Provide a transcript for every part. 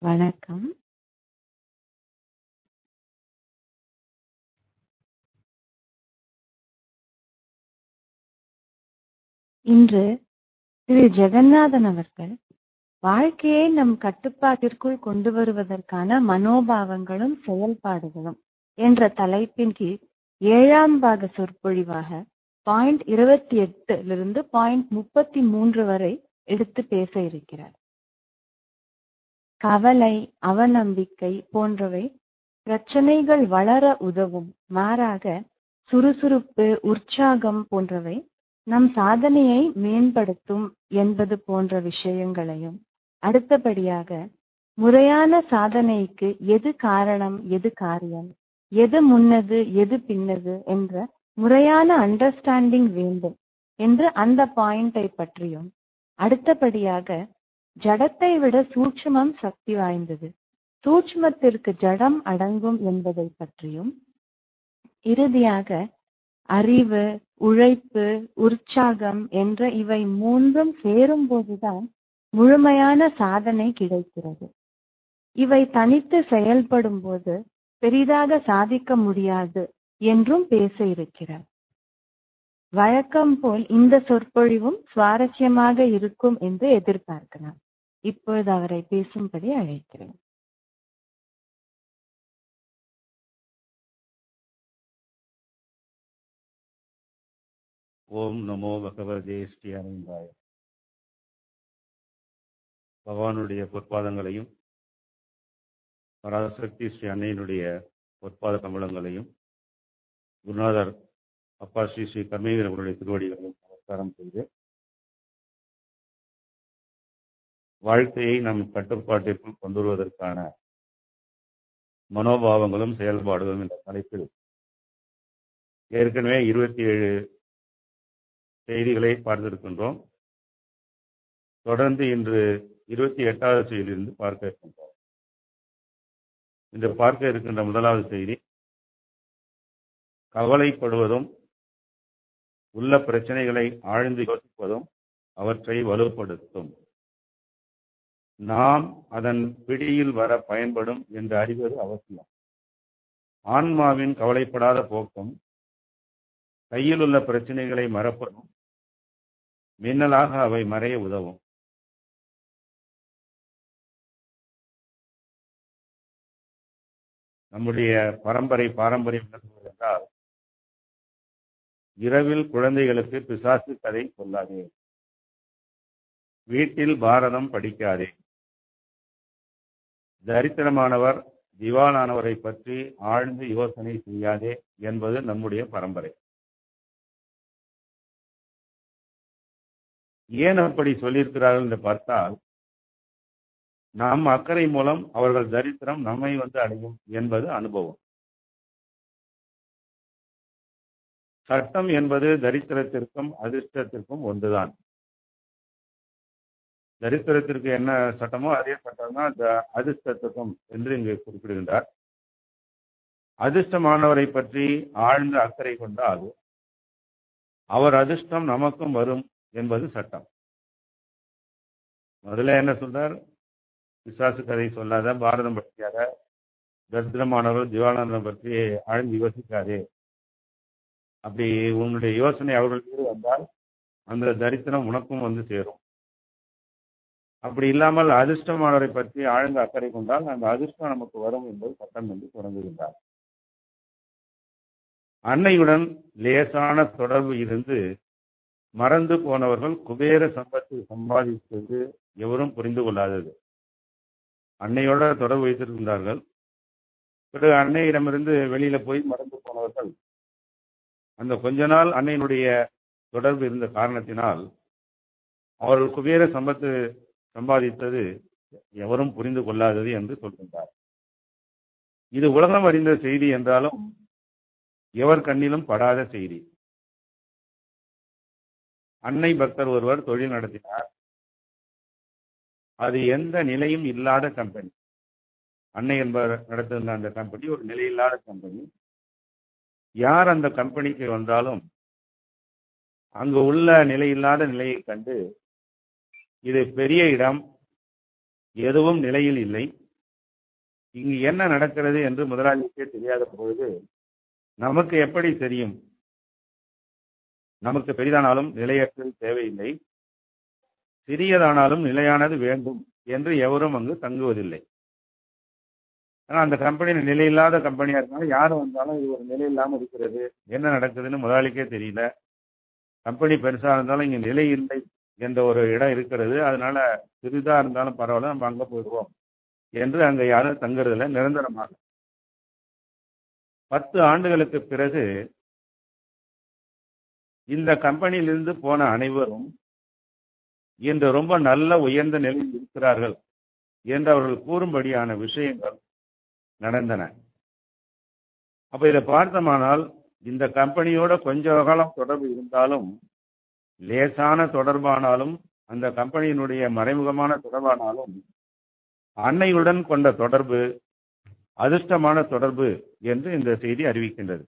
வணக்கம் இன்று திரு ஜெகநாதன் அவர்கள் வாழ்க்கையை நம் கட்டுப்பாட்டிற்குள் கொண்டு வருவதற்கான மனோபாவங்களும் செயல்பாடுகளும் என்ற தலைப்பின் கீழ் ஏழாம் பாக சொற்பொழிவாக பாயிண்ட் இருபத்தி எட்டிலிருந்து பாயிண்ட் முப்பத்தி மூன்று வரை எடுத்து பேச இருக்கிறார் கவலை அவநம்பிக்கை போன்றவை பிரச்சனைகள் வளர உதவும் மாறாக சுறுசுறுப்பு உற்சாகம் போன்றவை நம் சாதனையை மேம்படுத்தும் என்பது போன்ற விஷயங்களையும் அடுத்தபடியாக முறையான சாதனைக்கு எது காரணம் எது காரியம் எது முன்னது எது பின்னது என்ற முறையான அண்டர்ஸ்டாண்டிங் வேண்டும் என்று அந்த பாயிண்டை பற்றியும் அடுத்தபடியாக ஜடத்தை விட சூட்சுமம் சக்தி வாய்ந்தது சூட்சுமத்திற்கு ஜடம் அடங்கும் என்பதை பற்றியும் இறுதியாக அறிவு உழைப்பு உற்சாகம் என்ற இவை மூன்றும் சேரும் போதுதான் முழுமையான சாதனை கிடைக்கிறது இவை தனித்து செயல்படும் போது பெரிதாக சாதிக்க முடியாது என்றும் பேச இருக்கிறார் வழக்கம் போல் இந்த சொற்பொழிவும் சுவாரஸ்யமாக இருக்கும் என்று எதிர்பார்க்கலாம் இப்பொழுது அவரை பேசும்படி அழைக்கிறேன் ஓம் நமோ பகவதே ஸ்ரீ அனந்தாய பகவானுடைய பொற்பாதங்களையும் பராசக்தி ஸ்ரீ அன்னையினுடைய பொற்பாத கமலங்களையும் குருநாதர் அப்பா ஸ்ரீ ஸ்ரீ கர்மேகர் அவருடைய திருவடிகளையும் நமஸ்காரம் செய்து வாழ்க்கையை நம் கட்டுப்பாட்டிற்குள் கொண்டு வருவதற்கான மனோபாவங்களும் செயல்பாடுகளும் என்ற தலைப்பில் ஏற்கனவே இருபத்தி ஏழு செய்திகளை பார்த்திருக்கின்றோம் தொடர்ந்து இன்று இருபத்தி எட்டாவது செய்தியிலிருந்து பார்க்க இருக்கின்றோம் இன்று பார்க்க இருக்கின்ற முதலாவது செய்தி கவலைப்படுவதும் உள்ள பிரச்சனைகளை ஆழ்ந்து யோசிப்பதும் அவற்றை வலுப்படுத்தும் நாம் அதன் பிடியில் வர பயன்படும் என்று அறிவது அவசியம் ஆன்மாவின் கவலைப்படாத போக்கும் கையில் உள்ள பிரச்சனைகளை மறப்பதும் மின்னலாக அவை மறைய உதவும் நம்முடைய பரம்பரை பாரம்பரியம் என்றால் இரவில் குழந்தைகளுக்கு பிசாசு கதை சொல்லாதே வீட்டில் பாரதம் படிக்காதே தரித்திரமானவர் திவாலானவரை பற்றி ஆழ்ந்து யோசனை செய்யாதே என்பது நம்முடைய பரம்பரை ஏன் அப்படி சொல்லியிருக்கிறார்கள் என்று பார்த்தால் நம் அக்கறை மூலம் அவர்கள் தரித்திரம் நம்மை வந்து அடையும் என்பது அனுபவம் சட்டம் என்பது தரித்திரத்திற்கும் அதிர்ஷ்டத்திற்கும் ஒன்றுதான் தரித்திரத்திற்கு என்ன சட்டமோ அதே சட்டம் தான் அதிர்ஷ்டத்துக்கும் என்று இங்கு குறிப்பிடுகின்றார் அதிர்ஷ்டமானவரை பற்றி ஆழ்ந்த அக்கறை கொண்டால் அவர் அதிர்ஷ்டம் நமக்கும் வரும் என்பது சட்டம் முதல்ல என்ன சொல்றார் விசுவாச கதை சொல்லாத பாரதம் படிக்காத தரித்திரமானவர் திவானந்தம் பற்றி ஆழ்ந்து யோசிக்காதே அப்படி உன்னுடைய யோசனை அவர்களுக்கு வந்தால் அந்த தரித்திரம் உனக்கும் வந்து சேரும் அப்படி இல்லாமல் அதிர்ஷ்டமானவரை பற்றி ஆழ்ந்த அக்கறை கொண்டால் அந்த அதிர்ஷ்டம் நமக்கு வரும் என்பது சட்டம் என்று தொடங்குகின்றார் அன்னையுடன் லேசான தொடர்பு இருந்து மறந்து போனவர்கள் குபேர சம்பத்து சம்பாதித்தது எவரும் புரிந்து கொள்ளாதது அன்னையோட தொடர்பு வைத்திருந்தார்கள் பிறகு அன்னையிடமிருந்து வெளியில போய் மறந்து போனவர்கள் அந்த கொஞ்ச நாள் அன்னையினுடைய தொடர்பு இருந்த காரணத்தினால் அவர்கள் குபேர சம்பத்து சம்பாதித்தது எவரும் புரிந்து கொள்ளாதது என்று சொல்கின்றார் இது உலகம் அறிந்த செய்தி என்றாலும் எவர் கண்ணிலும் படாத செய்தி அன்னை பக்தர் ஒருவர் தொழில் நடத்தினார் அது எந்த நிலையும் இல்லாத கம்பெனி அன்னை என்பவர் நடத்துகின்ற அந்த கம்பெனி ஒரு நிலையில்லாத கம்பெனி யார் அந்த கம்பெனிக்கு வந்தாலும் அங்கு உள்ள நிலையில்லாத நிலையை கண்டு இது பெரிய இடம் எதுவும் நிலையில் இல்லை இங்கு என்ன நடக்கிறது என்று முதலாளிக்கே தெரியாத பொழுது நமக்கு எப்படி தெரியும் நமக்கு பெரிதானாலும் நிலையற்றது தேவையில்லை சிறியதானாலும் நிலையானது வேண்டும் என்று எவரும் அங்கு தங்குவதில்லை ஆனா அந்த கம்பெனி நிலையில்லாத கம்பெனியா இருந்தாலும் யார் வந்தாலும் இது ஒரு நிலை இல்லாம இருக்கிறது என்ன நடக்குதுன்னு முதலாளிக்கே தெரியல கம்பெனி பெருசா இருந்தாலும் இங்க நிலை இல்லை என்ற ஒரு இடம் இருக்கிறது அதனால சிறிதா இருந்தாலும் பரவாயில்ல நம்ம அங்க போயிடுவோம் என்று அங்க யாரும் தங்குறதில்ல நிரந்தரமாக பத்து ஆண்டுகளுக்கு பிறகு இந்த கம்பெனியிலிருந்து போன அனைவரும் இன்று ரொம்ப நல்ல உயர்ந்த நிலையில் இருக்கிறார்கள் என்று அவர்கள் கூறும்படியான விஷயங்கள் நடந்தன அப்ப இதை பார்த்தோமானால் இந்த கம்பெனியோட கொஞ்ச காலம் தொடர்பு இருந்தாலும் லேசான தொடர்பானாலும் அந்த கம்பெனியினுடைய மறைமுகமான தொடர்பானாலும் அன்னையுடன் கொண்ட தொடர்பு அதிர்ஷ்டமான தொடர்பு என்று இந்த செய்தி அறிவிக்கின்றது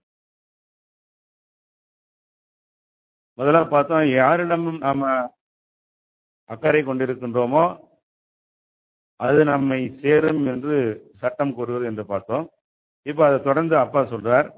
முதல்ல பார்த்தோம் யாரிடம் நாம அக்கறை கொண்டிருக்கின்றோமோ அது நம்மை சேரும் என்று சட்டம் கூறுவது என்று பார்த்தோம் இப்ப அதை தொடர்ந்து அப்பா சொல்றார்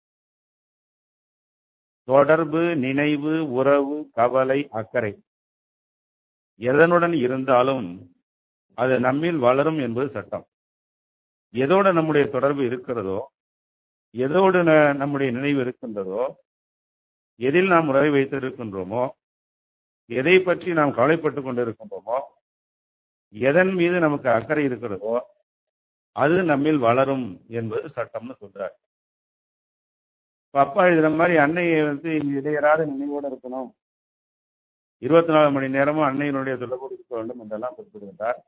தொடர்பு நினைவு உறவு கவலை அக்கறை எதனுடன் இருந்தாலும் அது நம்மில் வளரும் என்பது சட்டம் எதோட நம்முடைய தொடர்பு இருக்கிறதோ எதோடு ந- நம்முடைய நினைவு இருக்கின்றதோ எதில் நாம் உறவை வைத்திருக்கின்றோமோ எதை பற்றி நாம் கவலைப்பட்டுக் கொண்டிருக்கின்றோமோ எதன் மீது நமக்கு அக்கறை இருக்கிறதோ அது நம்மில் வளரும் என்பது சட்டம்னு சொல்றார் இப்ப அப்பா எழுதுற மாதிரி அன்னையை வந்து இடையறாத நினைவோடு இருக்கணும் இருபத்தி நாலு மணி நேரமும் அன்னையினுடைய தொடர்போடு இருக்க வேண்டும் என்றெல்லாம் குறிப்பிடுகின்றார்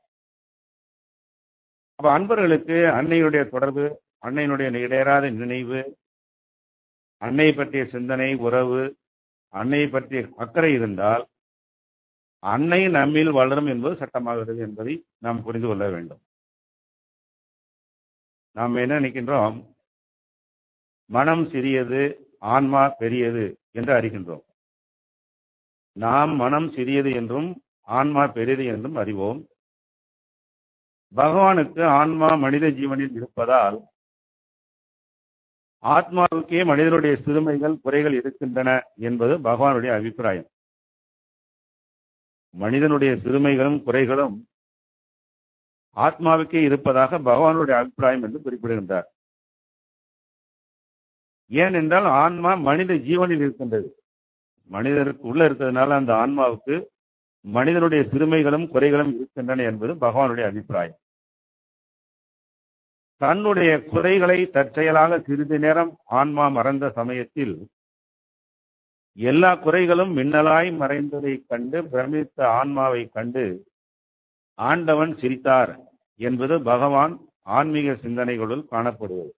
அப்ப அன்பர்களுக்கு அன்னையுடைய தொடர்பு அன்னையினுடைய இடையறாத நினைவு அன்னை பற்றிய சிந்தனை உறவு அன்னை பற்றிய அக்கறை இருந்தால் அன்னை நம்மில் வளரும் என்பது சட்டமாகிறது என்பதை நாம் புரிந்து கொள்ள வேண்டும் நாம் என்ன நினைக்கின்றோம் மனம் சிறியது ஆன்மா பெரியது என்று அறிகின்றோம் நாம் மனம் சிறியது என்றும் ஆன்மா பெரியது என்றும் அறிவோம் பகவானுக்கு ஆன்மா மனித ஜீவனில் இருப்பதால் ஆத்மாவுக்கே மனிதனுடைய சிறுமைகள் குறைகள் இருக்கின்றன என்பது பகவானுடைய அபிப்பிராயம் மனிதனுடைய சிறுமைகளும் குறைகளும் ஆத்மாவுக்கே இருப்பதாக பகவானுடைய அபிப்பிராயம் என்று குறிப்பிடுகின்றார் ஏனென்றால் ஆன்மா மனித ஜீவனில் இருக்கின்றது மனிதருக்கு உள்ள இருக்கிறதுனால அந்த ஆன்மாவுக்கு மனிதனுடைய சிறுமைகளும் குறைகளும் இருக்கின்றன என்பது பகவானுடைய அபிப்பிராயம் தன்னுடைய குறைகளை தற்செயலாக சிறிது நேரம் ஆன்மா மறந்த சமயத்தில் எல்லா குறைகளும் மின்னலாய் மறைந்ததைக் கண்டு பிரமித்த ஆன்மாவை கண்டு ஆண்டவன் சிரித்தார் என்பது பகவான் ஆன்மீக சிந்தனைகளுள் காணப்படுவது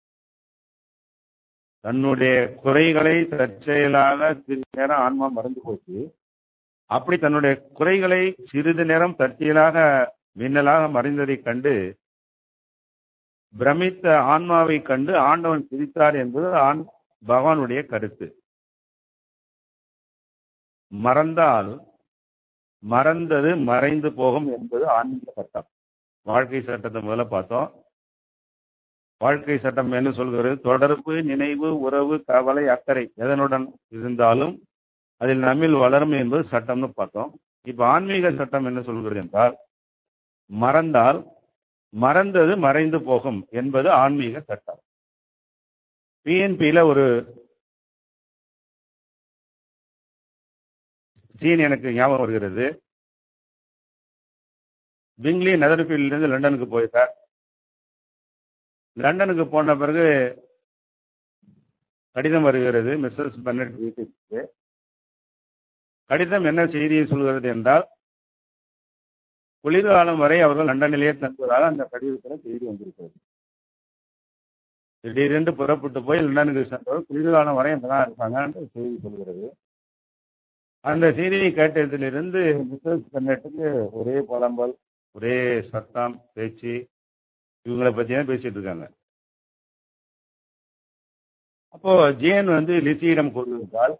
தன்னுடைய குறைகளை தற்செயலாக சிறிது நேரம் ஆன்மா மறந்து போச்சு அப்படி தன்னுடைய குறைகளை சிறிது நேரம் தற்செயலாக மின்னலாக மறைந்ததைக் கண்டு பிரமித்த ஆன்மாவை கண்டு ஆண்டவன் சிரித்தார் என்பது ஆண் பகவானுடைய கருத்து மறந்தால் மறந்தது மறைந்து போகும் என்பது ஆன்மீக சட்டம் வாழ்க்கை சட்டத்தை முதல்ல பார்த்தோம் வாழ்க்கை சட்டம் என்ன சொல்கிறது தொடர்பு நினைவு உறவு கவலை அக்கறை எதனுடன் இருந்தாலும் அதில் நம்மில் வளரும் என்பது சட்டம்னு பார்த்தோம் இப்ப ஆன்மீக சட்டம் என்ன சொல்கிறது என்றால் மறந்தால் மறந்தது மறைந்து போகும் என்பது ஆன்மீக சட்டம் பிஎன்பியில ஒரு சீன் எனக்கு ஞாபகம் வருகிறது பிங்லி நெதர்ஃபீல்ட்லேருந்து லண்டனுக்கு போயிருக்கார் லண்டனுக்கு போன பிறகு கடிதம் வருகிறது மிஸ்ஸஸ் பென்னட் வீட்டுக்கு கடிதம் என்ன செய்தியை சொல்கிறது என்றால் குளிர்காலம் வரை அவர்கள் லண்டனிலேயே தங்குவதாக அந்த கடிதத்தில் செய்தி வந்திருக்கிறது திடீரென்று புறப்பட்டு போய் லண்டனுக்கு சென்றவர் குளிர்காலம் வரை அங்கே தான் இருக்காங்க என்று செய்தி சொல்கிறது அந்த செய்தியை கேட்டதிலிருந்து மிஸ்ஸஸ் பென்னட்டுக்கு ஒரே புலம்பல் ஒரே சத்தம் பேச்சு இவங்களை பற்றி தான் பேசிட்டு இருக்காங்க அப்போ ஜேன் வந்து லிசியிடம் கூறுவதால்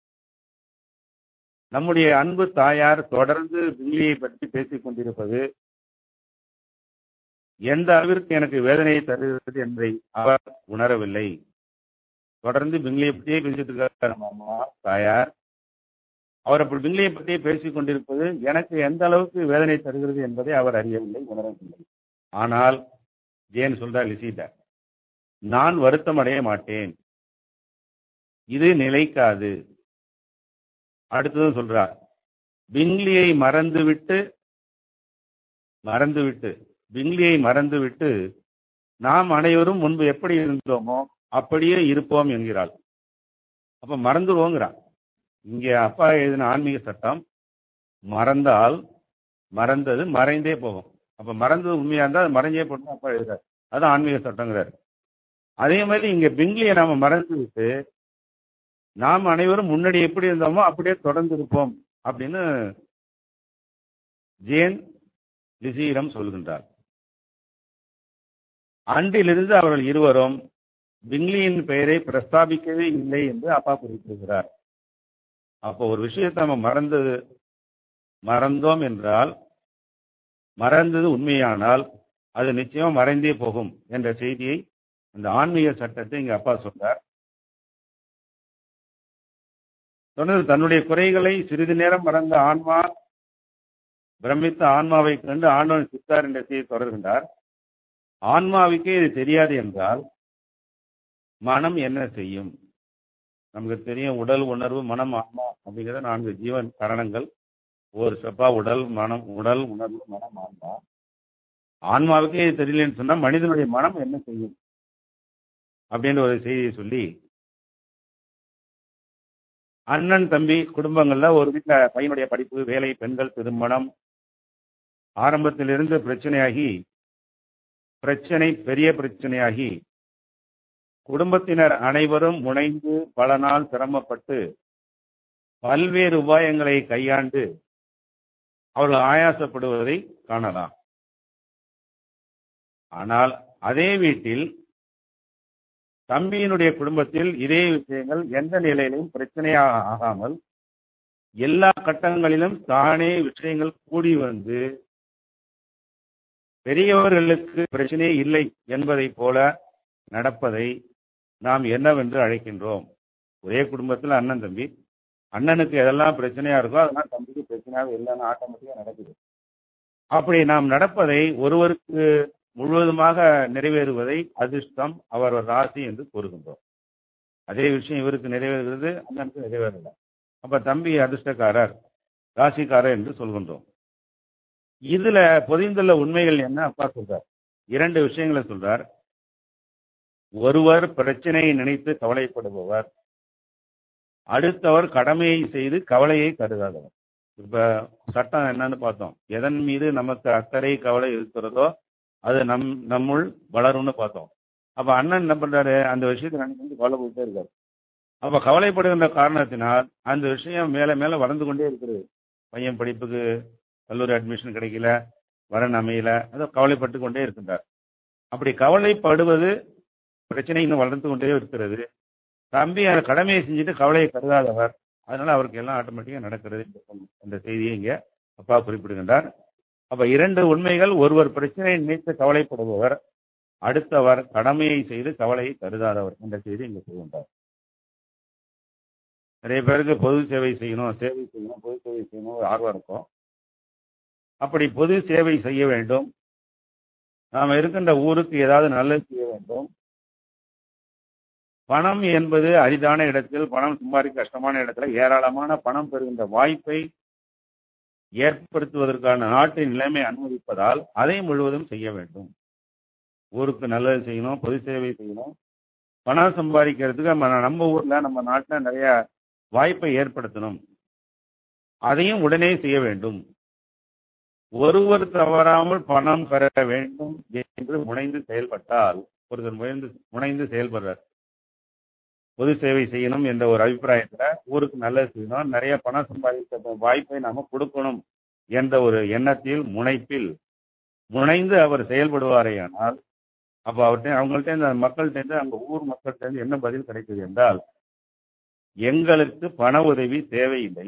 நம்முடைய அன்பு தாயார் தொடர்ந்து பில்லியை பற்றி பேசிக் கொண்டிருப்பது எந்த அளவிற்கு எனக்கு வேதனையை தருகிறது என்பதை அவர் உணரவில்லை தொடர்ந்து பிங்லியை பற்றியே பேசிட்டு இருக்காரு நம்ம அம்மா தாயார் அவர் அப்படி பிங்லியை பற்றியே பேசிக் கொண்டிருப்பது எனக்கு எந்த அளவுக்கு வேதனை தருகிறது என்பதை அவர் அறியவில்லை உணரவில்லை ஆனால் ஜேன் சொல்றார் லிசிட்ட நான் வருத்தம் அடைய மாட்டேன் இது நிலைக்காது அடுத்ததும் சொல்றார் பிங்லியை மறந்துவிட்டு மறந்துவிட்டு பிங்லியை மறந்துவிட்டு நாம் அனைவரும் முன்பு எப்படி இருந்தோமோ அப்படியே இருப்போம் என்கிறாள் அப்ப மறந்துடுவோங்கிறான் இங்கே அப்பா எழுதின ஆன்மீக சட்டம் மறந்தால் மறந்தது மறைந்தே போகும் அப்ப மறந்தது உண்மையா இருந்தா அது மறைஞ்சே போட்டு அப்பா எழுதுறாரு அதான் ஆன்மீக சட்டங்கிறாரு அதே மாதிரி இங்க பிங்லியை நாம மறந்து விட்டு நாம் அனைவரும் முன்னாடி எப்படி இருந்தோமோ அப்படியே தொடர்ந்து இருப்போம் அப்படின்னு ஜேன் லிசியிடம் சொல்கின்றார் அன்றிலிருந்து அவர்கள் இருவரும் பிங்லியின் பெயரை பிரஸ்தாபிக்கவே இல்லை என்று அப்பா குறிப்பிடுகிறார் அப்போ ஒரு விஷயத்தை நம்ம மறந்தது மறந்தோம் என்றால் மறந்தது உண்மையானால் அது நிச்சயம் மறைந்தே போகும் என்ற செய்தியை இந்த ஆன்மீக சட்டத்தை இங்க அப்பா சொல்றார் தொடர்ந்து தன்னுடைய குறைகளை சிறிது நேரம் மறந்த ஆன்மா பிரமித்த ஆன்மாவை கண்டு ஆண்டவன் சித்தார் என்ற செய்தி தொடர்கின்றார் ஆன்மாவுக்கே இது தெரியாது என்றால் மனம் என்ன செய்யும் நமக்கு தெரியும் உடல் உணர்வு மனம் ஆன்மா அப்படிங்கிற நான்கு ஜீவன் கரணங்கள் ஒரு செப்பா உடல் மனம் உடல் உணர்வு மனம் ஆன்மா ஆன்மாவுக்கே இது தெரியலன்னு சொன்னா மனிதனுடைய மனம் என்ன செய்யும் அப்படின்ற ஒரு செய்தியை சொல்லி அண்ணன் தம்பி குடும்பங்கள்ல ஒரு வீட்டுல பையனுடைய படிப்பு வேலை பெண்கள் திருமணம் ஆரம்பத்திலிருந்து பிரச்சனையாகி பிரச்சனை பெரிய பிரச்சனையாகி குடும்பத்தினர் அனைவரும் முனைந்து பல நாள் சிரமப்பட்டு பல்வேறு உபாயங்களை கையாண்டு அவர்கள் ஆயாசப்படுவதை காணலாம் ஆனால் அதே வீட்டில் தம்பியினுடைய குடும்பத்தில் இதே விஷயங்கள் எந்த நிலையிலும் பிரச்சனையாக ஆகாமல் எல்லா கட்டங்களிலும் தானே விஷயங்கள் கூடி வந்து பெரியவர்களுக்கு பிரச்சனையே இல்லை என்பதை போல நடப்பதை நாம் என்னவென்று அழைக்கின்றோம் ஒரே குடும்பத்தில் அண்ணன் தம்பி அண்ணனுக்கு எதெல்லாம் பிரச்சனையா இருக்கோ அதெல்லாம் தம்பிக்கு பிரச்சனையாக இல்லைன்னு ஆட்டோமேட்டிக்கா நடக்குது அப்படி நாம் நடப்பதை ஒருவருக்கு முழுவதுமாக நிறைவேறுவதை அதிர்ஷ்டம் அவர் ராசி என்று கூறுகின்றோம் அதே விஷயம் இவருக்கு நிறைவேறுகிறது அண்ணனுக்கு நிறைவேறல அப்ப தம்பி அதிர்ஷ்டக்காரர் ராசிக்காரர் என்று சொல்கின்றோம் இதுல பொதிந்துள்ள உண்மைகள் என்ன அப்பா சொல்றார் இரண்டு விஷயங்களை சொல்றார் ஒருவர் பிரச்சனையை நினைத்து கவலைப்படுபவர் அடுத்தவர் கடமையை செய்து கவலையை கருதாதவர் இப்ப சட்டம் என்னன்னு பார்த்தோம் எதன் மீது நமக்கு அக்கறை கவலை இருக்கிறதோ அது நம் நம்முள் வளரும்னு பார்த்தோம் அப்ப அண்ணன் என்ன பண்றாரு அந்த விஷயத்தை நினைச்சு கவலைப்பட்டே இருக்காரு அப்ப கவலைப்படுகின்ற காரணத்தினால் அந்த விஷயம் மேல மேல வளர்ந்து கொண்டே இருக்கிறது பையன் படிப்புக்கு கல்லூரி அட்மிஷன் கிடைக்கல வரன் அமையல அதை கவலைப்பட்டு கொண்டே இருக்கின்றார் அப்படி கவலைப்படுவது பிரச்சனை இன்னும் வளர்ந்து கொண்டே இருக்கிறது தம்பி அந்த கடமையை செஞ்சுட்டு கவலையை கருதாதவர் அதனால அவருக்கு எல்லாம் ஆட்டோமேட்டிக்கா நடக்கிறது என்ற செய்தியை இங்க அப்பா குறிப்பிடுகின்றார் அப்ப இரண்டு உண்மைகள் ஒருவர் பிரச்சனையை நினைத்து கவலைப்படுபவர் அடுத்தவர் கடமையை செய்து கவலையை கருதாதவர் என்ற செய்தி இங்க சொல்கின்றார் நிறைய பேருக்கு பொது சேவை செய்யணும் சேவை செய்யணும் பொது சேவை செய்யணும் ஒரு ஆர்வம் இருக்கும் அப்படி பொது சேவை செய்ய வேண்டும் நாம் இருக்கின்ற ஊருக்கு ஏதாவது நல்லது செய்ய வேண்டும் பணம் என்பது அரிதான இடத்தில் பணம் சம்பாதிக்க கஷ்டமான இடத்துல ஏராளமான பணம் பெறுகின்ற வாய்ப்பை ஏற்படுத்துவதற்கான நாட்டின் நிலைமை அனுமதிப்பதால் அதை முழுவதும் செய்ய வேண்டும் ஊருக்கு நல்லது செய்யணும் பொது சேவை செய்யணும் பணம் சம்பாதிக்கிறதுக்கு நம்ம நம்ம ஊர்ல நம்ம நாட்டில் நிறைய வாய்ப்பை ஏற்படுத்தணும் அதையும் உடனே செய்ய வேண்டும் ஒருவர் தவறாமல் பணம் பெற வேண்டும் என்று முனைந்து செயல்பட்டால் ஒருத்தர் முயன்று முனைந்து செயல்படுறார் பொது சேவை செய்யணும் என்ற ஒரு அபிப்பிராயத்துல ஊருக்கு நல்லது செய்யணும் நிறைய பணம் சம்பாதிக்க வாய்ப்பை நாம கொடுக்கணும் என்ற ஒரு எண்ணத்தில் முனைப்பில் முனைந்து அவர் செயல்படுவாரேயானால் அப்ப அவர்கிட்ட அவங்கள்ட்ட இந்த மக்கள்கிட்ட அந்த ஊர் மக்கள்கிட்ட என்ன பதில் கிடைக்குது என்றால் எங்களுக்கு பண உதவி தேவையில்லை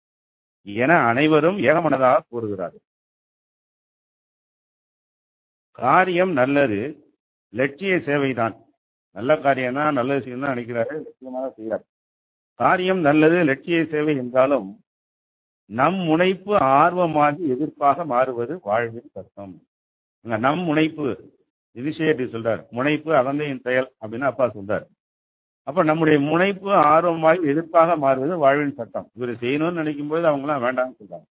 என அனைவரும் ஏகமனதாக கூறுகிறார்கள் காரியம் நல்லது லட்சிய சேவைதான் நல்ல காரியம் தான் நல்ல விஷயம் தான் நினைக்கிறாரு லட்சியமாக செய்கிறார் காரியம் நல்லது லட்சிய சேவை என்றாலும் நம் முனைப்பு ஆர்வமாகி எதிர்ப்பாக மாறுவது வாழ்வின் சத்தம் இங்க நம் முனைப்பு இனிஷியேட்டிவ் சொல்றார் முனைப்பு அகந்தையின் செயல் அப்படின்னு அப்பா சொல்றார் அப்ப நம்முடைய முனைப்பு ஆர்வமாகி எதிர்ப்பாக மாறுவது வாழ்வின் சட்டம் இவர் செய்யணும்னு நினைக்கும் போது அவங்களாம் வேண்டாம்னு சொல்றாங்க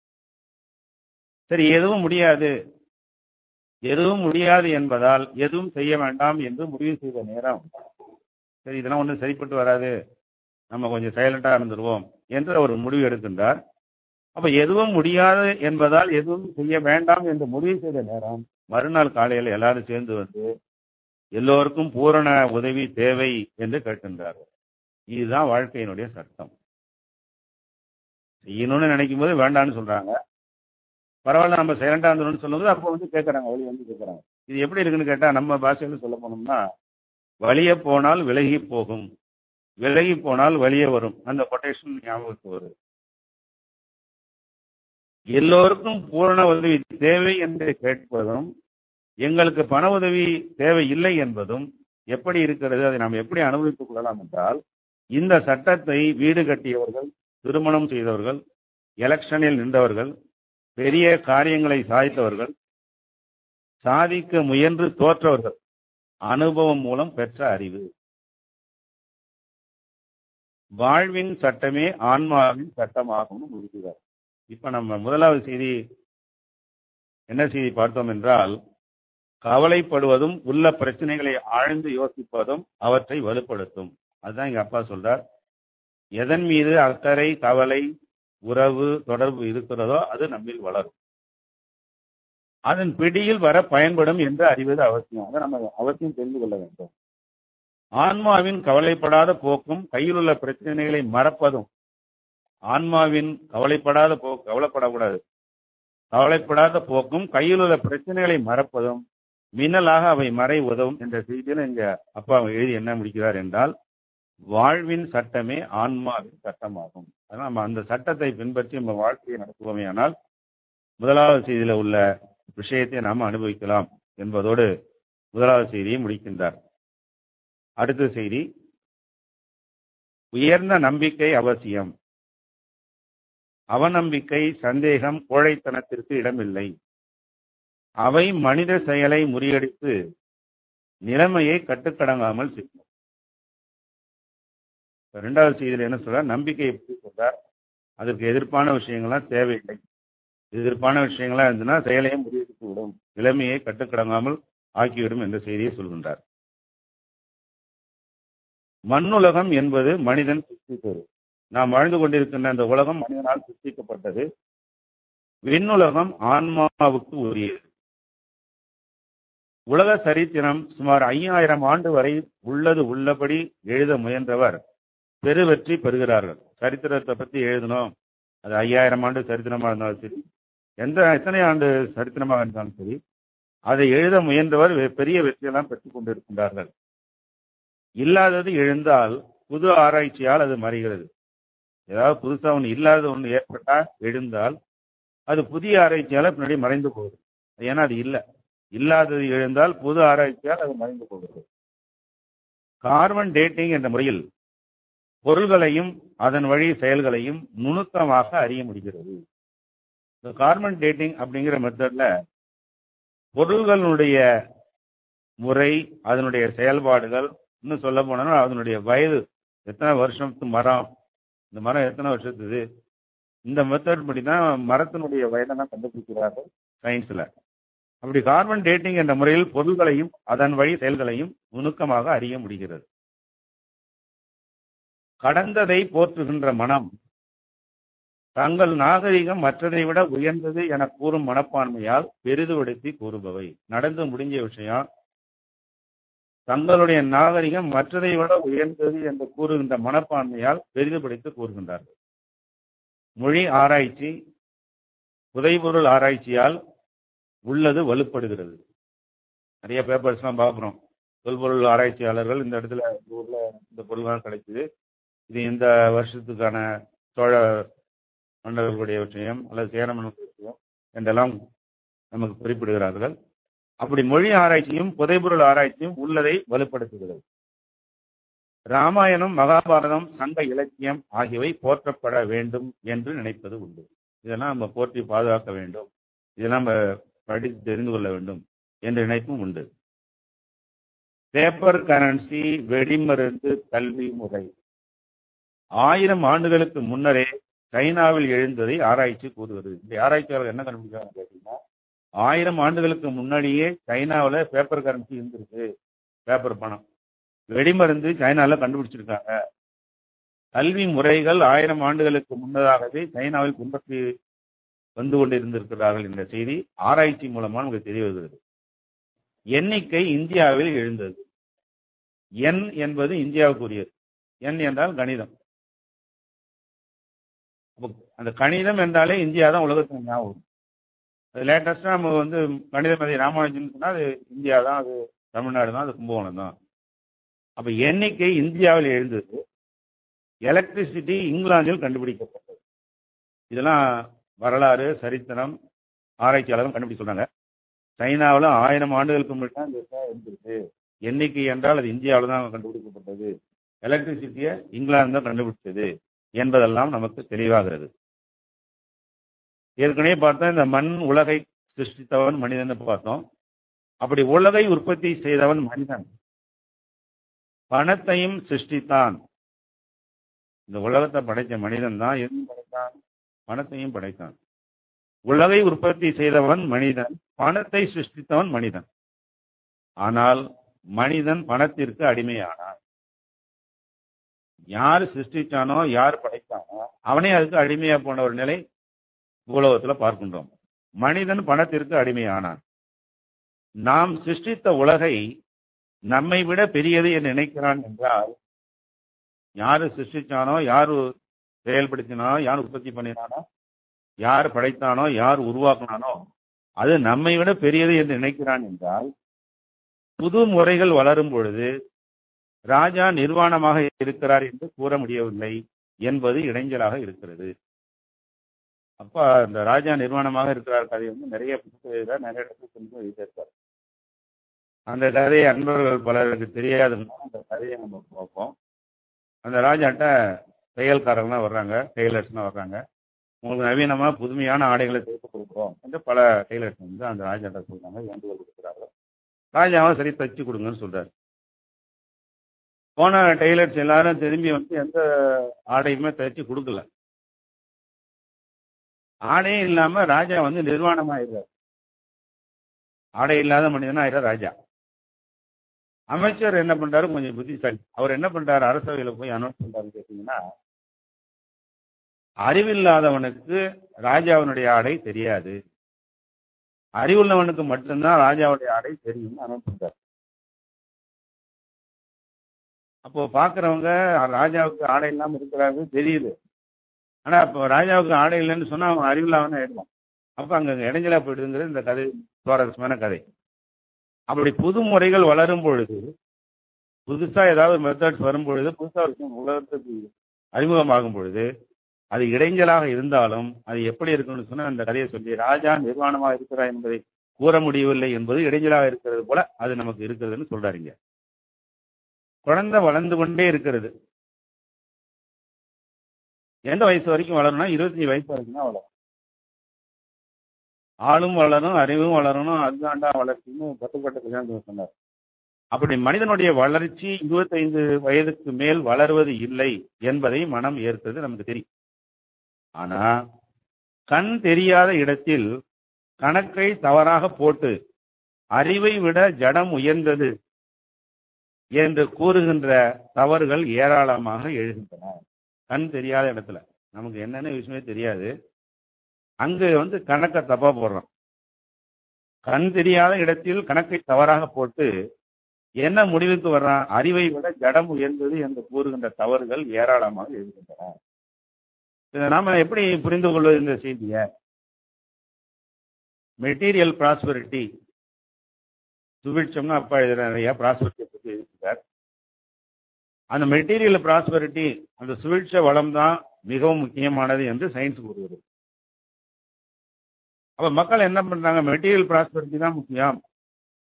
சரி எதுவும் முடியாது எதுவும் முடியாது என்பதால் எதுவும் செய்ய வேண்டாம் என்று முடிவு செய்த நேரம் சரி இதெல்லாம் ஒன்றும் சரிப்பட்டு வராது நம்ம கொஞ்சம் சைலண்டா இருந்துருவோம் என்று அவர் முடிவு எடுக்கின்றார் அப்ப எதுவும் முடியாது என்பதால் எதுவும் செய்ய வேண்டாம் என்று முடிவு செய்த நேரம் மறுநாள் காலையில் எல்லாரும் சேர்ந்து வந்து எல்லோருக்கும் பூரண உதவி தேவை என்று கேட்கின்றார்கள் இதுதான் வாழ்க்கையினுடைய சட்டம் செய்யணும்னு நினைக்கும் போது வேண்டாம்னு சொல்றாங்க பரவாயில்ல நம்ம சைலண்டா இருந்தோம்னு சொல்லும்போது அப்போ வந்து கேட்கறாங்க வழி வந்து கேட்கறாங்க இது எப்படி இருக்குன்னு கேட்டா நம்ம பாஷையில சொல்ல போனோம்னா வழிய போனால் விலகி போகும் விலகி போனால் வழியே வரும் அந்த கொட்டேஷன் ஞாபகத்துக்கு வரும் எல்லோருக்கும் பூரண உதவி தேவை என்று கேட்பதும் எங்களுக்கு பண உதவி தேவை இல்லை என்பதும் எப்படி இருக்கிறது அதை நாம் எப்படி அனுபவித்துக் கொள்ளலாம் என்றால் இந்த சட்டத்தை வீடு கட்டியவர்கள் திருமணம் செய்தவர்கள் எலெக்ஷனில் நின்றவர்கள் பெரிய காரியங்களை சாதித்தவர்கள் சாதிக்க முயன்று தோற்றவர்கள் அனுபவம் மூலம் பெற்ற அறிவு வாழ்வின் சட்டமே ஆன்மாவின் சட்டமாகும் முடிக்கிறார் இப்ப நம்ம முதலாவது செய்தி என்ன செய்தி பார்த்தோம் என்றால் கவலைப்படுவதும் உள்ள பிரச்சனைகளை ஆழ்ந்து யோசிப்பதும் அவற்றை வலுப்படுத்தும் அதுதான் எங்க அப்பா சொல்றார் எதன் மீது அக்கறை கவலை உறவு தொடர்பு இருக்கிறதோ அது நம்மில் வளரும் அதன் பிடியில் வர பயன்படும் என்று அறிவது அவசியம் அதை நம்ம அவசியம் தெரிந்து கொள்ள வேண்டும் ஆன்மாவின் கவலைப்படாத போக்கும் கையில் உள்ள பிரச்சனைகளை மறப்பதும் ஆன்மாவின் கவலைப்படாத போ கவலைப்படக்கூடாது கவலைப்படாத போக்கும் கையில் உள்ள பிரச்சனைகளை மறப்பதும் மின்னலாக அவை மறை உதவும் என்ற செய்தியில் இங்க அப்பா எழுதி என்ன முடிக்கிறார் என்றால் வாழ்வின் சட்டமே ஆன்மாவின் சட்டமாகும் அதனால் நம்ம அந்த சட்டத்தை பின்பற்றி நம்ம வாழ்க்கையை நடத்துவோமே ஆனால் முதலாவது செய்தியில உள்ள விஷயத்தை நாம் அனுபவிக்கலாம் என்பதோடு முதலாவது செய்தியை முடிக்கின்றார் அடுத்த செய்தி உயர்ந்த நம்பிக்கை அவசியம் அவநம்பிக்கை சந்தேகம் கோழைத்தனத்திற்கு இடமில்லை அவை மனித செயலை முறியடித்து நிலைமையை கட்டுக்கடங்காமல் செய்யும் இரண்டாவது செய்தியில் என்ன சொல்றார் நம்பிக்கை எப்படி சொல்றார் அதற்கு எதிர்ப்பான விஷயங்கள்லாம் தேவையில்லை எதிர்ப்பான விஷயங்களா இருந்ததுன்னா செயலையும் முறியடித்து விடும் நிலைமையை கட்டுக்கடங்காமல் ஆக்கிவிடும் என்ற செய்தியை சொல்கின்றார் மண்ணுலகம் என்பது மனிதன் சிருஷ்டித்தது நாம் வாழ்ந்து கொண்டிருக்கின்ற இந்த உலகம் மனிதனால் சிருஷ்டிக்கப்பட்டது விண்ணுலகம் ஆன்மாவுக்கு உரியது உலக சரித்திரம் சுமார் ஐயாயிரம் ஆண்டு வரை உள்ளது உள்ளபடி எழுத முயன்றவர் பெருவெற்றி பெறுகிறார்கள் சரித்திரத்தை பத்தி எழுதணும் அது ஐயாயிரம் ஆண்டு சரித்திரமாக இருந்தாலும் சரி எந்த எத்தனை ஆண்டு சரித்திரமாக இருந்தாலும் சரி அதை எழுத முயன்றவர் பெரிய வெற்றியெல்லாம் பெற்றுக் கொண்டிருக்கின்றார்கள் இல்லாதது எழுந்தால் புது ஆராய்ச்சியால் அது மறைகிறது ஏதாவது புதுசா ஒன்று இல்லாத ஒன்று ஏற்பட்டா எழுந்தால் அது புதிய ஆராய்ச்சியால பின்னாடி மறைந்து போகுது ஏன்னா அது இல்லை இல்லாதது எழுந்தால் புது ஆராய்ச்சியால் அது மறைந்து போகிறது கார்பன் டேட்டிங் என்ற முறையில் பொருள்களையும் அதன் வழி செயல்களையும் நுணுக்கமாக அறிய முடிகிறது இந்த கார்பன் டேட்டிங் அப்படிங்கிற மெத்தட்ல பொருள்களுடைய முறை அதனுடைய செயல்பாடுகள் இன்னும் சொல்ல போனா அதனுடைய வயது எத்தனை வருஷத்து மரம் இந்த மரம் எத்தனை வருஷத்துது இந்த மெத்தட் படி தான் மரத்தினுடைய வயதெல்லாம் கண்டுபிடிக்கிறார்கள் சயின்ஸ்ல அப்படி கார்பன் டேட்டிங் என்ற முறையில் பொருள்களையும் அதன் வழி செயல்களையும் நுணுக்கமாக அறிய முடிகிறது கடந்ததை போற்றுகின்ற மனம் தங்கள் நாகரிகம் மற்றதை விட உயர்ந்தது என கூறும் மனப்பான்மையால் பெரிதுபடுத்தி கூறுபவை நடந்து முடிஞ்ச விஷயம் தங்களுடைய நாகரிகம் மற்றதை விட உயர்ந்தது என்று கூறுகின்ற மனப்பான்மையால் பெரிதுபடுத்தி கூறுகின்றார்கள் மொழி ஆராய்ச்சி புதைபொருள் ஆராய்ச்சியால் உள்ளது வலுப்படுகிறது நிறைய பேப்பர்ஸ்லாம் பார்க்குறோம் தொல்பொருள் ஆராய்ச்சியாளர்கள் இந்த இடத்துல இந்த ஊர்ல இந்த பொருள்லாம் கிடைக்குது இது இந்த வருஷத்துக்கான சோழ மன்னர்களுடைய விஷயம் அல்லது சேர மன்னர்களுடைய விஷயம் என்றெல்லாம் நமக்கு குறிப்பிடுகிறார்கள் அப்படி மொழி ஆராய்ச்சியும் புதைபொருள் ஆராய்ச்சியும் உள்ளதை வலுப்படுத்துகிறது ராமாயணம் மகாபாரதம் சங்க இலக்கியம் ஆகியவை போற்றப்பட வேண்டும் என்று நினைப்பது உண்டு இதெல்லாம் நம்ம போற்றி பாதுகாக்க வேண்டும் இதெல்லாம் நம்ம படித்து தெரிந்து கொள்ள வேண்டும் என்ற நினைப்பும் உண்டு பேப்பர் கரன்சி வெடிமருந்து கல்வி முறை ஆயிரம் ஆண்டுகளுக்கு முன்னரே சைனாவில் எழுந்ததை ஆராய்ச்சி கூறுகிறது இந்த ஆராய்ச்சியாளர் என்ன கண்டுபிடிச்சாங்க கேட்டீங்கன்னா ஆயிரம் ஆண்டுகளுக்கு முன்னாடியே சைனாவில் பேப்பர் கரன்சி இருந்திருக்கு பேப்பர் பணம் வெடிமருந்து சைனாவில் கண்டுபிடிச்சிருக்காங்க கல்வி முறைகள் ஆயிரம் ஆண்டுகளுக்கு முன்னதாகவே சைனாவில் பின்பற்றி வந்து கொண்டிருந்திருக்கிறார்கள் என்ற செய்தி ஆராய்ச்சி மூலமா நமக்கு தெரிய வருகிறது எண்ணிக்கை இந்தியாவில் எழுந்தது எண் என்பது இந்தியாவுக்குரியது எண் என்றால் கணிதம் அந்த கணிதம் என்றாலே இந்தியா தான் உலகத்துக்கு ஞாபகம் அது லேட்டஸ்டா நம்ம வந்து கணித மேதை ராமானுஜன் சொன்னா அது இந்தியா தான் அது தமிழ்நாடு தான் அது கும்பகோணம் தான் அப்ப எண்ணிக்கை இந்தியாவில் எழுந்தது எலக்ட்ரிசிட்டி இங்கிலாந்தில் கண்டுபிடிக்கப்பட்டது இதெல்லாம் வரலாறு சரித்திரம் ஆராய்ச்சியாளரும் கண்டுபிடிச்சு சொல்றாங்க சைனாவில் ஆயிரம் ஆண்டுகளுக்கு முன்னாடி தான் இந்த விஷயம் இருந்திருக்கு எண்ணிக்கை என்றால் அது இந்தியாவில் தான் கண்டுபிடிக்கப்பட்டது எலக்ட்ரிசிட்டியை இங்கிலாந்து தான் கண்டுபிடிச்சது என்பதெல்லாம் நமக்கு தெளிவாகிறது ஏற்கனவே பார்த்தா இந்த மண் உலகை சிருஷ்டித்தவன் மனிதன் பார்த்தோம் அப்படி உலகை உற்பத்தி செய்தவன் மனிதன் பணத்தையும் சிருஷ்டித்தான் இந்த உலகத்தை படைத்த மனிதன் தான் எதுவும் படைத்தான் பணத்தையும் படைத்தான் உலகை உற்பத்தி செய்தவன் மனிதன் பணத்தை சிருஷ்டித்தவன் மனிதன் ஆனால் மனிதன் பணத்திற்கு அடிமையானான் யார் சிருஷ்டிச்சானோ யார் படைத்தானோ அவனே அதுக்கு அடிமையா போன ஒரு நிலை உலகத்துல பார்க்கின்றோம் மனிதன் பணத்திற்கு அடிமையானான் நாம் சிருஷ்டித்த உலகை நம்மை விட பெரியது என்று நினைக்கிறான் என்றால் யாரு சிருஷ்டிச்சானோ யாரு செயல்படுத்தினானோ யார் உற்பத்தி பண்ணினானோ யார் படைத்தானோ யார் உருவாக்கினானோ அது நம்மை விட பெரியது என்று நினைக்கிறான் என்றால் புது முறைகள் வளரும் பொழுது ராஜா நிர்வாணமாக இருக்கிறார் என்று கூற முடியவில்லை என்பது இடைஞ்சலாக இருக்கிறது அப்ப இந்த ராஜா நிர்வாணமாக இருக்கிறார் கதை வந்து நிறைய புத்தகத்தில் நிறைய இடத்துல எழுதியிருக்காரு அந்த கதையை அன்பர்கள் பலருக்கு தெரியாதுன்னா அந்த கதையை நம்ம பார்ப்போம் அந்த ராஜாட்ட தையல்காரங்களாம் வர்றாங்க டெய்லர்ஸ்லாம் வர்றாங்க உங்களுக்கு நவீனமாக புதுமையான ஆடைகளை தைத்து கொடுக்குறோம் என்று பல டெய்லர்ஸ் வந்து அந்த ராஜாட்ட சொல்றாங்க வேண்டுகோள் கொடுக்குறாங்க ராஜாவும் சரி தச்சு கொடுங்கன்னு சொல்றாரு போன டெய்லர்ஸ் எல்லாரும் திரும்பி வந்து எந்த ஆடையுமே தைச்சு கொடுக்கல ஆடையே இல்லாம ராஜா வந்து நிர்வாணமாயிடுறார் ஆடை இல்லாத மனிதனா ஆயிடுறார் ராஜா அமைச்சர் என்ன பண்றாரு கொஞ்சம் புத்திசாலி அவர் என்ன பண்றாரு அரசவையில போய் அனௌன்ஸ் பண்றாரு கேட்டீங்கன்னா அறிவில்லாதவனுக்கு ராஜாவினுடைய ஆடை தெரியாது அறிவுள்ளவனுக்கு மட்டும்தான் ராஜாவுடைய ஆடை தெரியும்னு அனௌன்ஸ் பண்றாரு அப்போ பாக்குறவங்க ராஜாவுக்கு ஆடை இல்லாம இருக்கிறாரு தெரியுது ஆனா இப்போ ராஜாவுக்கு ஆடை இல்லைன்னு சொன்னா அவன் அறிவில்லாம ஆயிடுவான் அப்ப அங்க இடைஞ்சலா போயிடுதுங்கிறது இந்த கதை சுவாரஸ்யமான கதை அப்படி புது முறைகள் வளரும் பொழுது புதுசா ஏதாவது மெத்தட்ஸ் வரும் பொழுது புதுசா ஒரு விஷயம் உலகத்துக்கு அறிமுகமாகும் பொழுது அது இடைஞ்சலாக இருந்தாலும் அது எப்படி இருக்குன்னு சொன்னா அந்த கதையை சொல்லி ராஜா நிர்வாணமாக இருக்கிறார் என்பதை கூற முடியவில்லை என்பது இடைஞ்சலாக இருக்கிறது போல அது நமக்கு இருக்கிறதுன்னு சொல்றாருங்க குழந்தை வளர்ந்து கொண்டே இருக்கிறது எந்த வயசு வரைக்கும் வளரணும்னா இருபத்தஞ்சு வயசு வரைக்கும் தான் வளரும் ஆளும் வளரும் அறிவும் வளரணும் அதுதாண்டா வளர்ச்சின்னு பட்டுப்பட்ட கல்யாணம் சொன்னார் அப்படி மனிதனுடைய வளர்ச்சி இருபத்தைந்து வயதுக்கு மேல் வளர்வது இல்லை என்பதை மனம் ஏற்கிறது நமக்கு தெரியும் ஆனா கண் தெரியாத இடத்தில் கணக்கை தவறாக போட்டு அறிவை விட ஜடம் உயர்ந்தது என்று கூறுகின்ற தவறுகள் ஏராளமாக எழுகின்றன கண் தெரியாத இடத்துல நமக்கு என்னென்ன விஷயமே தெரியாது அங்கு வந்து கணக்கை தப்பா போடுறோம் கண் தெரியாத இடத்தில் கணக்கை தவறாக போட்டு என்ன முடிவுக்கு வர்றான் அறிவை விட ஜடம் உயர்ந்தது என்று கூறுகின்ற தவறுகள் ஏராளமாக எழுகின்றன இதை நாம எப்படி புரிந்து கொள்வது இந்த செய்திய மெட்டீரியல் ப்ராஸ்பரிட்டி சுபிட்சம்னு அப்பா எழுதுறாரு ப்ராஸ்பரிட்டி பற்றி எழுதியிருக்கார் அந்த மெட்டீரியல் ப்ராஸ்பரிட்டி அந்த சுபிட்ச வளம் தான் மிகவும் முக்கியமானது என்று சயின்ஸ் கூறுகிறது அப்ப மக்கள் என்ன பண்றாங்க மெட்டீரியல் ப்ராஸ்பரிட்டி தான் முக்கியம்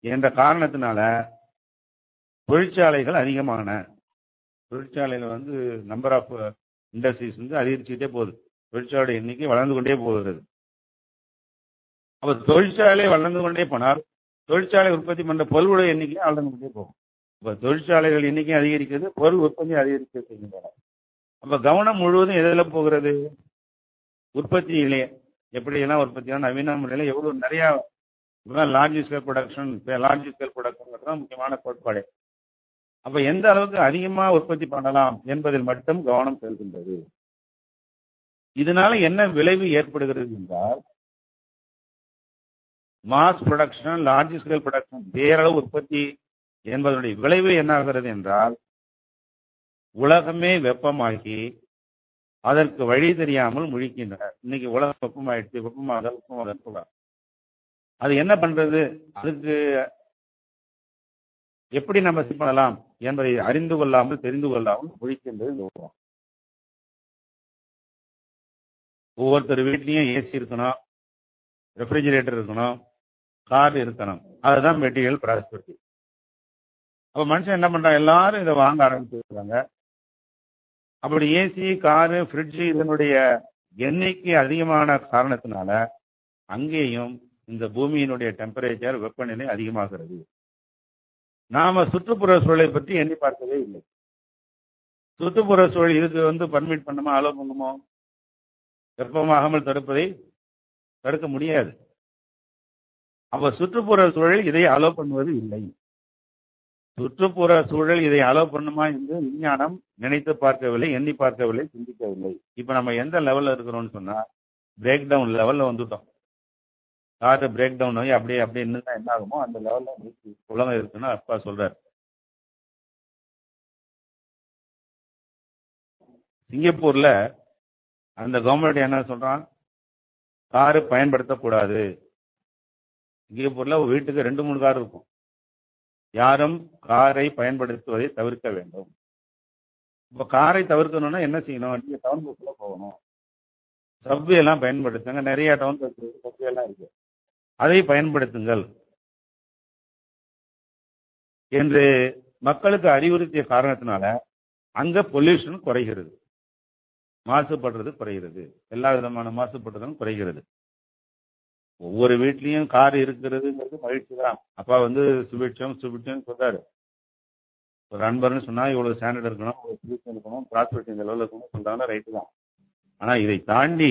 என்ற காரணத்தினால தொழிற்சாலைகள் அதிகமான தொழிற்சாலையில் வந்து நம்பர் ஆஃப் இண்டஸ்ட்ரீஸ் வந்து அதிகரிச்சுக்கிட்டே போகுது தொழிற்சாலை எண்ணிக்கை வளர்ந்து கொண்டே போகிறது அப்ப தொழிற்சாலை வளர்ந்து கொண்டே போனால் தொழிற்சாலை உற்பத்தி பண்ற பொருளுடைய எண்ணிக்கை வளர்ந்து கொண்டே போகும் இப்ப தொழிற்சாலைகள் எண்ணிக்கை அதிகரிக்கிறது பொருள் உற்பத்தி அதிகரிக்க செய்கின்றன அப்ப கவனம் முழுவதும் எதில் போகிறது உற்பத்தியிலே எப்படியெல்லாம் உற்பத்தியான நவீன முறையில் எவ்வளவு நிறைய large scale production large scale production தான் முக்கியமான கோட்பாடு அப்ப எந்த அளவுக்கு அதிகமா உற்பத்தி பண்ணலாம் என்பதில் மட்டும் கவனம் செலுகின்றது இதனால என்ன விளைவு ஏற்படுகிறது என்றால் mass production large scale production பேரளவு உற்பத்தி என்பதனுடைய விளைவு என்ன ஆகிறது என்றால் உலகமே வெப்பமாகி அதற்கு வழி தெரியாமல் முழிக்கின்றனர் இன்னைக்கு உலகம் வெப்பமாயிடுச்சு வெப்பமாக வெப்பமாக அது என்ன பண்றது அதுக்கு எப்படி நம்ம சரி பண்ணலாம் என்பதை அறிந்து கொள்ளாமல் தெரிந்து கொள்ளாமல் முழிக்கின்றது இந்த உலகம் ஒவ்வொருத்தர் வீட்லயும் ஏசி இருக்கணும் ரெஃப்ரிஜிரேட்டர் இருக்கணும் கார் இருக்கணும் அதுதான் மெட்டீரியல் ப்ராஸ்பரிட்டி அப்ப மனுஷன் என்ன பண்றான் எல்லாரும் இதை வாங்க ஆரம்பிச்சிருக்காங்க அப்படி ஏசி காரு ஃப்ரிட்ஜ் இதனுடைய எண்ணிக்கை அதிகமான காரணத்தினால அங்கேயும் இந்த பூமியினுடைய டெம்பரேச்சர் வெப்பநிலை அதிகமாகிறது நாம சுற்றுப்புற சூழலை பற்றி எண்ணி பார்க்கவே இல்லை சுற்றுப்புற சூழல் இதுக்கு வந்து பர்மிட் பண்ணுமா அலோ பண்ணுமோ வெப்பமாகாமல் தடுப்பதை தடுக்க முடியாது அப்ப சுற்றுப்புற சூழல் இதை அலோ பண்ணுவது இல்லை சுற்றுப்புற சூழல் இதை அலோ பண்ணுமா என்று விஞ்ஞானம் நினைத்து பார்க்கவில்லை எண்ணி பார்க்கவில்லை சிந்திக்கவில்லை இப்ப நம்ம எந்த லெவல்ல இருக்கிறோம்னு சொன்னா பிரேக் டவுன் லெவல்ல வந்துட்டோம் காற்று பிரேக் டவுன் ஆகி அப்படியே அப்படியே நின்று என்ன ஆகுமோ அந்த லெவல்ல உலகம் இருக்குன்னு அப்பா சொல்றாரு சிங்கப்பூர்ல அந்த கவர்மெண்ட் என்ன சொல்றான் காரு பயன்படுத்தக்கூடாது சிங்கப்பூர்ல ஒரு வீட்டுக்கு ரெண்டு மூணு கார் இருக்கும் யாரும் காரை பயன்படுத்துவதை தவிர்க்க வேண்டும் இப்போ காரை தவிர்க்கணும்னா என்ன செய்யணும் நீங்க டவுன் பஸ்ல போகணும் சப்வே எல்லாம் பயன்படுத்துங்க நிறைய டவுன் பஸ் சப்வே எல்லாம் இருக்கு அதை பயன்படுத்துங்கள் என்று மக்களுக்கு அறிவுறுத்திய காரணத்தினால அங்க பொல்யூஷன் குறைகிறது மாசுபடுறது குறைகிறது எல்லா விதமான மாசுபடுறதும் குறைகிறது ஒவ்வொரு வீட்லயும் கார் இருக்கிறதுங்கிறது மகிழ்ச்சி தான் அப்பா வந்து சுபிட்சம் சுபிட்சம் சொல்றாரு ஒரு அன்பர்னு சொன்னா இவ்வளவு ஸ்டாண்டர்ட் இருக்கணும் இவ்வளவு சுபிட்சம் இருக்கணும் ப்ராஸ்பெக்ட் இந்த லெவலில் இருக்கணும் சொல்றாங்கன்னா ரைட்டு தான் ஆனா இதை தாண்டி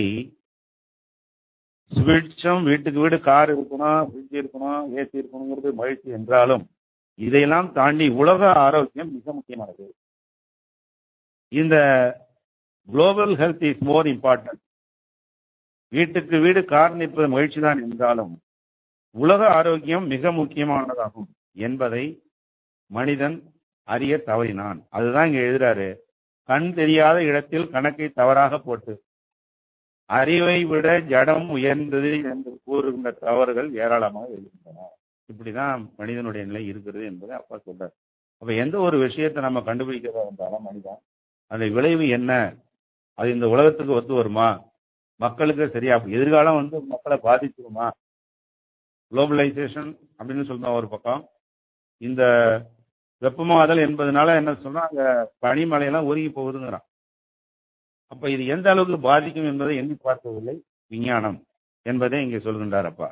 சுபிட்சம் வீட்டுக்கு வீடு கார் இருக்கணும் ஃப்ரிட்ஜ் இருக்கணும் ஏசி இருக்கணுங்கிறது மகிழ்ச்சி என்றாலும் இதையெல்லாம் தாண்டி உலக ஆரோக்கியம் மிக முக்கியமானது இந்த global health is more important வீட்டுக்கு வீடு கார் நிற்பது மகிழ்ச்சி தான் என்றாலும் உலக ஆரோக்கியம் மிக முக்கியமானதாகும் என்பதை மனிதன் அறிய தவறினான் அதுதான் இங்க எழுதுறாரு கண் தெரியாத இடத்தில் கணக்கை தவறாக போட்டு அறிவை விட ஜடம் உயர்ந்தது என்று கூறுகின்ற தவறுகள் ஏராளமாக இருக்கின்றன இப்படிதான் மனிதனுடைய நிலை இருக்கிறது என்பதை அப்பா சொல்றார் அப்ப எந்த ஒரு விஷயத்தை நம்ம கண்டுபிடிக்கிறதா இருந்தாலும் மனிதன் அந்த விளைவு என்ன அது இந்த உலகத்துக்கு ஒத்து வருமா மக்களுக்கு சரியா எதிர்காலம் வந்து மக்களை பாதிச்சிருமா குளோபலைசேஷன் அப்படின்னு சொல்றோம் ஒரு பக்கம் இந்த வெப்பமாதல் என்பதனால என்ன சொன்னா அங்க பனிமலையெல்லாம் ஒருங்கி போகுதுங்கிறான் அப்ப இது எந்த அளவுக்கு பாதிக்கும் என்பதை எண்ணி பார்க்கவில்லை விஞ்ஞானம் என்பதை இங்கே சொல்கின்றார் அப்பா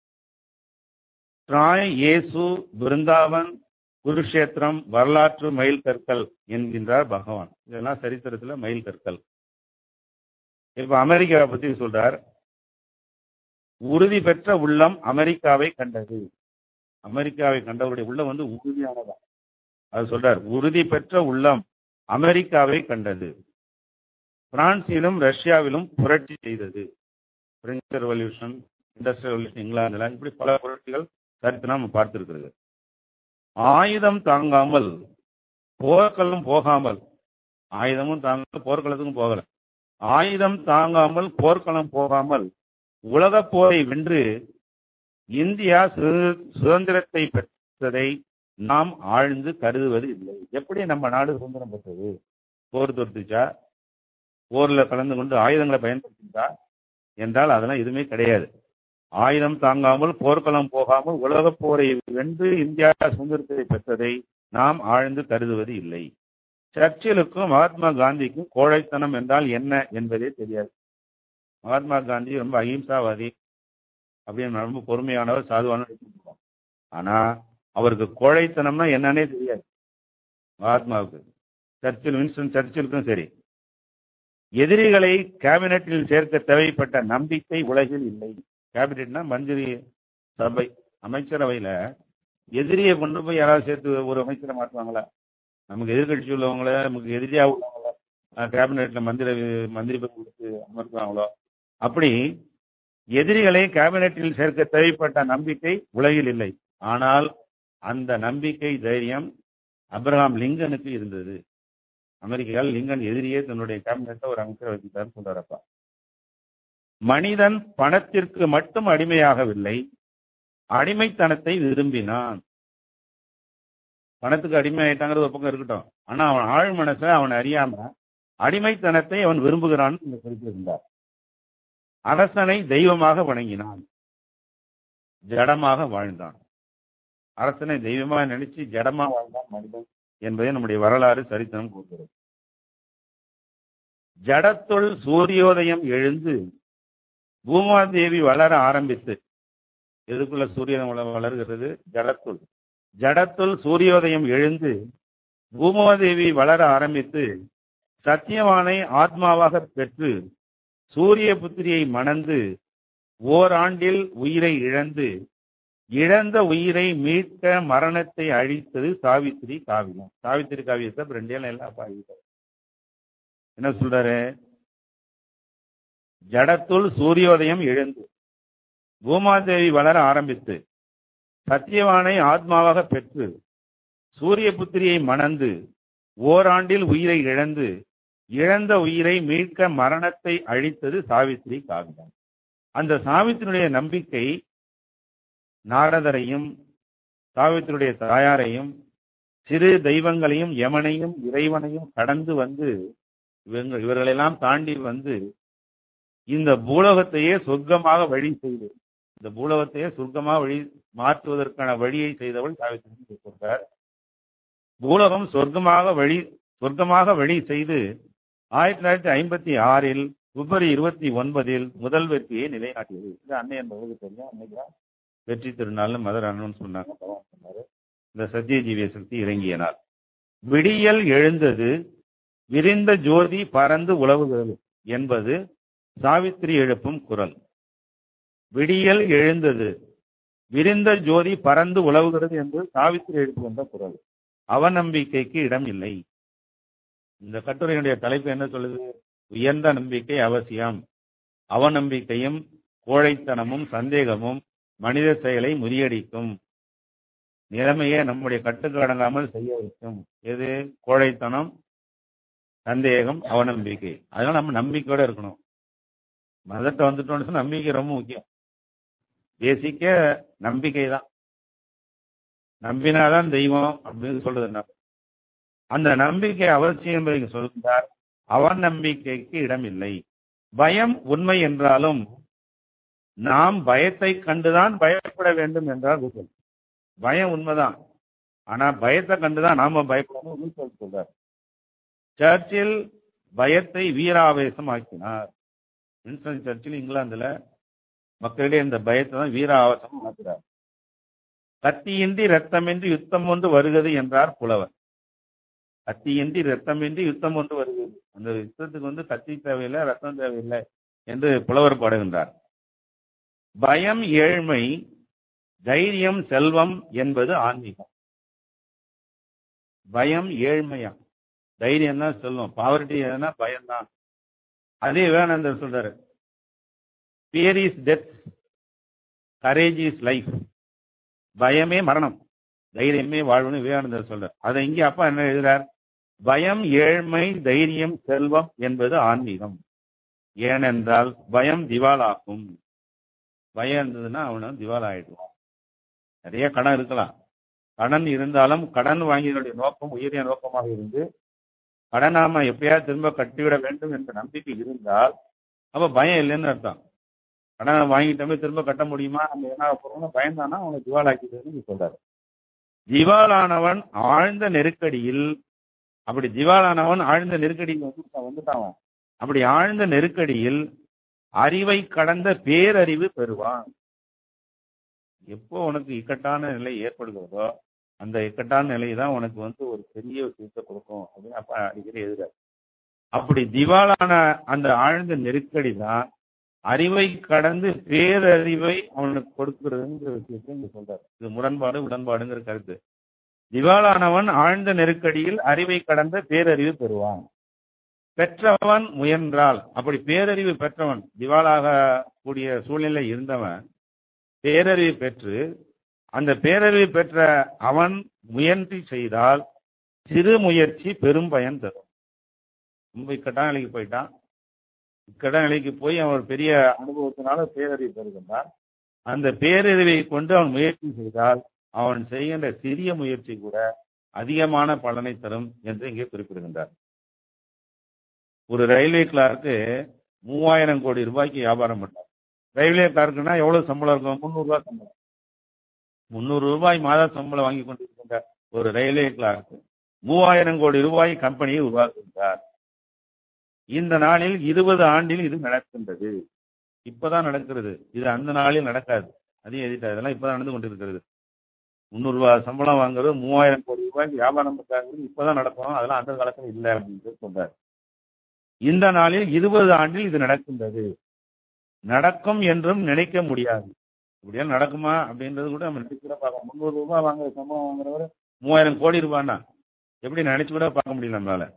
ட்ராய் இயேசு பிருந்தாவன் குருஷேத்திரம் வரலாற்று மயில் கற்கள் என்கின்றார் பகவான் இதெல்லாம் சரித்திரத்துல மயில் கற்கள் இப்ப அமெரிக்காவை பத்தி சொல்றார் உறுதி பெற்ற உள்ளம் அமெரிக்காவை கண்டது அமெரிக்காவை கண்டவருடைய உள்ளம் வந்து உறுதியானதா அது சொல்றார் உறுதி பெற்ற உள்ளம் அமெரிக்காவை கண்டது பிரான்சிலும் ரஷ்யாவிலும் புரட்சி செய்தது பிரெஞ்சு ரெவல்யூஷன் இண்டஸ்ட்ரியல் ரெவல்யூஷன் இங்கிலாந்துல இப்படி பல புரட்சிகள் சரித்திரம் நம்ம பார்த்திருக்கிறது ஆயுதம் தாங்காமல் போர்க்களம் போகாமல் ஆயுதமும் தாங்க போர்க்களத்துக்கும் போகல ஆயுதம் தாங்காமல் போர்க்களம் போகாமல் உலக போரை வென்று இந்தியா சுதந்திரத்தை பெற்றதை நாம் ஆழ்ந்து கருதுவது இல்லை எப்படி நம்ம நாடு சுதந்திரம் பெற்றது போர் தொடுத்துச்சா போர்ல கலந்து கொண்டு ஆயுதங்களை பயன்படுத்திச்சா என்றால் அதெல்லாம் எதுவுமே கிடையாது ஆயுதம் தாங்காமல் போர்க்களம் போகாமல் உலகப் போரை வென்று இந்தியா சுதந்திரத்தை பெற்றதை நாம் ஆழ்ந்து கருதுவது இல்லை சர்ச்சிலுக்கும் மகாத்மா காந்திக்கும் கோழைத்தனம் என்றால் என்ன என்பதே தெரியாது மகாத்மா காந்தி ரொம்ப அகிம்சாவாதி அப்படின்னு ரொம்ப பொறுமையானவர் சாதுவானவர் ஆனா அவருக்கு கோழைத்தனம்னா என்னன்னே தெரியாது மகாத்மாவுக்கு சர்ச்சில் வின்ஸ்டன் சர்ச்சிலுக்கும் சரி எதிரிகளை கேபினட்டில் சேர்க்க தேவைப்பட்ட நம்பிக்கை உலகில் இல்லை கேபினட்னா மந்திரி சபை அமைச்சரவையில எதிரியை கொண்டு போய் யாராவது சேர்த்து ஒரு அமைச்சரை மாற்றுவாங்களா நமக்கு எதிர்கட்சி உள்ளவங்கள நமக்கு எதிரியா உள்ளவங்கள கேபினெட்ல மந்திரி மந்திரி பதவி கொடுத்து அமர்த்துவாங்களோ அப்படி எதிரிகளை கேபினெட்டில் சேர்க்க தேவைப்பட்ட நம்பிக்கை உலகில் இல்லை ஆனால் அந்த நம்பிக்கை தைரியம் அப்ரஹாம் லிங்கனுக்கு இருந்தது அமெரிக்காவில் லிங்கன் எதிரியே தன்னுடைய கேபினெட்டை ஒரு அமைச்சர் வச்சுட்டார் சொல்றாரப்பா மனிதன் பணத்திற்கு மட்டும் அடிமையாகவில்லை அடிமைத்தனத்தை விரும்பினான் பணத்துக்கு அடிமை ஆயிட்டாங்கிறது ஒரு பக்கம் இருக்கட்டும் ஆனா அவன் ஆழ் மனசை அவன் அறியாம அடிமைத்தனத்தை அவன் விரும்புகிறான் இந்த குறிப்பிட்டிருந்தார் அரசனை தெய்வமாக வணங்கினான் ஜடமாக வாழ்ந்தான் அரசனை தெய்வமாக நினைச்சு ஜடமா வாழ்ந்தான் மனிதன் என்பதை நம்முடைய வரலாறு சரித்திரம் கூறுகிறது ஜடத்துள் சூரியோதயம் எழுந்து பூமாதேவி வளர ஆரம்பித்து எதுக்குள்ள சூரியன் வள- வளர்கிறது ஜடத்துள் ஜடத்துள் சூரியோதயம் எழுந்து பூமாதேவி வளர ஆரம்பித்து சத்தியவானை ஆத்மாவாக பெற்று சூரிய புத்திரியை மணந்து ஓராண்டில் உயிரை இழந்து இழந்த உயிரை மீட்க மரணத்தை அழித்தது சாவித்திரி காவியம் சாவித்திரி காவியத்தை அப்புறம் ரெண்டே எல்லாம் பாடிட்டார் என்ன சொல்றாரு ஜடத்துள் சூரியோதயம் எழுந்து பூமாதேவி வளர ஆரம்பித்து சத்தியவானை ஆத்மாவாக பெற்று சூரிய புத்திரியை மணந்து ஓராண்டில் உயிரை இழந்து இழந்த உயிரை மீட்க மரணத்தை அழித்தது சாவித்திரி காவியம் அந்த சாவித்திரியுடைய நம்பிக்கை நாரதரையும் சாவித்திரியுடைய தாயாரையும் சிறு தெய்வங்களையும் யமனையும் இறைவனையும் கடந்து வந்து இவங்க இவர்களெல்லாம் தாண்டி வந்து இந்த பூலோகத்தையே சொர்க்கமாக வழி செய்து இந்த பூலோகத்தையே சொர்க்கமாக வழி மாற்றுவதற்கான வழியை செய்தவள் சாவித்திரி சொல்றார் பூலோகம் சொர்க்கமாக வழி சொர்க்கமாக வழி செய்து ஆயிரத்தி தொள்ளாயிரத்தி ஐம்பத்தி ஆறில் பிப்ரவரி இருபத்தி ஒன்பதில் முதல் வெற்றியை நிலைநாட்டியது இது அன்னை என்பவருக்கு தெரியும் அன்னைக்கு தான் வெற்றி திருநாள்னு மதர் அண்ணன் சொன்னாங்க பகவான் சொன்னாரு இந்த சத்தியஜீவிய சக்தி இறங்கிய நாள் விடியல் எழுந்தது விரிந்த ஜோதி பறந்து உலவுகிறது என்பது சாவித்திரி எழுப்பும் குரல் விடியல் எழுந்தது விரிந்த ஜோதி பறந்து உலவுகிறது என்று சாவித்திரி எழுப்புகின்ற குரல் அவநம்பிக்கைக்கு இடம் இல்லை இந்த கட்டுரையினுடைய தலைப்பு என்ன சொல்லுது உயர்ந்த நம்பிக்கை அவசியம் அவநம்பிக்கையும் கோழைத்தனமும் சந்தேகமும் மனித செயலை முறியடிக்கும் நிலைமையை நம்முடைய கட்டுக்கு அடங்காமல் செய்ய வைக்கும் எது கோழைத்தனம் சந்தேகம் அவநம்பிக்கை அதனால நம்ம நம்பிக்கையோட இருக்கணும் மதத்தை வந்துட்டோம்னு சொன்னா நம்பிக்கை ரொம்ப முக்கியம் பேசிக்க நம்பிக்கை தான் நம்பினாதான் தெய்வம் அப்படின்னு சொல்றது என்ன அந்த நம்பிக்கை அவசியம் என்பதை சொல்கிறார் அவன் நம்பிக்கைக்கு இடமில்லை பயம் உண்மை என்றாலும் நாம் பயத்தை கண்டுதான் பயப்பட வேண்டும் என்றார் ரூசல் பயம் உண்மைதான் ஆனா பயத்தை கண்டுதான் நாம பயப்படணும் ரூசல் சொல்றார் சர்ச்சில் பயத்தை வீராவேசம் ஆக்கினார் வின்ஸ்டன் சர்ச்சில் இங்கிலாந்துல மக்களிடையே இந்த பயத்தை தான் வீராவேசம் ஆக்குறார் கத்தியின்றி ரத்தமின்றி யுத்தம் ஒன்று வருகிறது என்றார் புலவர் கத்தியின்றி ரத்தமின்றி யுத்தம் ஒன்று வருகிறது அந்த யுத்தத்துக்கு வந்து கத்தி தேவையில்லை ரத்தம் தேவையில்லை என்று புலவர் பாடுகின்றார் பயம் ஏழ்மை தைரியம் செல்வம் என்பது ஆன்மீகம் பயம் ஏழ்மையா தைரியம் தான் செல்வம் பாவர்ட்டி எதுனா பயம்தான் அதே விவேகானந்தர் சொல்றாரு fear is death courage is life பயமே மரணம் தைரியமே வாழ்வுன்னு விவேகானந்தர் சொல்றார் அதை இங்கே அப்பா என்ன எழுதுறார் பயம் ஏழ்மை தைரியம் செல்வம் என்பது ஆன்மீகம் ஏனென்றால் பயம் திவாலாகும் பயம் இருந்ததுன்னா அவனை திவால் ஆயிடுவான் நிறைய கடன் இருக்கலாம் கடன் இருந்தாலும் கடன் வாங்கியதனுடைய நோக்கம் உயரிய நோக்கமாக இருந்து கடன் நாம எப்படியாவது திரும்ப கட்டிவிட வேண்டும் என்ற நம்பிக்கை இருந்தால் அப்ப பயம் இல்லைன்னு அர்த்தம் கடன் வாங்கிட்டோமே திரும்ப கட்ட முடியுமா நம்ம என்ன போறோம்னு பயந்தானா அவனை திவாலாக்கிடுன்னு சொல்றாரு திவாலானவன் ஆழ்ந்த நெருக்கடியில் அப்படி திவாலானவன் ஆழ்ந்த நெருக்கடியில் வந்து வந்துட்டான் அவன். அப்படி ஆழ்ந்த நெருக்கடியில் அறிவை கடந்த பேரறிவு பெறுவான் எப்போ உனக்கு இக்கட்டான நிலை ஏற்படுகிறதோ அந்த இக்கட்டான நிலை தான் உனக்கு வந்து ஒரு பெரிய விஷயத்தை கொடுக்கும் அப்படின்னு அப்ப அடிக்கடி எழுதுறாரு அப்படி திவாலான அந்த ஆழ்ந்த நெருக்கடி தான் அறிவை கடந்து பேரறிவை அவனுக்கு கொடுக்கிறதுங்கிற விஷயத்தை இங்க சொல்றாரு இது முரண்பாடு உடன்பாடுங்கிற கருத்து திவாலானவன் ஆழ்ந்த நெருக்கடியில் அறிவை கடந்த பேரறிவு பெறுவான் பெற்றவன் முயன்றால் அப்படி பேரறிவு பெற்றவன் திவாலாக கூடிய சூழ்நிலை இருந்தவன் பேரறிவு பெற்று அந்த பேரறிவு பெற்ற அவன் முயற்சி செய்தால் சிறு முயற்சி பெரும் பயன் தரும் ரொம்ப இக்கட்டான நிலைக்கு போயிட்டான் இக்கட்டான நிலைக்கு போய் அவன் ஒரு பெரிய அனுபவத்தினால பேரறிவு பெறுகின்றான் அந்த பேரறிவை கொண்டு அவன் முயற்சி செய்தால் அவன் செய்கின்ற சிறிய முயற்சி கூட அதிகமான பலனை தரும் என்று இங்கே குறிப்பிடுகின்றார் ஒரு ரயில்வே கிளார்க்கு மூவாயிரம் கோடி ரூபாய்க்கு வியாபாரம் பண்ணார் ரயில்வே கிளார்க்குன்னா எவ்வளவு சம்பளம் இருக்கும் முந்நூறு ரூபாய் சம்பளம் முந்நூறு ரூபாய் மாத சம்பளம் வாங்கி கொண்டிருக்கின்ற ஒரு ரயில்வே கிளார்க்கு மூவாயிரம் கோடி ரூபாய் கம்பெனியை உருவாக்குகின்றார் இந்த நாளில் இருபது ஆண்டில் இது நடக்கின்றது இப்பதான் நடக்கிறது இது அந்த நாளில் நடக்காது அதையும் எழுதிட்டார் இதெல்லாம் இப்பதான் நடந்து கொண்டிருக்கிறது முந்நூறு ரூபாய் சம்பளம் வாங்குறது மூவாயிரம் கோடி ரூபாய்க்கு வியாபாரம் பண்றாங்கிறது இப்பதான் நடக்கும் அதெல்லாம் அந்த காலத்துல இல்லை அப்படின்னு சொல்றாரு இந்த நாளில் இருபது ஆண்டில் இது நடக்கின்றது நடக்கும் என்றும் நினைக்க முடியாது இப்படியா நடக்குமா அப்படின்றது கூட நம்ம நினைச்சு கூட பார்க்க முந்நூறு ரூபாய் வாங்குற சம்பளம் வாங்குறவர் மூவாயிரம் கோடி ரூபாய்னா எப்படி நினைச்சு கூட பார்க்க முடியல நம்மளால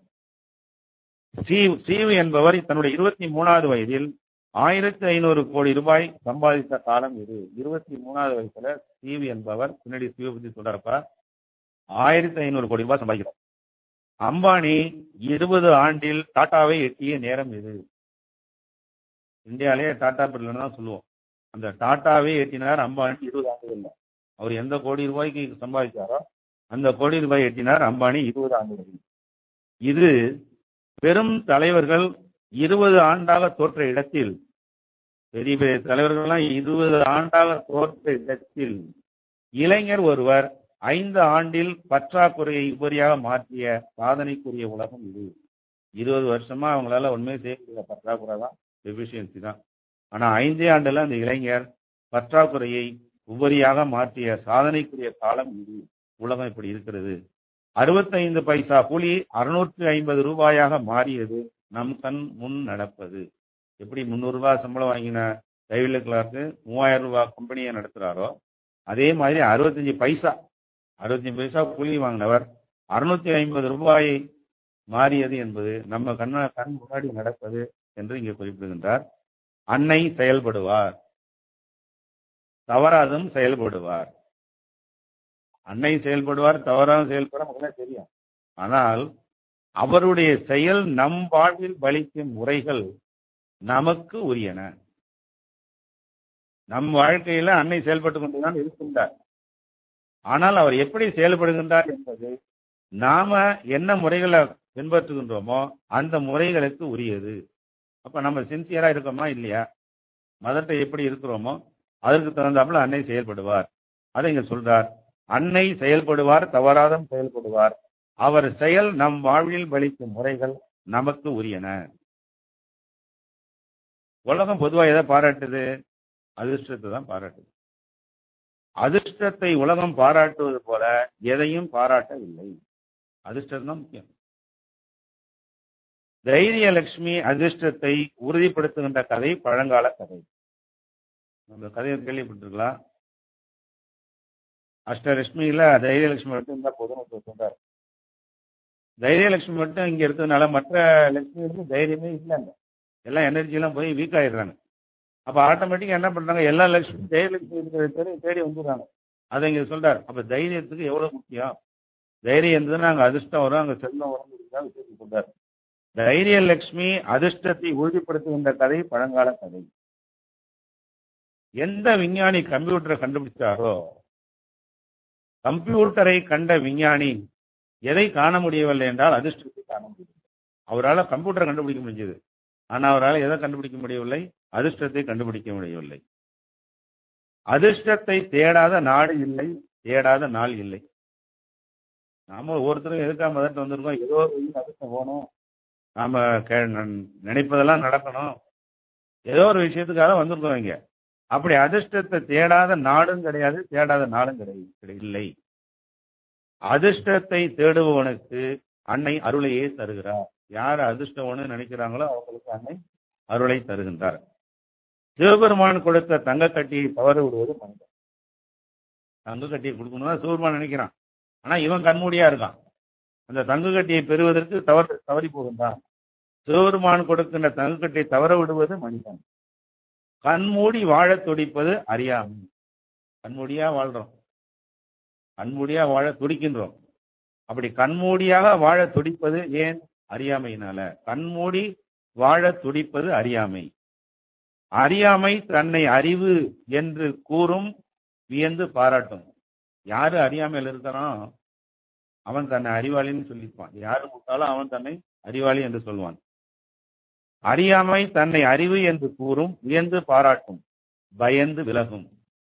சீவ் சீவு என்பவர் தன்னுடைய இருபத்தி மூணாவது வயதில் ஆயிரத்தி ஐநூறு கோடி ரூபாய் சம்பாதித்த காலம் இது இருபத்தி மூணாவது வயசுல சீவு என்பவர் பின்னாடி சீவை பத்தி சொல்றப்ப ஆயிரத்தி ஐநூறு கோடி ரூபாய் சம்பாதிக்கிறார் அம்பானி இருபது ஆண்டில் டாட்டாவை எட்டிய நேரம் இது இந்தியாவிலேயே டாடா பிரில்லன் தான் சொல்லுவோம் அந்த டாட்டாவே எட்டினார் அம்பானி இருபது ஆண்டுகள்ல அவர் எந்த கோடி ரூபாய்க்கு சம்பாதிச்சாரோ அந்த கோடி ரூபாய் எட்டினார் அம்பானி இருபது ஆண்டுகளில் இது பெரும் தலைவர்கள் இருபது ஆண்டாக தோற்ற இடத்தில் பெரிய பெரிய தலைவர்கள்லாம் இருபது ஆண்டாக தோற்ற இடத்தில் இளைஞர் ஒருவர் ஐந்து ஆண்டில் பற்றாக்குறையை உபரியாக மாற்றிய சாதனைக்குரிய உலகம் இது இருபது வருஷமா அவங்களால உண்மையை செய்யக்கூடிய பற்றாக்குறை தான் எஃபிஷியன்சி தான் ஆனா ஐந்தே ஆண்டுல அந்த இளைஞர் பற்றாக்குறையை உபரியாக மாற்றிய சாதனைக்குரிய காலம் இது உலகம் இப்படி இருக்கிறது அறுபத்தைந்து பைசா கூலி அறுநூற்றி ஐம்பது ரூபாயாக மாறியது நம் கண் முன் நடப்பது எப்படி முந்நூறு ரூபாய் சம்பளம் வாங்கின ரயில்வே கிளார்க்கு மூவாயிரம் ரூபாய் கம்பெனியை நடத்துறாரோ அதே மாதிரி அறுபத்தஞ்சு பைசா அறுபத்தஞ்சு பைசா கூலி வாங்கினவர் அறுநூத்தி ஐம்பது ரூபாயை மாறியது என்பது நம்ம கண்ண கண் முன்னாடி நடப்பது என்று இங்கே குறிப்பிடுகின்றார் அன்னை செயல்படுவார் தவறாதும் செயல்படுவார் அன்னை செயல்படுவார் தவறாதும் செயல்பட நமக்கு தெரியும் ஆனால் அவருடைய செயல் நம் வாழ்வில் பலிக்கும் முறைகள் நமக்கு உரியன நம் வாழ்க்கையில அன்னை செயல்பட்டு கொண்டுதான் இருக்கின்றார் ஆனால் அவர் எப்படி செயல்படுகின்றார் என்பது நாம என்ன முறைகளை பின்பற்றுகின்றோமோ அந்த முறைகளுக்கு உரியது அப்ப நம்ம சின்சியரா இருக்கோமா இல்லையா மதத்தை எப்படி இருக்கிறோமோ அதற்கு தகுந்தாப்புல அன்னை செயல்படுவார் அதை இங்க சொல்றார் அன்னை செயல்படுவார் தவறாதம் செயல்படுவார் அவர் செயல் நம் வாழ்வில் பலிக்கும் முறைகள் நமக்கு உரியன உலகம் பொதுவா எதை பாராட்டுது அதிர்ஷ்டத்தை தான் பாராட்டுது அதிர்ஷ்டத்தை உலகம் பாராட்டுவது போல எதையும் பாராட்டவில்லை அதிர்ஷ்டம் தான் முக்கியம் தைரியலட்சுமி அதிர்ஷ்டத்தை உறுதிப்படுத்துகின்ற கதை பழங்கால கதை நம்ம கதையை கேள்விப்பட்டிருக்கலாம் அஷ்டலட்சுமியில தைரியலட்சுமி மட்டும் இருந்தா போதும் சொல்றாரு தைரியலட்சுமி மட்டும் இங்க இருக்கிறதுனால மற்ற லட்சுமி தைரியமே இல்லைங்க எல்லாம் எனர்ஜி எல்லாம் போய் வீக் ஆயிடுறாங்க அப்ப ஆட்டோமேட்டிக்கா என்ன பண்றாங்க எல்லா லட்சுமி தைரியலட்சுமி இருக்கிற தேடி தேடி வந்துடுறாங்க அதை இங்க சொல்றாரு அப்ப தைரியத்துக்கு எவ்வளவு முக்கியம் தைரியம் இருந்ததுன்னா அங்க அதிர்ஷ்டம் வரும் அங்க செல்வம் வரும் விஷயம் சொல்றாரு தைரியலட்சுமி அதிர்ஷ்டத்தை உறுதிப்படுத்துகின்ற கதை பழங்கால கதை எந்த விஞ்ஞானி கம்ப்யூட்டரை கண்டுபிடிச்சாரோ கம்ப்யூட்டரை கண்ட விஞ்ஞானி எதை காண முடியவில்லை என்றால் அதிர்ஷ்டத்தை காண முடியும் அவரால் கம்ப்யூட்டரை கண்டுபிடிக்க முடிஞ்சது ஆனா அவரால் எதை கண்டுபிடிக்க முடியவில்லை அதிர்ஷ்டத்தை கண்டுபிடிக்க முடியவில்லை அதிர்ஷ்டத்தை தேடாத நாடு இல்லை தேடாத நாள் இல்லை நாம ஒவ்வொருத்தரும் எதுக்காக மதட்டு வந்திருக்கோம் ஏதோ ஒரு வழியில் அதிர்ஷ்டம் போகணும் நாம கே- நன்- நினைப்பதெல்லாம் நடக்கணும் ஏதோ ஒரு விஷயத்துக்காக வந்திருக்கோம் இங்க அப்படி அதிர்ஷ்டத்தை தேடாத நாடும் கிடையாது தேடாத நாளும் கிடையாது இல்லை அதிர்ஷ்டத்தை தேடுபவனுக்கு அன்னை அருளையே தருகிறார் யார் அதிர்ஷ்டம்னு நினைக்கிறாங்களோ அவங்களுக்கு அன்னை அருளை தருகின்றார் சிவபெருமான் கொடுத்த தங்க கட்டியை தவற விடுவது மனிதன் தங்க கட்டியை கொடுக்கணும் சிவபெருமான் நினைக்கிறான் ஆனா இவன் கண்மூடியா இருக்கான் அந்த தங்க கட்டியை பெறுவதற்கு தவறு தவறி போகின்றான் சிவபெருமான் கொடுக்கின்ற தங்க கட்டியை தவற விடுவது மனிதன் கண்மூடி வாழத் துடிப்பது அறியாமை கண்மூடியா வாழ்றோம் கண்மூடியா வாழ துடிக்கின்றோம் அப்படி கண்மூடியாக வாழ துடிப்பது ஏன் அறியாமையினால கண்மூடி வாழ துடிப்பது அறியாமை அறியாமை தன்னை அறிவு என்று கூறும் வியந்து பாராட்டும் யாரு அறியாமையில் இருக்கிறானோ அவன் தன்னை அறிவாளின்னு சொல்லிப்பான் யாரு முட்டாலும் அவன் தன்னை அறிவாளி என்று சொல்வான் அறியாமை தன்னை அறிவு என்று கூறும் வியந்து பாராட்டும் பயந்து விலகும்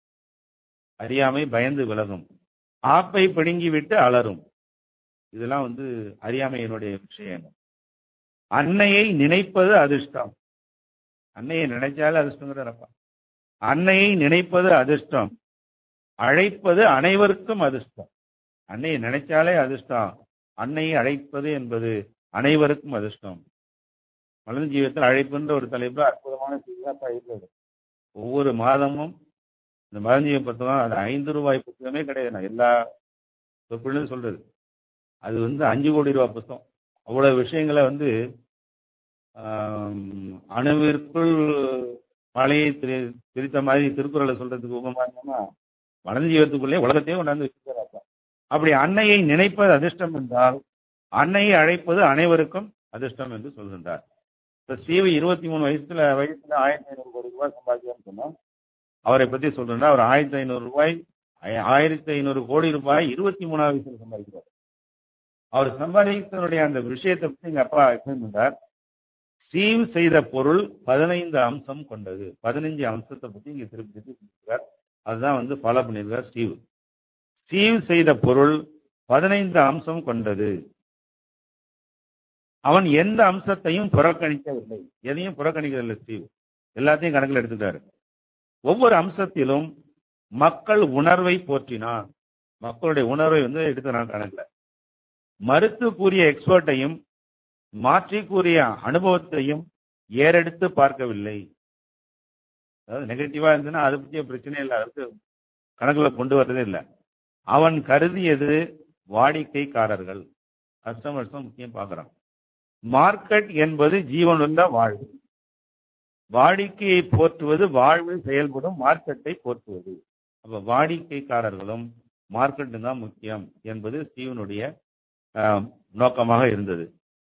அறியாமை பயந்து விலகும் ஆப்பை பிடுங்கிவிட்டு அலரும் இதெல்லாம் வந்து அறியாமையினுடைய விஷயங்கள் அன்னையை நினைப்பது அதிர்ஷ்டம் அன்னையை நினைச்சாலே அதிர்ஷ்டங்கிறப்பா அன்னையை நினைப்பது அதிர்ஷ்டம் அழைப்பது அனைவருக்கும் அதிர்ஷ்டம் அன்னையை நினைச்சாலே அதிர்ஷ்டம் அன்னையை அழைப்பது என்பது அனைவருக்கும் அதிர்ஷ்டம் மலர்ந்த ஜீவத்தில் அழைப்புன்ற ஒரு தலைப்புல அற்புதமான செய்தியாப்பா இருக்கிறது ஒவ்வொரு மாதமும் இந்த மலர்ந்தீவ புத்தகம் அது ஐந்து ரூபாய் புத்தகமே கிடையாது நான் எல்லா சொற்களும் சொல்றது அது வந்து அஞ்சு கோடி ரூபாய் புத்தகம் அவ்வளவு விஷயங்களை வந்து ஆம், அணுவிற்குள் மலையை திரி- திரித்த மாதிரி திருக்குறளை சொல்றதுக்கு உபமானமா வளர்ந்த ஜீவத்துக்குள்ளே உலகத்தையே கொண்டாந்து வச்சிருக்கிறாப்பா அப்படி அன்னையை நினைப்பது அதிர்ஷ்டம் என்றால் அன்னையை அழைப்பது அனைவருக்கும் அதிர்ஷ்டம் என்று சொல்கின்றார் இப்ப ஸ்ரீவி இருபத்தி மூணு வயசுல வயசுல ஆயிரத்தி ஐநூறு கோடி ரூபாய் சம்பாதிச்சார்னு சொன்னா அவரை பத்தி சொல்றேன்னா அவர் ஆயிரத்தி ஐநூறு ரூபாய் ஆய- ஆயிரத்தி ஐநூறு கோடி ரூபாய் இருபத்தி மூணாவது வயசுல சம்பாதிக்கிறார் அவர் சம்பாதித்தனுடைய அந்த விஷயத்தை பத்தி எங்க அப்பா எக்ஸ்பிளைன் பண்றார் சீவ் செய்த பொருள் பதினைந்து அம்சம் கொண்டது பதினஞ்சு அம்சத்தை பத்தி இங்க திருப்பி திருப்பி கொடுக்கிறார் அதுதான் வந்து ஃபாலோ பண்ணியிருக்கார் ஸ்டீவ் சீவ் செய்த பொருள் பதினைந்து அம்சம் கொண்டது அவன் எந்த அம்சத்தையும் புறக்கணிக்கவில்லை எதையும் புறக்கணிக்கவில்லை ஸ்டீவ் எல்லாத்தையும் கணக்கில் எடுத்துட்டாரு ஒவ்வொரு அம்சத்திலும் மக்கள் உணர்வை போற்றினான் மக்களுடைய உணர்வை வந்து எடுத்துனான் கணக்குல மறுத்து கூறிய எக்ஸ்பர்ட்டையும் மாற்றி கூறிய அனுபவத்தையும் ஏறெடுத்து பார்க்கவில்லை அதாவது நெகட்டிவா இருந்ததுன்னா அதை பற்றிய பிரச்சனை இல்லை அதுக்கு கணக்குல கொண்டு வர்றதே இல்லை அவன் கருதியது வாடிக்கைக்காரர்கள் கஸ்டமர்ஸ் தான் முக்கியம் பார்க்கறான் மார்க்கெட் என்பது ஜீவனுள்ள வாழ்வு வாடிக்கையை போற்றுவது வாழ்வில் செயல்படும் மார்க்கெட்டை போற்றுவது அப்ப வாடிக்கைக்காரர்களும் மார்க்கெட்டும் தான் முக்கியம் என்பது ஸ்டீவனுடைய ஆஹ், நோக்கமாக இருந்தது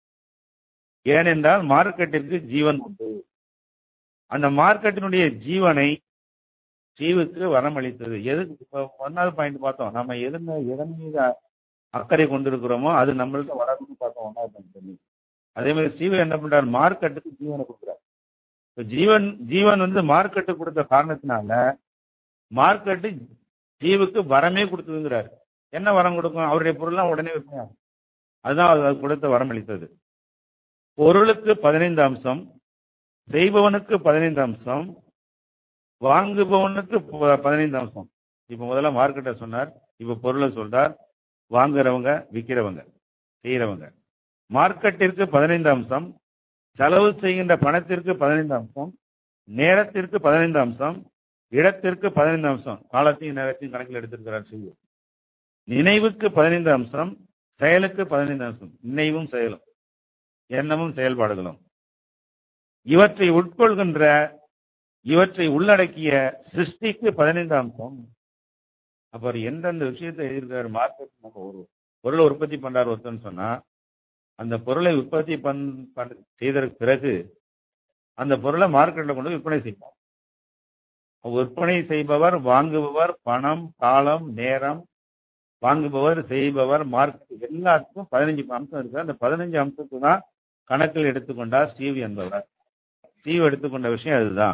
ஏனென்றால் மார்க்கெட்டிற்கு ஜீவன் உண்டு அந்த மார்க்கெட்டினுடைய ஜீவனை ஸ்டீவுக்கு வரமளித்தது எதுக்கு இப்போ ஒன்றாவது பாயிண்ட் பார்த்தோம் நம்ம எதன் எதன் மீது அக்கறை கொண்டிருக்கிறோமோ அது நம்மள்ட்ட வளர்ந்து பார்த்தோம் ஒன்றாவது பாயிண்ட் சொல்லி அதே மாதிரி ஸ்டீவ் என்ன பண்றார் மார்க்கெட்டுக்கு ஜீவனை கொடுக்குறார் இப்போ ஜீவன் ஜீவன் வந்து மார்க்கெட்டு கொடுத்த காரணத்தினால மார்க்கெட்டு ஜீவுக்கு வரமே கொடுத்ததுங்கிறார் என்ன வரம் கொடுக்கும் அவருடைய பொருள்லாம் உடனே விற்பனை அதுதான் அது கொடுத்த வரமளித்தது பொருளுக்கு பதினைந்து அம்சம் செய்பவனுக்கு பதினைந்து அம்சம் வாங்குபவனுக்கு ப- பதினைந்து அம்சம் இப்ப முதல்ல மார்க்கெட்டை சொன்னார் இப்ப பொருளை சொல்றார் வாங்குறவங்க விற்கிறவங்க செய்யறவங்க மார்க்கெட்டிற்கு பதினைந்து அம்சம் செலவு செய்கின்ற பணத்திற்கு பதினைந்து அம்சம் நேரத்திற்கு பதினைந்து அம்சம் இடத்திற்கு பதினைந்து அம்சம் காலத்தையும் நேரத்தையும் கணக்கில் எடுத்திருக்கிறார் செய்யும் நினைவுக்கு பதினைந்து அம்சம் செயலுக்கு பதினைந்து அம்சம் நினைவும் செயலும் எண்ணமும் செயல்பாடுகளும் இவற்றை உட்கொள்கின்ற இவற்றை உள்ளடக்கிய சிருஷ்டிக்கு பதினைந்து அம்சம் அப்ப அவர் எந்தெந்த விஷயத்தை எழுதியிருக்காரு மார்க்கெட் நம்ம ஒரு பொருளை உற்பத்தி பண்றாரு ஒருத்தன்னு சொன்னா அந்த பொருளை உற்பத்தி பண் பண்- செய்ததற்கு பிறகு அந்த பொருளை மார்க்கெட்ல கொண்டு போய் விற்பனை செய்வார் விற்பனை செய்பவர் வாங்குபவர் பணம் காலம் நேரம் வாங்குபவர் செய்பவர் மார்க்கெட் எல்லாத்துக்கும் பதினஞ்சு அம்சம் இருக்கு அந்த பதினஞ்சு அம்சத்துக்கு தான் கணக்கில் எடுத்துக்கொண்டார் ஸ்டீவ் என்பவர் சீவ் எடுத்துக்கொண்ட விஷயம் அதுதான்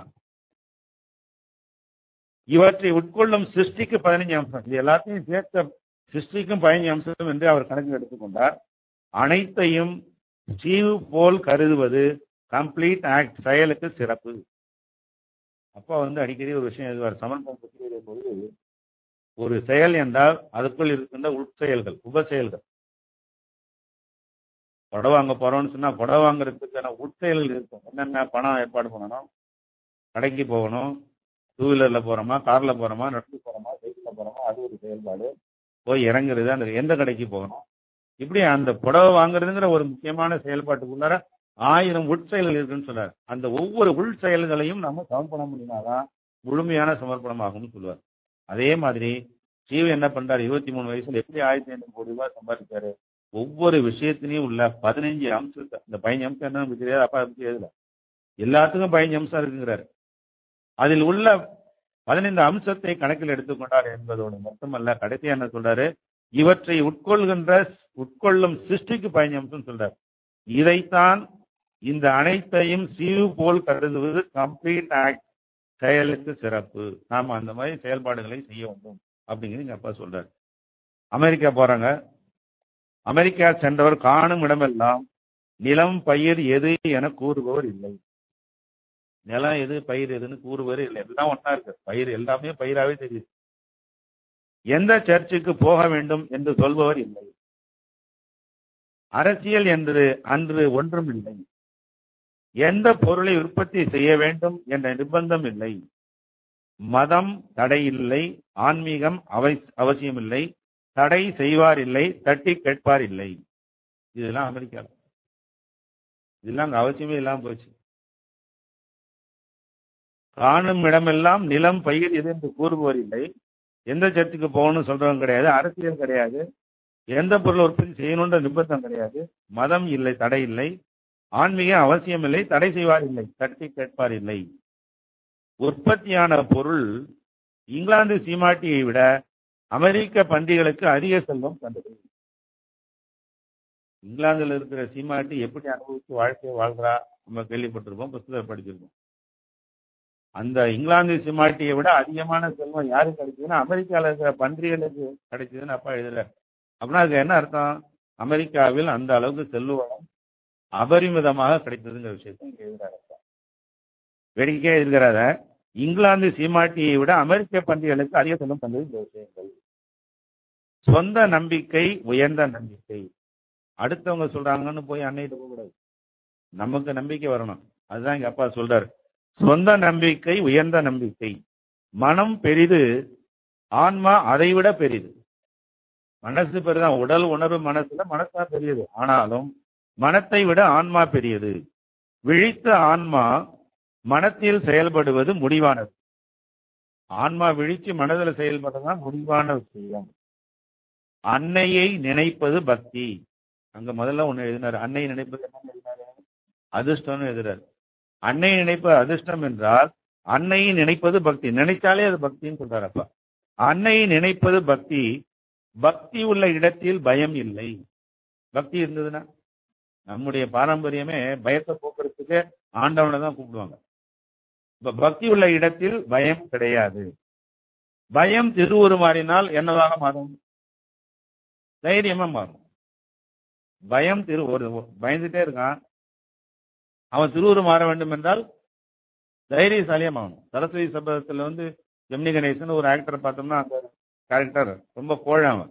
இவற்றை உட்கொள்ளும் சிருஷ்டிக்கு பதினஞ்சு அம்சம் இது எல்லாத்தையும் சேர்த்த சிருஷ்டிக்கும் பதினஞ்சு அம்சம் என்று அவர் கணக்கில் எடுத்துக்கொண்டார் அனைத்தையும் சீவு போல் கருதுவது கம்ப்ளீட் ஆக்ட் செயலுக்கு சிறப்பு அப்பா வந்து அடிக்கடி ஒரு விஷயம் எழுதுவார் சமர்ப்பணம் பற்றி எழுதும்போது ஒரு செயல் என்றால் அதுக்குள் இருக்கின்ற உட்செயல்கள் உப செயல்கள் புடவை வாங்க போறோம்னு சொன்னா புடவை வாங்குறதுக்கான உட்செயல்கள் இருக்கும் என்னென்ன பணம் ஏற்பாடு பண்ணணும் கடைக்கு போகணும் டூ வீலர்ல போறோமா கார்ல போறோமா நடந்து போறோமா சைக்கிள்ல போறோமா அது ஒரு செயல்பாடு போய் இறங்குறது அந்த எந்த கடைக்கு போகணும் இப்படி அந்த புடவை வாங்குறதுங்கிற ஒரு முக்கியமான செயல்பாட்டுக்குள்ளார ஆயிரம் உட்செயல்கள் இருக்குன்னு சொல்றாரு அந்த ஒவ்வொரு உள் செயல்களையும் நம்ம சமர்ப்பணம் பண்ணினாதான் முழுமையான சமர்ப்பணம் ஆகும்னு சொல்லுவார் அதே மாதிரி ஜீவ் என்ன பண்றாரு இருபத்தி மூணு வயசுல எப்படி ஆயிரத்தி ஐநூறு கோடி ரூபாய் சம்பாதிச்சாரு ஒவ்வொரு விஷயத்திலையும் உள்ள பதினஞ்சு அம்சத்தை இந்த பதினஞ்சு அம்சம் என்ன நமக்கு தெரியாது அப்பா பத்தி எதுல எல்லாத்துக்கும் பதினஞ்சு அம்சம் இருக்குங்கிறாரு அதில் உள்ள பதினைந்து அம்சத்தை கணக்கில் எடுத்துக்கொண்டார் என்பதோடு மட்டுமல்ல கடைசி என்ன சொல்றாரு இவற்றை உட்கொள்கின்ற உட்கொள்ளும் சிருஷ்டிக்கு பதினஞ்சு அம்சம் சொல்றாரு இதைத்தான் இந்த அனைத்தையும் சீவு போல் கருதுவது கம்ப்ளீட் ஆக்ட் செயலுக்கு சிறப்பு நாம அந்த மாதிரி செயல்பாடுகளை செய்ய வேண்டும் அப்படிங்கிறது எங்க அப்பா சொல்றாரு அமெரிக்கா போறாங்க அமெரிக்கா சென்றவர் காணும் இடமெல்லாம் நிலம் பயிர் எது என கூறுபவர் இல்லை நிலம் எது பயிர் எதுன்னு கூறுவது இல்லை எல்லாம் ஒன்றா இருக்கு பயிர் எல்லாமே பயிராவே தெரியுது எந்த சர்ச்சுக்கு போக வேண்டும் என்று சொல்பவர் இல்லை அரசியல் என்று அன்று ஒன்றும் இல்லை எந்த பொருளை உற்பத்தி செய்ய வேண்டும் என்ற நிர்பந்தம் இல்லை மதம் தடை இல்லை ஆன்மீகம் அவ அவசியமில்லை தடை செய்வார் இல்லை தட்டி கேட்பார் இல்லை இதெல்லாம் அமெரிக்காவில் இதெல்லாம் அங்க அவசியமே இல்லாம போச்சு காணும் இடமெல்லாம் நிலம் பயிர் இது என்று கூறுபவர் இல்லை எந்த சர்ச்சுக்கு போகணும்னு சொல்றவங்க கிடையாது அரசியல் கிடையாது எந்த பொருளை உற்பத்தி செய்யணுன்ற நிர்பந்தம் கிடையாது மதம் இல்லை தடை இல்லை ஆன்மீகம் அவசியம் இல்லை தடை செய்வார் இல்லை தட்டி கேட்பார் இல்லை உற்பத்தியான பொருள் இங்கிலாந்து சீமாட்டியை விட அமெரிக்க பன்றிகளுக்கு அதிக செல்வம் தந்தது இங்கிலாந்துல இருக்கிற சீமாட்டி எப்படி அனுபவித்து வாழ்க்கையை வாழ்றா நம்ம கேள்விப்பட்டிருப்போம் புத்தகம் படிச்சிருக்கோம் அந்த இங்கிலாந்து சீமாட்டியை விட அதிகமான செல்வம் யாருக்கு கிடைச்சதுன்னா அமெரிக்காவில் இருக்கிற பன்றிகளுக்கு கிடைச்சதுன்னு அப்பா எழுதுற அப்படின்னா அதுக்கு என்ன அர்த்தம் அமெரிக்காவில் அந்த அளவுக்கு செல்வம் அபரிமிதமாக கிடைத்ததுங்கிற விஷயத்தை இங்க எழுதுறாரு அப்பா வேடிக்கையா இருக்கிறார இங்கிலாந்து சீமாட்டியை விட அமெரிக்க பன்றிகளுக்கு அதிக செல்வம் தந்தது இந்த விஷயங்கள் சொந்த நம்பிக்கை உயர்ந்த நம்பிக்கை அடுத்தவங்க சொல்றாங்கன்னு போய் அன்னையிட்டு போகக்கூடாது நமக்கு நம்பிக்கை வரணும் அதுதான் எங்க அப்பா சொல்றாரு சொந்த நம்பிக்கை உயர்ந்த நம்பிக்கை மனம் பெரிது ஆன்மா அதை விட பெரிது மனசு பெரிதான் உடல் உணர்வு மனசுல மனசா பெரியது ஆனாலும் மனத்தை விட ஆன்மா பெரியது விழித்த ஆன்மா மனத்தில் செயல்படுவது முடிவானது ஆன்மா விழிச்சு மனதில் செயல்படுறதுதான் முடிவான விஷயம் அன்னையை நினைப்பது பக்தி அங்க முதல்ல ஒண்ணு எழுதினாரு அன்னையை நினைப்பது என்ன எழுதினாரு அதிர்ஷ்டம்னு எழுதுறாரு அன்னையை நினைப்பது அதிர்ஷ்டம் என்றால் அன்னையை நினைப்பது பக்தி நினைச்சாலே அது பக்தின்னு சொல்றாரு அப்பா அன்னையை நினைப்பது பக்தி பக்தி உள்ள இடத்தில் பயம் இல்லை பக்தி இருந்ததுன்னா நம்முடைய பாரம்பரியமே பயத்தை போக்குறதுக்கு ஆண்டவனை தான் கூப்பிடுவாங்க இப்ப பக்தி உள்ள இடத்தில் பயம் கிடையாது பயம் திருவுரு மாறினால் என்னவாக மாறும் தைரியமா மாறும் பயம் திரு ஒரு பயந்துட்டே இருக்கான் அவன் திருவுரு மாற வேண்டும் என்றால் தைரியசாலியம் ஆகணும் சரஸ்வதி சபதத்துல வந்து ஜெமினி கணேசன் ஒரு ஆக்டரை பார்த்தோம்னா அந்த கேரக்டர் ரொம்ப கோழவன்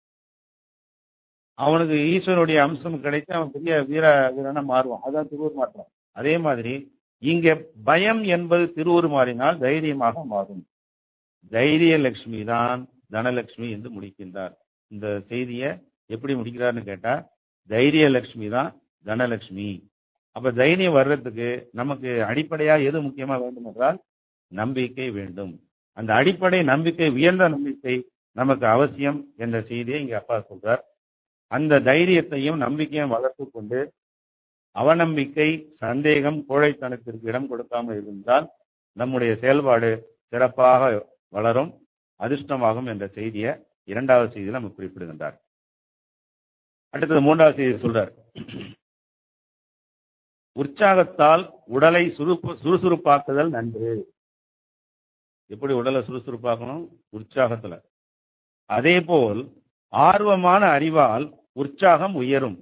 அவனுக்கு ஈஸ்வரனுடைய அம்சம் கிடைத்து அவன் பெரிய வீர வீரனா மாறுவான் அதான் திருவுரு மாற்றம் அதே மாதிரி இங்க பயம் என்பது திருவுரு மாறினால் தைரியமாக மாறும் தைரிய லட்சுமி தான் தனலட்சுமி என்று முடிக்கின்றார் இந்த செய்தியை எப்படி முடிக்கிறார்னு கேட்டா தைரிய லட்சுமி தான் தனலட்சுமி அப்ப தைரியம் வர்றதுக்கு நமக்கு அடிப்படையா எது முக்கியமா வேண்டும் என்றால் நம்பிக்கை வேண்டும் அந்த அடிப்படை நம்பிக்கை உயர்ந்த நம்பிக்கை நமக்கு அவசியம் என்ற செய்தியை இங்க அப்பா சொல்றார் அந்த தைரியத்தையும் நம்பிக்கையும் வளர்த்து கொண்டு அவநம்பிக்கை சந்தேகம் கோழைத்தனத்திற்கு இடம் கொடுக்காமல் இருந்தால் நம்முடைய செயல்பாடு சிறப்பாக வளரும் அதிர்ஷ்டமாகும் என்ற செய்தியை இரண்டாவது செய்தியில் நம்ம குறிப்பிடுகின்றார் அடுத்தது மூன்றாவது செய்தி சொல்றார் உற்சாகத்தால் உடலை சுறுப்பு சுறுசுறுப்பாக்குதல் நன்று எப்படி உடலை சுறுசுறுப்பாக்கணும் உற்சாகத்துல அதே போல் ஆர்வமான அறிவால் உற்சாகம் உயரும்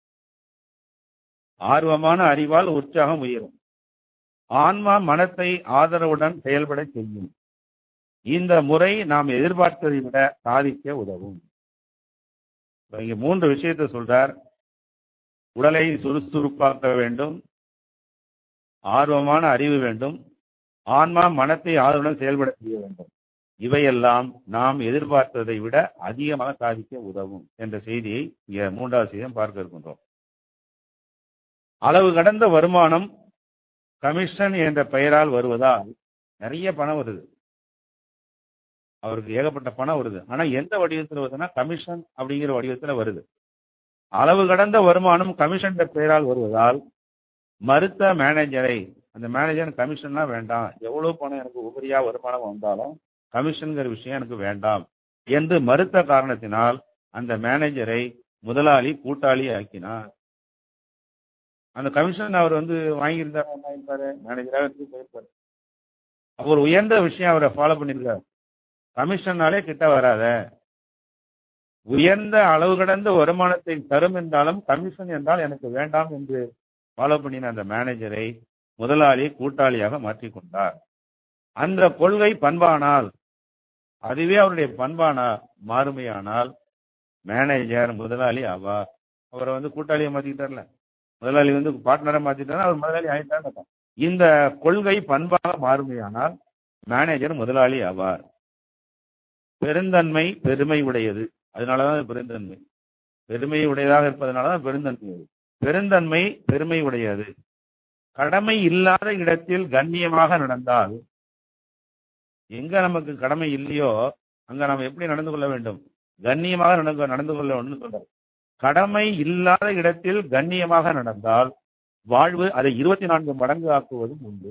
ஆர்வமான அறிவால் உற்சாகம் உயரும் ஆன்மா மனத்தை ஆதரவுடன் செயல்பட செய்யும் இந்த முறை நாம் எதிர்பார்த்ததை விட சாதிக்க உதவும் இப்ப இங்க மூன்று விஷயத்தை சொல்றார் உடலை சுறுசுறுப்பாக்க வேண்டும் ஆர்வமான அறிவு வேண்டும் ஆன்மா மனத்தை ஆதரவுடன் செயல்பட செய்ய வேண்டும் இவையெல்லாம் நாம் எதிர்பார்த்ததை விட அதிகமாக சாதிக்க உதவும் என்ற செய்தியை இங்க மூன்றாவது செய்தியம் பார்க்க இருக்கின்றோம் அளவு கடந்த வருமானம் கமிஷன் என்ற பெயரால் வருவதால் நிறைய பணம் வருது அவருக்கு ஏகப்பட்ட பணம் வருது ஆனா எந்த வடிவத்தில் வருதுன்னா கமிஷன் அப்படிங்கிற வடிவத்துல வருது அளவு கடந்த வருமானம் கமிஷன் என்ற பெயரால் வருவதால் மறுத்த மேனேஜரை அந்த மேனேஜர் கமிஷன்லாம் வேண்டாம் எவ்வளவு பணம் எனக்கு உபரியா வருமானம் வந்தாலும் கமிஷன்கிற விஷயம் எனக்கு வேண்டாம் என்று மறுத்த காரணத்தினால் அந்த மேனேஜரை முதலாளி கூட்டாளி ஆக்கினார் அந்த கமிஷன் அவர் வந்து வாங்கியிருந்தாரு என்ன ஆயிருப்பாரு மேனேஜராக இருந்து போயிருப்பாரு அவர் உயர்ந்த விஷயம் அவரை ஃபாலோ பண்ணியிருக்காரு கமிஷன்னாலே கிட்ட வராத உயர்ந்த அளவு கடந்த வருமானத்தை தரும் என்றாலும் கமிஷன் என்றால் எனக்கு வேண்டாம் என்று ஃபாலோ பண்ணின அந்த மேனேஜரை முதலாளி கூட்டாளியாக மாற்றிக்கொண்டார் அந்த கொள்கை பண்பானால் அதுவே அவருடைய பண்பானா மாறுமையானால் மேனேஜர் முதலாளி ஆவார் அவரை வந்து கூட்டாளியை மாத்திக்கிட்டார்ல முதலாளி வந்து பார்ட்னரை மாத்திட்டாரு அவர் முதலாளி ஆயிட்டார் இந்த கொள்கை பண்பாக மாறுமையானால் மேனேஜர் முதலாளி ஆவார் பெருந்தன்மை பெருமை உடையது அதனாலதான் பெருந்தன்மை பெருமை உடையதாக இருப்பதனாலதான் பெருந்தன்மை பெருந்தன்மை பெருமை உடையது கடமை இல்லாத இடத்தில் கண்ணியமாக நடந்தால் எங்க நமக்கு கடமை இல்லையோ அங்க நம்ம எப்படி நடந்து கொள்ள வேண்டும் கண்ணியமாக நடந்து நடந்து கொள்ள வேண்டும் சொல்றார் கடமை இல்லாத இடத்தில் கண்ணியமாக நடந்தால் வாழ்வு அதை இருபத்தி நான்கு மடங்கு ஆக்குவதும் உண்டு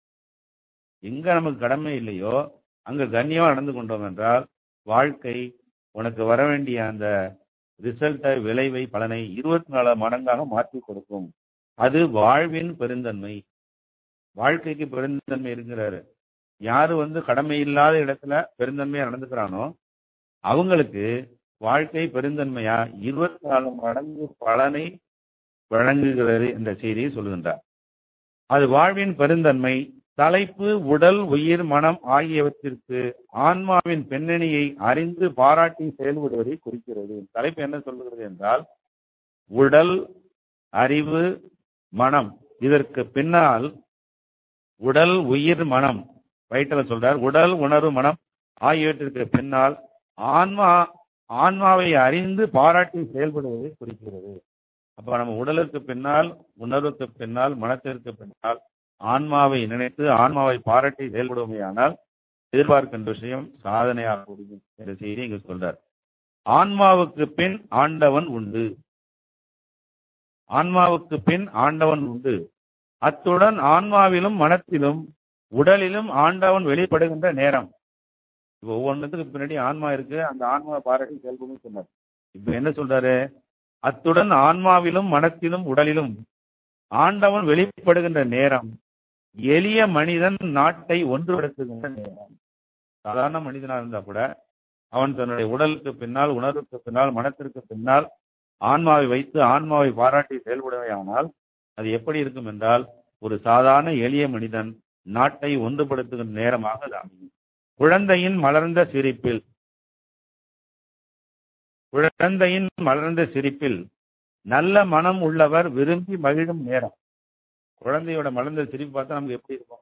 எங்க நமக்கு கடமை இல்லையோ அங்க கண்ணியமா நடந்து கொண்டோம் என்றால் வாழ்க்கை உனக்கு வர வேண்டிய அந்த ரிசல்ட்டை விளைவை பலனை இருபத்தி நாலு மடங்காக மாற்றி கொடுக்கும் அது வாழ்வின் பெருந்தன்மை வாழ்க்கைக்கு பெருந்தன்மை இருக்கிறாரு யாரு வந்து கடமை இல்லாத இடத்துல பெருந்தன்மையா நடந்துக்கிறானோ அவங்களுக்கு வாழ்க்கை பெருந்தன்மையா இருபத்தி நாலு மடங்கு பலனை வழங்குகிறது என்ற செய்தியை சொல்லுகின்றார் அது வாழ்வின் பெருந்தன்மை தலைப்பு உடல் உயிர் மனம் ஆகியவற்றிற்கு ஆன்மாவின் பெண்ணணியை அறிந்து பாராட்டி செயல்படுவதை குறிக்கிறது தலைப்பு என்ன சொல்லுகிறது என்றால் உடல் அறிவு மனம் இதற்கு பின்னால் உடல் உயிர் மனம் வயிற்றுல சொல்றார் உடல் உணர்வு மனம் ஆகியவற்றிற்கு பின்னால் ஆன்மா ஆன்மாவை அறிந்து பாராட்டி செயல்படுவதை குறிக்கிறது அப்ப நம்ம உடலுக்கு பின்னால் உணர்வுக்கு பின்னால் மனத்திற்கு பின்னால் ஆன்மாவை நினைத்து ஆன்மாவை பாராட்டி செயல்படுவோமேயானால் எதிர்பார்க்கின்ற விஷயம் சாதனையாக முடியும் என்ற செய்தி இங்கு சொல்றார் ஆன்மாவுக்கு பின் ஆண்டவன் உண்டு ஆன்மாவுக்கு பின் ஆண்டவன் உண்டு அத்துடன் ஆன்மாவிலும் மனத்திலும் உடலிலும் ஆண்டவன் வெளிப்படுகின்ற நேரம் இப்ப ஒவ்வொன்றுத்துக்கு பின்னாடி ஆன்மா இருக்கு அந்த ஆன்மாவை பாராட்டி செயல்படும் சொன்னார் இப்ப என்ன சொல்றாரு அத்துடன் ஆன்மாவிலும் மனத்திலும் உடலிலும் ஆண்டவன் வெளிப்படுகின்ற நேரம் எளிய மனிதன் நாட்டை ஒன்றுபடுத்துகின்ற நேரம் சாதாரண மனிதனா இருந்தா கூட அவன் தன்னுடைய உடலுக்கு பின்னால் உணர்வுக்கு பின்னால் மனத்திற்கு பின்னால் ஆன்மாவை வைத்து ஆன்மாவை பாராட்டி செயல்படுவையானால் அது எப்படி இருக்கும் என்றால் ஒரு சாதாரண எளிய மனிதன் நாட்டை ஒன்றுபடுத்துகின்ற நேரமாக அது அமையும் குழந்தையின் மலர்ந்த சிரிப்பில் குழந்தையின் மலர்ந்த சிரிப்பில் நல்ல மனம் உள்ளவர் விரும்பி மகிழும் நேரம் குழந்தையோட மலர்ந்த சிரிப்பு பார்த்தா நமக்கு எப்படி இருக்கும்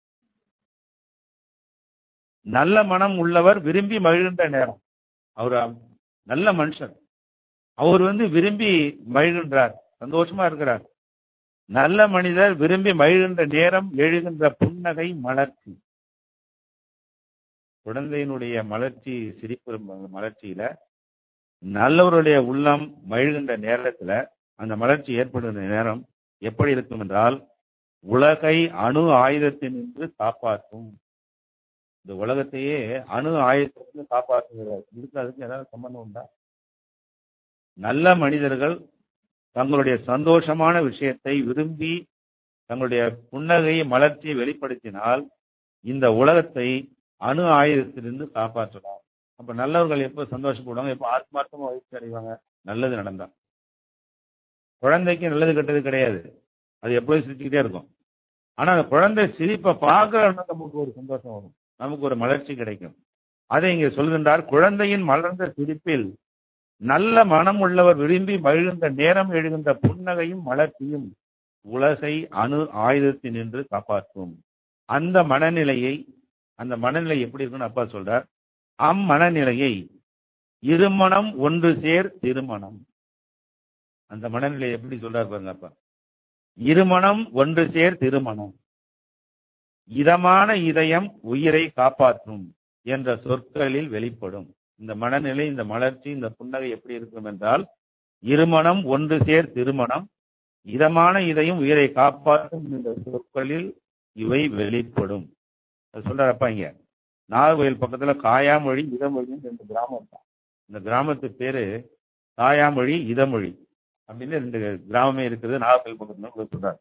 நல்ல மனம் உள்ளவர் விரும்பி மகிழ்கின்ற நேரம் அவர் நல்ல மனுஷன் அவர் வந்து விரும்பி மகிழ்கின்றார் சந்தோஷமா இருக்கிறார் நல்ல மனிதர் விரும்பி மகிழ்கின்ற நேரம் எழுகின்ற புன்னகை மலர்ச்சி குழந்தையினுடைய மலர்ச்சி சிரிப்பு மலர்ச்சியில நல்லவருடைய உள்ளம் மகிழ்கின்ற நேரத்துல அந்த மலர்ச்சி ஏற்படுகின்ற நேரம் எப்படி இருக்கும் என்றால் உலகை அணு ஆயுதத்தினின்று காப்பாற்றும் இந்த உலகத்தையே அணு ஆயுதத்திலிருந்து காப்பாற்றுகிறார் இதுக்கு அதுக்கு ஏதாவது சம்பந்தம் உண்டா நல்ல மனிதர்கள் தங்களுடைய சந்தோஷமான விஷயத்தை விரும்பி தங்களுடைய புன்னகை மலர்ச்சியை வெளிப்படுத்தினால் இந்த உலகத்தை அணு ஆயுதத்திலிருந்து காப்பாற்றலாம் அப்ப நல்லவர்கள் எப்ப சந்தோஷப்படுவாங்க எப்ப ஆத்மார்த்தமா வளர்ச்சி அடைவாங்க நல்லது நடந்தா குழந்தைக்கு நல்லது கெட்டது கிடையாது அது எப்போதும் சிரிச்சுக்கிட்டே இருக்கும் ஆனா அந்த குழந்தை சிரிப்பை பார்க்கறோம்னா நமக்கு ஒரு சந்தோஷம் வரும் நமக்கு ஒரு மலர்ச்சி கிடைக்கும் அதை இங்கே சொல்கின்றார் குழந்தையின் மலர்ந்த சிரிப்பில் நல்ல மனம் உள்ளவர் விரும்பி மகிழ்ந்த நேரம் எழுகின்ற புன்னகையும் மலர்ச்சியும் உலகை அணு ஆயுதத்தினின்று காப்பாற்றும் அந்த மனநிலையை அந்த மனநிலை எப்படி இருக்குன்னு அப்பா சொல்றார் அம்மனநிலையை இருமணம் ஒன்று சேர் திருமணம் அந்த மனநிலை எப்படி சொல்றார் பாருங்க அப்பா இருமணம் ஒன்று சேர் திருமணம் இதமான இதயம் உயிரை காப்பாற்றும் என்ற சொற்களில் வெளிப்படும் இந்த மனநிலை இந்த மலர்ச்சி இந்த புன்னகை எப்படி இருக்கும் என்றால் இருமணம் ஒன்று சேர் திருமணம் இதமான இதயம் உயிரை காப்பாற்றும் என்ற சொற்களில் இவை வெளிப்படும் அது சொல்றாரப்பா இங்க நாகர்கோயில் பக்கத்துல காயாமொழி இதமொழின்னு ரெண்டு கிராமம் இருக்கான் இந்த கிராமத்து பேரு காயாமொழி இதமொழி அப்படின்னு ரெண்டு கிராமமே இருக்குது நாகர்கோயில் பக்கத்துல சொல்றாரு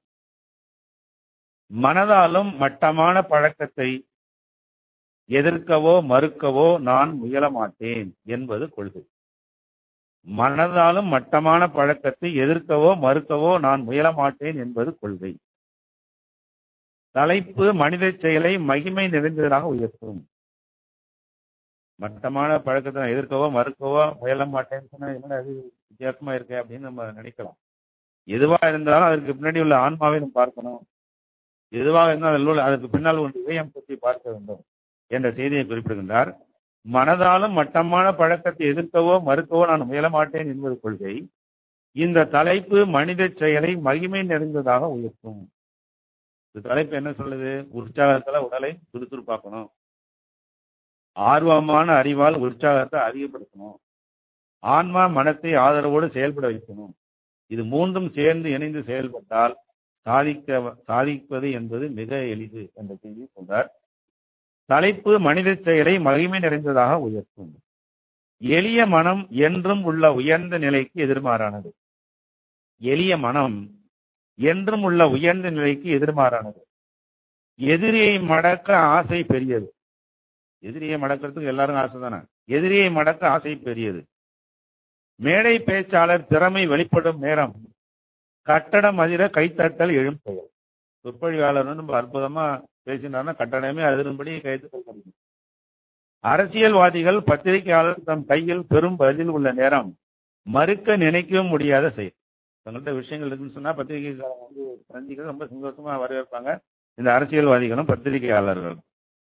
மனதாலும் மட்டமான பழக்கத்தை எதிர்க்கவோ மறுக்கவோ நான் முயல மாட்டேன் என்பது கொள்கை மனதாலும் மட்டமான பழக்கத்தை எதிர்க்கவோ மறுக்கவோ நான் முயல மாட்டேன் என்பது கொள்கை தலைப்பு மனித செயலை மகிமை நிறைந்ததாக உயர்த்தும் மட்டமான பழக்கத்தை நான் எதிர்க்கவோ மறுக்கவோ முயல மாட்டேன்னு சொன்னா என்ன அது வித்தியாசமா இருக்கு அப்படின்னு நம்ம நினைக்கலாம் எதுவா இருந்தாலும் அதற்கு பின்னாடி உள்ள ஆன்மாவை நம்ம பார்க்கணும் எதுவாக இருந்தாலும் அதில் உள்ள அதற்கு பின்னால் உள்ள இதயம் பற்றி பார்க்க வேண்டும் என்ற செய்தியை குறிப்பிடுகின்றார் மனதாலும் மட்டமான பழக்கத்தை எதிர்க்கவோ மறுக்கவோ நான் முயல மாட்டேன் என்பது கொள்கை இந்த தலைப்பு மனித செயலை மகிமை நிறைந்ததாக உயர்த்தும் இந்த தலைப்பு என்ன சொல்லுது உற்சாகத்துல உடலை சுறுசுறுப்பாக்கணும் ஆர்வமான அறிவால் உற்சாகத்தை அதிகப்படுத்தணும் ஆன்மா மனத்தை ஆதரவோடு செயல்பட வைக்கணும் இது மூன்றும் சேர்ந்து இணைந்து செயல்பட்டால் சாதிக்க சாதிப்பது என்பது மிக எளிது என்ற செய்தி சொல்றார் தலைப்பு மனித செயலை மகிமை நிறைந்ததாக உயர்த்தும் எளிய மனம் என்றும் உள்ள உயர்ந்த நிலைக்கு எதிர்மாறானது எளிய மனம் என்றும் உள்ள உயர்ந்த நிலைக்கு எதிர்மாறானது எதிரியை மடக்க ஆசை பெரியது எதிரியை மடக்கிறதுக்கு எல்லாரும் ஆசை தானே எதிரியை மடக்க ஆசை பெரியது மேடை பேச்சாளர் திறமை வெளிப்படும் நேரம் கட்டடம் அதிர கைத்தட்டல் எழும் செயல் சொற்பொழிவாளர் வந்து ரொம்ப அற்புதமா பேசினார்னா கட்டணமே அதிரும்படி கைது அரசியல்வாதிகள் பத்திரிகையாளர் தம் கையில் பெரும் பதில் உள்ள நேரம் மறுக்க நினைக்கவும் முடியாத செயல் தங்கள்கிட்ட விஷயங்கள் இருக்குன்னு சொன்னா பத்திரிகைக்காரங்க வந்து சந்திக்க ரொம்ப சந்தோஷமா வரவேற்பாங்க இந்த அரசியல்வாதிகளும் பத்திரிகையாளர்களும்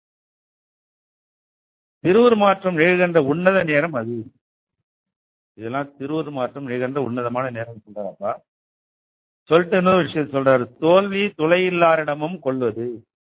திருவுரு மாற்றம் நிகழ்கின்ற உன்னத நேரம் அது இதெல்லாம் திருவுரு மாற்றம் நிகழ்கின்ற உன்னதமான நேரம் சொல்றாப்பா சொல்லிட்டு இன்னொரு விஷயம் சொல்றாரு தோல்வி துளையில்லாரிடமும் கொள்வது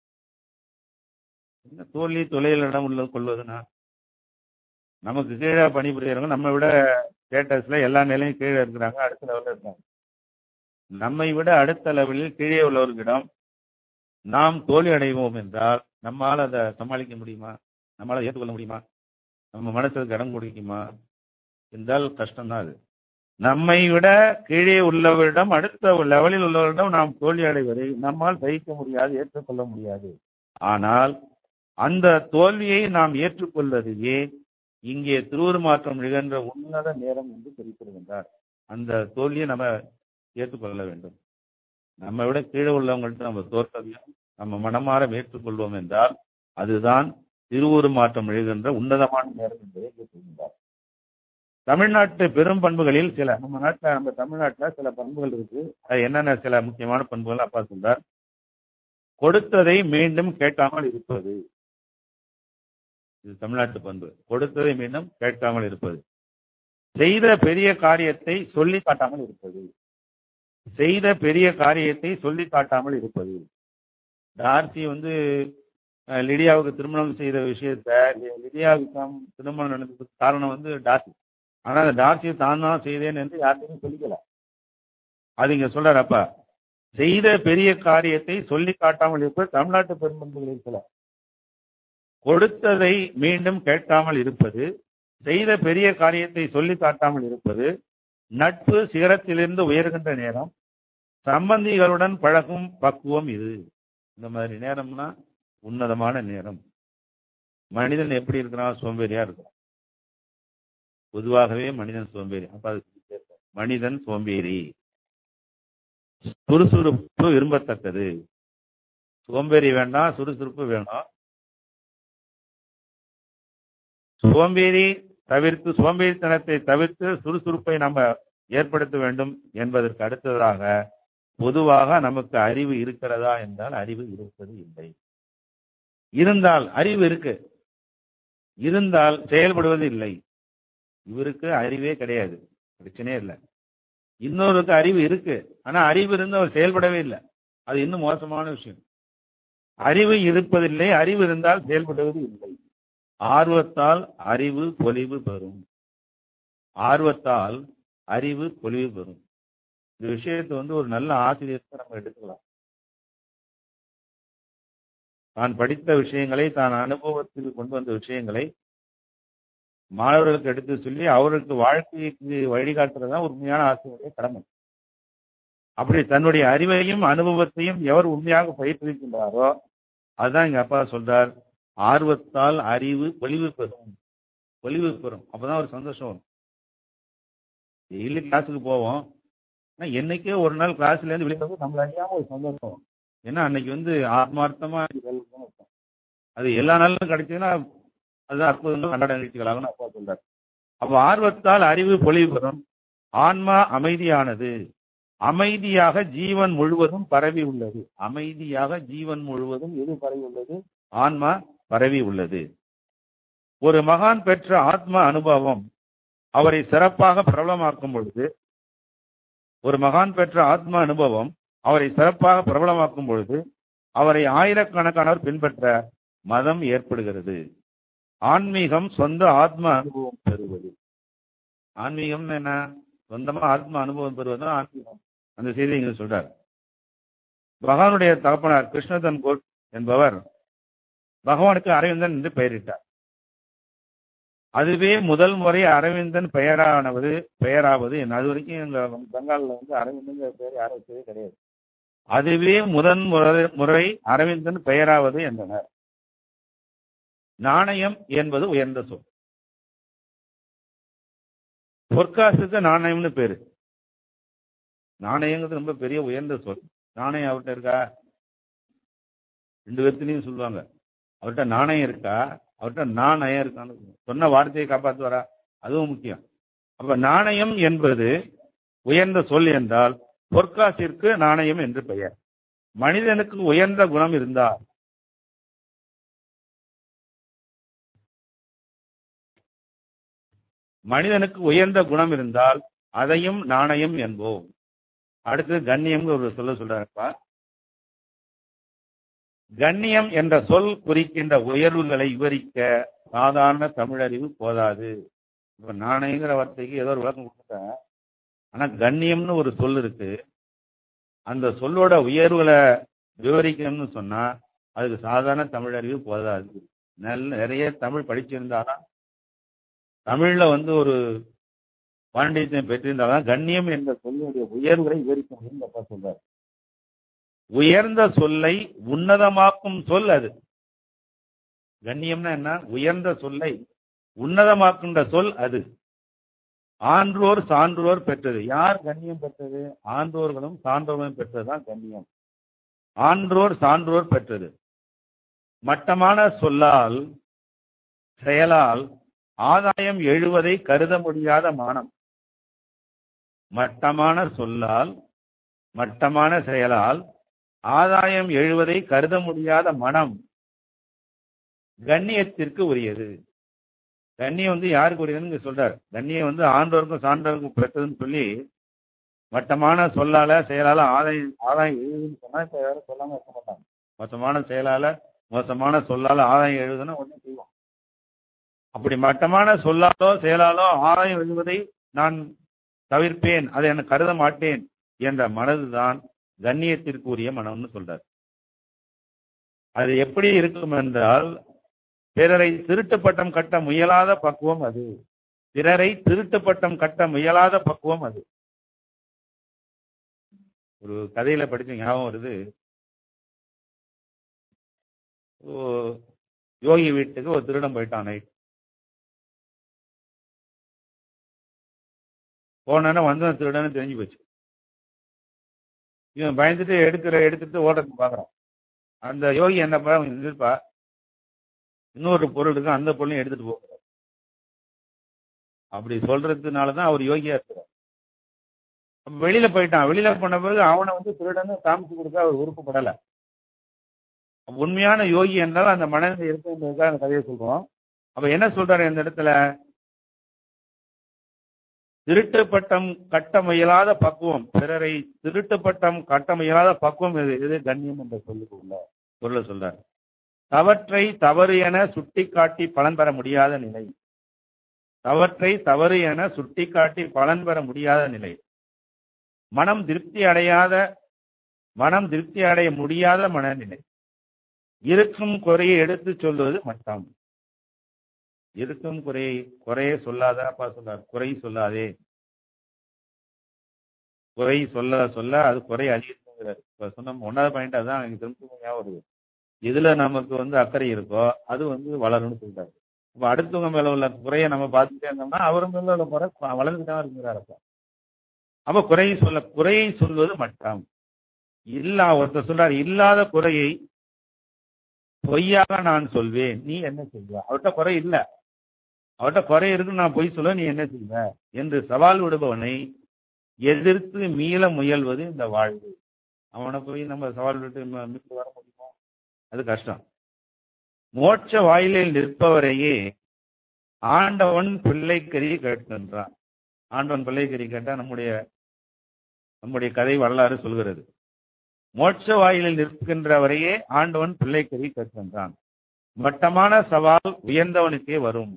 என்ன தோல்வி துளையிலிடம் உள்ள கொள்வதுன்னா நமக்கு கீழே பணிபுரியறவங்க நம்ம விட ஸ்டேட்டஸ்ல எல்லா நிலையும் கீழே இருக்கிறாங்க அடுத்த லெவலில் இருக்காங்க நம்மை விட அடுத்த லெவலில் கீழே உள்ளவர்களிடம் நாம் தோல்வி அடைவோம் என்றால் நம்மால் அதை சமாளிக்க முடியுமா நம்மளால ஏற்றுக்கொள்ள முடியுமா நம்ம மனசுக்கு இடம் கொடுக்குமா என்றால் கஷ்டம்தான் அது நம்மை விட கீழே உள்ளவரிடம் அடுத்த லெவலில் உள்ளவரிடம் நாம் தோல்வி அடைவதை நம்மால் சகிக்க முடியாது ஏற்றுக்கொள்ள முடியாது ஆனால் அந்த தோல்வியை நாம் ஏற்றுக்கொள்வதையே இங்கே திருவுரு மாற்றம் நிகழ்ந்த உன்னத நேரம் என்று குறிப்பிடுகின்றார் அந்த தோல்வியை நம்ம ஏற்றுக்கொள்ள வேண்டும் நம்ம விட கீழே உள்ளவங்கள்ட்ட நம்ம தோற்கதையும் நம்ம மனமாற ஏற்றுக்கொள்வோம் என்றால் அதுதான் திருவுரு மாற்றம் நிகழ்கின்ற உன்னதமான நேரம் என்பதை கூறுகின்றார் தமிழ்நாட்டு பெரும் பண்புகளில் சில நம்ம நாட்டில் நம்ம தமிழ்நாட்டில் சில பண்புகள் இருக்கு அது என்னென்ன சில முக்கியமான பண்புகள் அப்பா சொல்றார் கொடுத்ததை மீண்டும் கேட்காமல் இருப்பது இது தமிழ்நாட்டு பண்பு கொடுத்ததை மீண்டும் கேட்காமல் இருப்பது செய்த பெரிய காரியத்தை சொல்லி காட்டாமல் இருப்பது செய்த பெரிய காரியத்தை சொல்லி காட்டாமல் இருப்பது டார்சி வந்து லிடியாவுக்கு திருமணம் செய்த விஷயத்த லிடியாவுக்கு திருமணம் நடந்ததுக்கு காரணம் வந்து டார்சி ஆனா அந்த டார்சியை தான் தான் செய்தேன் என்று யார்கிட்டையும் சொல்லிக்கல அது இங்க சொல்றாரு அப்பா செய்த பெரிய காரியத்தை சொல்லி காட்டாமல் இருப்பது தமிழ்நாட்டு பெரும்பண்புகளில் சில கொடுத்ததை மீண்டும் கேட்காமல் இருப்பது செய்த பெரிய காரியத்தை சொல்லி காட்டாமல் இருப்பது நட்பு சிகரத்திலிருந்து உயர்கின்ற நேரம் சம்பந்திகளுடன் பழகும் பக்குவம் இது இந்த மாதிரி நேரம்னா உன்னதமான நேரம் மனிதன் எப்படி இருக்கிறான் சோம்பேறியா இருக்கிறான் பொதுவாகவே மனிதன் சோம்பேறி அப்ப அது மனிதன் சோம்பேறி சுறுசுறுப்பு விரும்பத்தக்கது சோம்பேறி வேண்டாம் சுறுசுறுப்பு வேணும் சோம்பேறி தவிர்த்து சோம்பேறித்தனத்தை தவிர்த்து சுறுசுறுப்பை நம்ம ஏற்படுத்த வேண்டும் என்பதற்கு அடுத்ததாக பொதுவாக நமக்கு அறிவு இருக்கிறதா என்றால் அறிவு இருப்பது இல்லை இருந்தால் அறிவு இருக்கு இருந்தால் செயல்படுவது இல்லை இவருக்கு அறிவே கிடையாது பிரச்சனையே இல்லை இன்னொருக்கு அறிவு இருக்கு ஆனா அறிவு இருந்து அவர் செயல்படவே இல்லை அது இன்னும் மோசமான விஷயம் அறிவு இருப்பதில்லை அறிவு இருந்தால் செயல்படுவது இல்லை ஆர்வத்தால் அறிவு பொலிவு பெறும் ஆர்வத்தால் அறிவு பொலிவு பெறும் இந்த விஷயத்தை வந்து ஒரு நல்ல ஆசிரியருக்கு நம்ம எடுத்துக்கலாம் தான் படித்த விஷயங்களை தான் அனுபவத்தில் கொண்டு வந்த விஷயங்களை மாணவர்களுக்கு எடுத்து சொல்லி அவருக்கு வாழ்க்கைக்கு வழிகாட்டுறது தான் உண்மையான ஆசிரியருடைய கடமை அப்படி தன்னுடைய அறிவையும் அனுபவத்தையும் எவர் உண்மையாக பயிற்றுவிக்கின்றாரோ அதுதான் எங்க அப்பா சொல்றார் ஆர்வத்தால் அறிவு பொலிவு பெறும் பொலிவு பெறும் அப்பதான் ஒரு சந்தோஷம் வரும் டெய்லி கிளாஸுக்கு போவோம் ஆனா என்னைக்கே ஒரு நாள் கிளாஸ்ல இருந்து வெளியே வந்து நம்மள அறியாம ஒரு சந்தோஷம் வரும் ஏன்னா அன்னைக்கு வந்து ஆத்மார்த்தமா இருக்கும் அது எல்லா நாளும் கிடைச்சதுன்னா அதுதான் அற்புதங்கள் அன்றாட நிகழ்ச்சிகளாக அப்பா சொல்றார் அப்ப ஆர்வத்தால் அறிவு பொலிவு பெறும் ஆன்மா அமைதியானது அமைதியாக ஜீவன் முழுவதும் பரவி உள்ளது அமைதியாக ஜீவன் முழுவதும் எது பரவி உள்ளது ஆன்மா பரவி உள்ளது ஒரு மகான் பெற்ற ஆத்ம அனுபவம் அவரை சிறப்பாக பிரபலமாக்கும் பொழுது ஒரு மகான் பெற்ற ஆத்ம அனுபவம் அவரை சிறப்பாக பிரபலமாக்கும் பொழுது அவரை ஆயிரக்கணக்கானோர் பின்பற்ற மதம் ஏற்படுகிறது ஆன்மீகம் சொந்த ஆத்ம அனுபவம் பெறுவது ஆன்மீகம் என்ன சொந்தமா ஆத்ம அனுபவம் பெறுவது ஆன்மீகம் அந்த செய்தி இங்க சொல்றார் பகவானுடைய தகப்பனார் கிருஷ்ணதன் கோட் என்பவர் பகவானுக்கு அரவிந்தன் என்று பெயரிட்டார் அதுவே முதல் முறை அரவிந்தன் பெயரானது பெயராவது அது வரைக்கும் எங்க பெங்கால்ல வந்து அரவிந்தன் பெயர் யாரும் வச்சதே கிடையாது அதுவே முதன் முறை முறை அரவிந்தன் பெயராவது என்றனர் நாணயம் என்பது உயர்ந்த சொல் பொற்காசுக்கு நாணயம்னு பேரு நாணயங்கிறது ரொம்ப பெரிய உயர்ந்த சொல் நாணயம் அவர்கிட்ட இருக்கா ரெண்டு பேர்த்திலையும் சொல்லுவாங்க அவர்கிட்ட நாணயம் இருக்கா அவர்கிட்ட நாணயம் இருக்கான்னு சொன்ன வார்த்தையை காப்பாற்றுவாரா அதுவும் முக்கியம் அப்ப நாணயம் என்பது உயர்ந்த சொல் என்றால் பொற்காசிற்கு நாணயம் என்று பெயர் மனிதனுக்கு உயர்ந்த குணம் இருந்தால் மனிதனுக்கு உயர்ந்த குணம் இருந்தால் அதையும் நாணயம் என்போம் அடுத்து கண்ணியம் ஒரு சொல்ல சொல்றாருப்பா கண்ணியம் என்ற சொல் குறிக்கின்ற உயர்வுகளை விவரிக்க சாதாரண தமிழறிவு போதாது இப்ப நாணயங்கிற வார்த்தைக்கு ஏதோ ஒரு விளக்கம் கொடுத்துட்டேன் ஆனா கண்ணியம்னு ஒரு சொல் இருக்கு அந்த சொல்லோட உயர்வுகளை விவரிக்கணும்னு சொன்னா அதுக்கு சாதாரண தமிழறிவு போதாது நல்ல நிறைய தமிழ் படிச்சிருந்தாதான் தமிழ்ல வந்து ஒரு பாண்டித்யம் பெற்றிருந்தால்தான் கண்ணியம் என்ற சொல்லுடைய உயர்வுகளை விவரிக்க முடியும் அப்பா சொல்றாரு உயர்ந்த சொல்லை உன்னதமாக்கும் சொல் அது கண்ணியம்னா என்ன உயர்ந்த சொல்லை உன்னதமாக்குன்ற சொல் அது ஆன்றோர் சான்றோர் பெற்றது யார் கண்ணியம் பெற்றது ஆன்றோர்களும் சான்றோர்களும் பெற்றதுதான் கண்ணியம் ஆன்றோர் சான்றோர் பெற்றது மட்டமான சொல்லால் செயலால் ஆதாயம் எழுவதை கருத முடியாத மானம் மட்டமான சொல்லால் மட்டமான செயலால் ஆதாயம் எழுவதை கருத முடியாத மனம் கண்ணியத்திற்கு உரியது கண்ணியம் வந்து யாருக்கு உரியதுன்னு சொல்றார் கண்ணியம் வந்து ஆண்டோருக்கும் சான்றோருக்கும் பெற்றதுன்னு சொல்லி மட்டமான சொல்லால செயலால ஆதாயம் ஆதாயம் எழுதுன்னு சொன்னா இப்ப யாரும் சொல்லாம இருக்க மாட்டாங்க மோசமான செயலால மோசமான சொல்லால ஆதாயம் எழுதுன்னா ஒன்றும் செய்வோம் அப்படி மட்டமான சொல்லாலோ செயலாலோ ஆதாயம் எழுதுவதை நான் தவிர்ப்பேன் அதை எனக்கு கருத மாட்டேன் என்ற மனதுதான் கண்ணியத்திற்கு உரிய மனம்னு சொல்றார் அது எப்படி இருக்கும் என்றால் பிறரை திருட்டு பட்டம் கட்ட முயலாத பக்குவம் அது பிறரை திருட்டு பட்டம் கட்ட முயலாத பக்குவம் அது ஒரு கதையில படிச்ச ஞாபகம் வருது ஓ, யோகி வீட்டுக்கு ஒரு திருடன் போயிட்டான் நைட் போனோன்னா வந்த திருடன்னு தெரிஞ்சு போச்சு இவன் பயந்துட்டு எடுக்கிற எடுத்துட்டு ஓடுறதுக்கு பார்க்குறான் அந்த யோகி என்ன பண்ண இருப்பா இன்னொரு பொருள் இருக்கு அந்த பொருளையும் எடுத்துட்டு போகிறார் அப்படி சொல்றதுனால தான் அவர் யோகியா இருக்கிறார் அப்ப வெளியில போயிட்டான் வெளியில போன பிறகு அவனை வந்து திருடன்னு காமிச்சு கொடுக்க அவர் விருப்பப்படல அப்ப உண்மையான யோகி என்றால் அந்த மனநிலை இருக்குன்றதுக்காக அந்த கதையை சொல்றோம் அப்ப என்ன சொல்றாரு இந்த இடத்துல திருட்டு பட்டம் கட்ட முயலாத பக்குவம் பிறரை திருட்டு பட்டம் கட்ட முயலாத பக்குவம் எது எது கண்ணியம் என்ற சொல்லுக்குள்ள சொல்ல சொல்றார் தவற்றை தவறு என சுட்டிக்காட்டி பலன் பெற முடியாத நிலை தவற்றை தவறு என சுட்டிக்காட்டி பலன் பெற முடியாத நிலை மனம் திருப்தி அடையாத மனம் திருப்தி அடைய முடியாத மனநிலை இருக்கும் குறையை எடுத்து சொல்வது மட்டம் இருக்கும் குறையை குறைய சொல்லாத அப்பா சொல்றார் குறை சொல்லாதே குறை சொல்ல சொல்ல அது குறை அதிகரிக்கிறார் இப்ப சொன்ன ஒன்னாவது பாயிண்ட் அதான் எனக்கு திரும்ப ஞாபகம் வருது எதுல நமக்கு வந்து அக்கறை இருக்கோ அது வந்து வளரும்னு சொல்றாரு இப்ப அடுத்தவங்க மேல உள்ள குறையை நம்ம பார்த்துட்டே இருந்தோம்னா அவர் மேல உள்ள குறை வளர்ந்துட்டு தான் இருக்கிறார் அப்ப அப்ப குறையை சொல்ல குறையை சொல்வது மட்டம் இல்லா ஒருத்தர் சொல்றார் இல்லாத குறையை பொய்யாக நான் சொல்வேன் நீ என்ன செய்வ அவர்கிட்ட குறை இல்ல அவர்கிட்ட குறை இருக்குன்னு நான் பொய் சொல்ல நீ என்ன செய்வ என்று சவால் விடுபவனை எதிர்த்து மீள முயல்வது இந்த வாழ்வு அவனை போய் நம்ம சவால் விட்டு ம- மீட்டு வர முடியுமா அது கஷ்டம் மோட்ச வாயிலில் நிற்பவரையே ஆண்டவன் பிள்ளைக்கறி கேட்கின்றான் ஆண்டவன் பிள்ளைக்கறி கேட்டா நம்முடைய நம்முடைய கதை வரலாறு சொல்கிறது மோட்ச வாயிலில் நிற்கின்றவரையே ஆண்டவன் பிள்ளைக்கறி கேட்கின்றான் மட்டமான சவால் உயர்ந்தவனுக்கே வரும்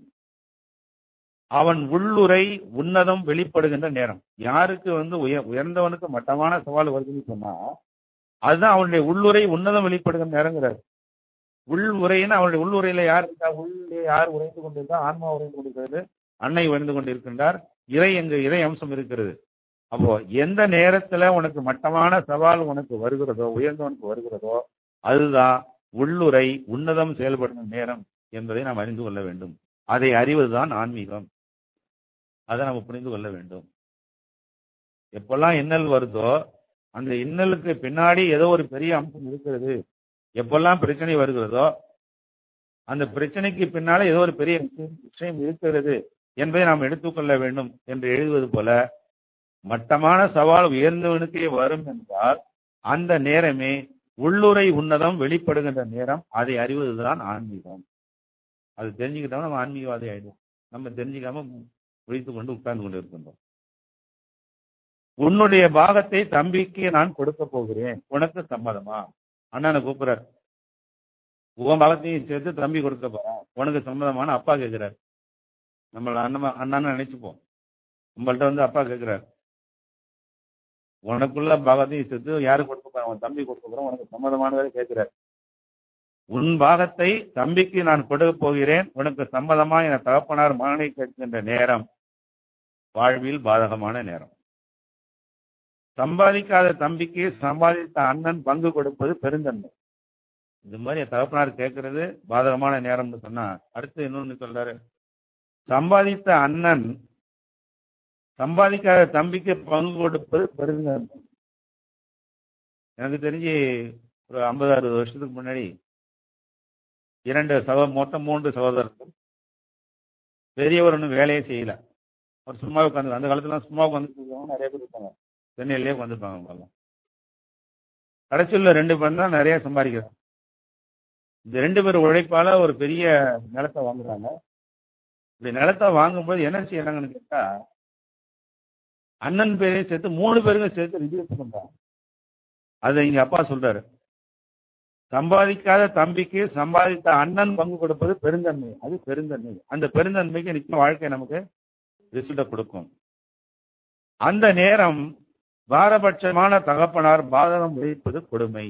அவன் உள்ளுரை உன்னதம் வெளிப்படுகின்ற நேரம் யாருக்கு வந்து உய- உயர்ந்தவனுக்கு மட்டமான சவால் வருதுன்னு சொன்னா அதுதான் அவனுடைய உள்ளுரை உன்னதம் வெளிப்படுகின்ற நேரங்கிறார் உள் உரைன்னு அவனுடைய உள்ளுரையில யார் இருக்கா உள்ளே யார் உறைந்து கொண்டிருக்கா ஆன்மா உறைந்து கொண்டிருக்கிறது அன்னை உறைந்து கொண்டிருக்கின்றார் இறை எங்க இறை அம்சம் இருக்கிறது அப்போ எந்த நேரத்துல உனக்கு மட்டமான சவால் உனக்கு வருகிறதோ உயர்ந்தவனுக்கு வருகிறதோ அதுதான் உள்ளுரை உன்னதம் செயல்படும் நேரம் என்பதை நாம் அறிந்து கொள்ள வேண்டும் அதை அறிவதுதான் ஆன்மீகம் அதை நம்ம புரிந்து கொள்ள வேண்டும் எப்பெல்லாம் இன்னல் வருதோ அந்த இன்னலுக்கு பின்னாடி ஏதோ ஒரு பெரிய அம்சம் இருக்கிறது எப்பெல்லாம் பிரச்சனை வருகிறதோ அந்த பிரச்சனைக்கு பின்னால ஏதோ ஒரு பெரிய விஷயம் விஷயம் இருக்கிறது என்பதை நாம் எடுத்துக்கொள்ள வேண்டும் என்று எழுதுவது போல மட்டமான சவால் உயர்ந்தவனுக்கே வரும் என்றால் அந்த நேரமே உள்ளுரை உன்னதம் வெளிப்படுகின்ற நேரம் அதை அறிவதுதான் ஆன்மீகம் அது தெரிஞ்சுக்கிட்டோம்னா நம்ம ஆன்மீகவாதி ஆயிடும் நம்ம தெரிஞ்சுக்காம விழித்து கொண்டு உட்கார்ந்து கொண்டு இருக்கின்றோம் உன்னுடைய பாகத்தை தம்பிக்கு நான் கொடுக்க போகிறேன் உனக்கு சம்மதமா அண்ணனை கூப்பிடுறார் உன் பாகத்தையும் சேர்த்து தம்பி கொடுக்க போறேன் உனக்கு சம்மதமான அப்பா கேட்கிறார் நம்மள அண்ணன் அண்ணான்னு நினைச்சுப்போம் நம்மள்ட்ட வந்து அப்பா கேட்கிறார் உனக்குள்ள பாகத்தையும் சேர்த்து யாரு கொடுக்க போறேன் உன் தம்பி கொடுக்க போறேன் உனக்கு சம்மதமானதை கேட்கிறார் உன் பாகத்தை தம்பிக்கு நான் கொடுக்க போகிறேன் உனக்கு சம்மதமா என தகப்பனார் மகனை கேட்கின்ற நேரம் வாழ்வில் பாதகமான நேரம் சம்பாதிக்காத தம்பிக்கு சம்பாதித்த அண்ணன் பங்கு கொடுப்பது பெருந்தன்மை இது மாதிரி என் தகப்பனார் கேட்கறது பாதகமான நேரம்னு சொன்னா அடுத்து இன்னொன்னு சொல்றாரு சம்பாதித்த அண்ணன் சம்பாதிக்காத தம்பிக்கு பங்கு கொடுப்பது பெருந்தன்மை எனக்கு தெரிஞ்சு ஒரு ஐம்பது அறுபது வருஷத்துக்கு முன்னாடி இரண்டு சகோ மொத்தம் மூன்று சகோதரர்கள் பெரியவர் ஒன்றும் வேலையே செய்யல அவர் சும்மா உட்காந்து அந்த காலத்துல சும்மா உட்காந்து நிறைய பேர் இருப்பாங்க சென்னையிலேயே உட்காந்துருப்பாங்க பாருங்க கடைசியில் ரெண்டு பேர் தான் நிறைய சம்பாதிக்கிறாங்க இந்த ரெண்டு பேர் உழைப்பால ஒரு பெரிய நிலத்தை வாங்குறாங்க இப்படி நிலத்தை வாங்கும்போது என்ன செய்யறாங்கன்னு கேட்டா அண்ணன் பேரையும் சேர்த்து மூணு பேருக்கும் சேர்த்து ரிஜிஸ்டர் பண்றாங்க அதை இங்க அப்பா சொல்றாரு சம்பாதிக்காத தம்பிக்கு சம்பாதித்த அண்ணன் பங்கு கொடுப்பது பெருந்தன்மை அது பெருந்தன்மை அந்த பெருந்தன்மைக்கு நிச்சயம் வாழ்க்கை நமக்கு ரிசல்ட்டை கொடுக்கும் அந்த நேரம் பாரபட்சமான தகப்பனார் பாதகம் விளைவிப்பது கொடுமை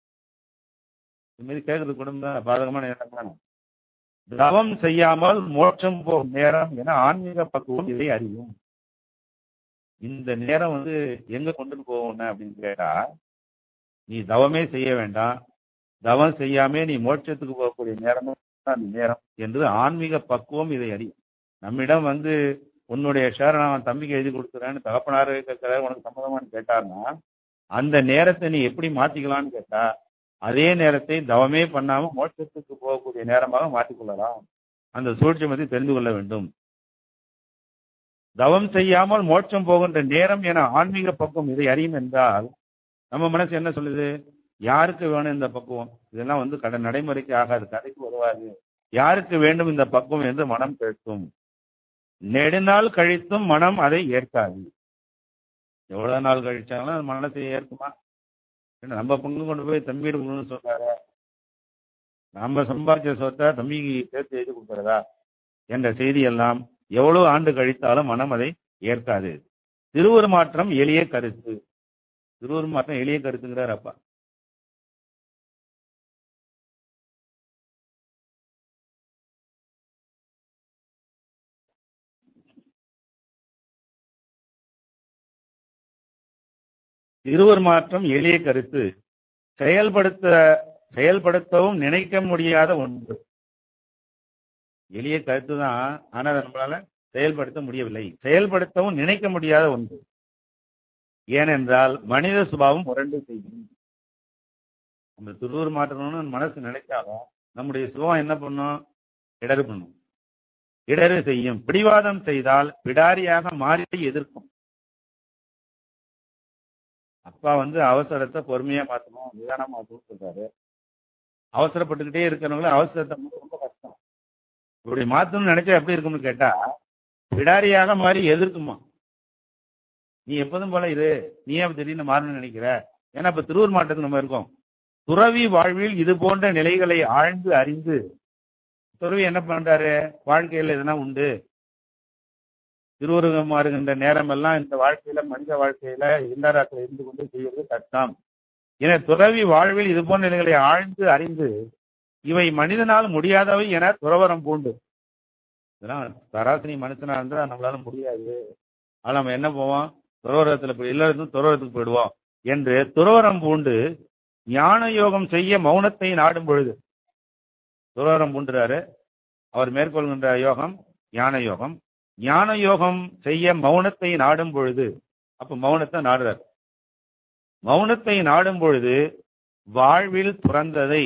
இது மாதிரி கேட்கறது கொடுமை பாதகமான நேரம் தானே தவம் செய்யாமல் மோட்சம் போகும் நேரம் என ஆன்மீக பக்குவம் இதை அறியும் இந்த நேரம் வந்து எங்க கொண்டு போகணும் அப்படின்னு கேட்டா நீ தவமே செய்ய வேண்டாம் தவம் செய்யாமே நீ மோட்சத்துக்கு போகக்கூடிய நேரமும் தான் அந்த நேரம் என்று ஆன்மீக பக்குவம் இதை அறியும் நம்மிடம் வந்து உன்னுடைய ஷேரை நான் தம்பிக்கு எழுதி கொடுக்குறேன்னு தகப்பனாரு கேட்கிறாரு உனக்கு சம்மதமான்னு கேட்டார்னா அந்த நேரத்தை நீ எப்படி மாத்திக்கலாம்னு கேட்டா அதே நேரத்தை தவமே பண்ணாம மோட்சத்துக்கு போகக்கூடிய நேரமாக மாற்றிக்கொள்ளலாம் அந்த சூழ்ச்சிமத்தை தெரிந்து கொள்ள வேண்டும் தவம் செய்யாமல் மோட்சம் போகின்ற நேரம் என ஆன்மீக பக்குவம் இதை அறியும் என்றால் நம்ம மனசு என்ன சொல்லுது யாருக்கு வேணும் இந்த பக்குவம் இதெல்லாம் வந்து கடை நடைமுறைக்கு ஆகாது கதைக்கு உதவாது யாருக்கு வேண்டும் இந்த பக்குவம் என்று மனம் கேட்கும் நெடுநாள் கழித்தும் மனம் அதை ஏற்காது எவ்வளவு நாள் கழிச்சாலும் அது மனசை ஏற்குமா என்ன நம்ம பொண்ணு கொண்டு போய் தம்பி கொடுக்கணும்னு சொல்றாரு நம்ம சம்பாதிச்ச சொத்தை தம்பிக்கு சேர்த்து எழுதி கொடுக்கறதா என்ற செய்தி எல்லாம் எவ்வளவு ஆண்டு கழித்தாலும் மனம் அதை ஏற்காது திருவுரு மாற்றம் எளிய கருத்து திருவுரு மாற்றம் எளிய கருத்துங்கிறார் அப்பா இருவர் மாற்றம் எளிய கருத்து செயல்படுத்த செயல்படுத்தவும் நினைக்க முடியாத ஒன்று எளிய கருத்து தான் ஆனா அதை நம்மளால செயல்படுத்த முடியவில்லை செயல்படுத்தவும் நினைக்க முடியாத ஒன்று ஏனென்றால் மனித சுபாவம் முரண்டு செய்யும் நம்ம திருவூர் மாற்றணும்னு மனசு நினைச்சாலும் நம்முடைய சுபாவம் என்ன பண்ணும் இடறு பண்ணும் இடறு செய்யும் பிடிவாதம் செய்தால் பிடாரியாக மாறி எதிர்க்கும் அப்பா வந்து அவசரத்தை பொறுமையா மாத்தணும் நிதானமா மாத்தணும் சொல்றாரு அவசரப்பட்டுக்கிட்டே இருக்கிறவங்கள அவசரத்தை மாத்த ரொம்ப கஷ்டம் இப்படி மாத்தணும்னு நினைச்சா எப்படி இருக்கும்னு கேட்டா பிடாரியாக மாறி எதிர்க்குமா நீ எப்போதும் போல இரு நீ ஏன் திடீர்னு மாறணும்னு நினைக்கிற ஏன்னா இப்ப திருவூர் மாவட்டத்துக்கு நம்ம இருக்கோம் துறவி வாழ்வில் இது போன்ற நிலைகளை ஆழ்ந்து அறிந்து துறவி என்ன பண்றாரு வாழ்க்கையில எதனா உண்டு திருவுருகம் மாறுகின்ற நேரம் எல்லாம் இந்த வாழ்க்கையில மனித வாழ்க்கையில இல்லறாக்கள் இருந்து கொண்டு செய்வது கஷ்டம் என துறவி வாழ்வில் இது போன்ற நிலைகளை ஆழ்ந்து அறிந்து இவை மனிதனால் முடியாதவை என துறவரம் பூண்டு இதெல்லாம் சராசரி மனுஷனா இருந்தா நம்மளால முடியாது ஆனா நம்ம என்ன போவோம் துறவரத்துல போய் எல்லாருக்கும் துறவரத்துக்கு போயிடுவோம் என்று துறவரம் பூண்டு ஞான யோகம் செய்ய மௌனத்தை நாடும் பொழுது துறவரம் பூண்டுறாரு அவர் மேற்கொள்கின்ற யோகம் ஞான யோகம் ஞான யோகம் செய்ய மௌனத்தை நாடும் பொழுது அப்ப மௌனத்தை நாடுறார் மௌனத்தை நாடும் பொழுது வாழ்வில் துறந்ததை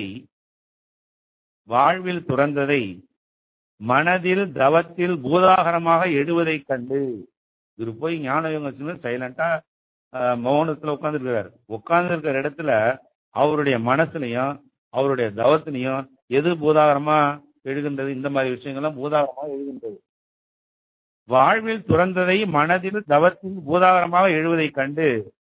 வாழ்வில் துறந்ததை மனதில் தவத்தில் பூதாகரமாக எழுவதைக் கண்டு இவர் போய் ஞான யோகம் சைலண்டா மௌனத்துல உட்கார்ந்துருக்கிறார் உட்கார்ந்து இருக்கிற இடத்துல அவருடைய மனசுலையும் அவருடைய தவத்திலையும் எது பூதாகரமா எழுகின்றது இந்த மாதிரி விஷயங்கள்லாம் பூதாகரமாக எழுகின்றது வாழ்வில் துறந்ததை மனதில் தவத்தில் பூதாகரமாக எழுவதைக் கண்டு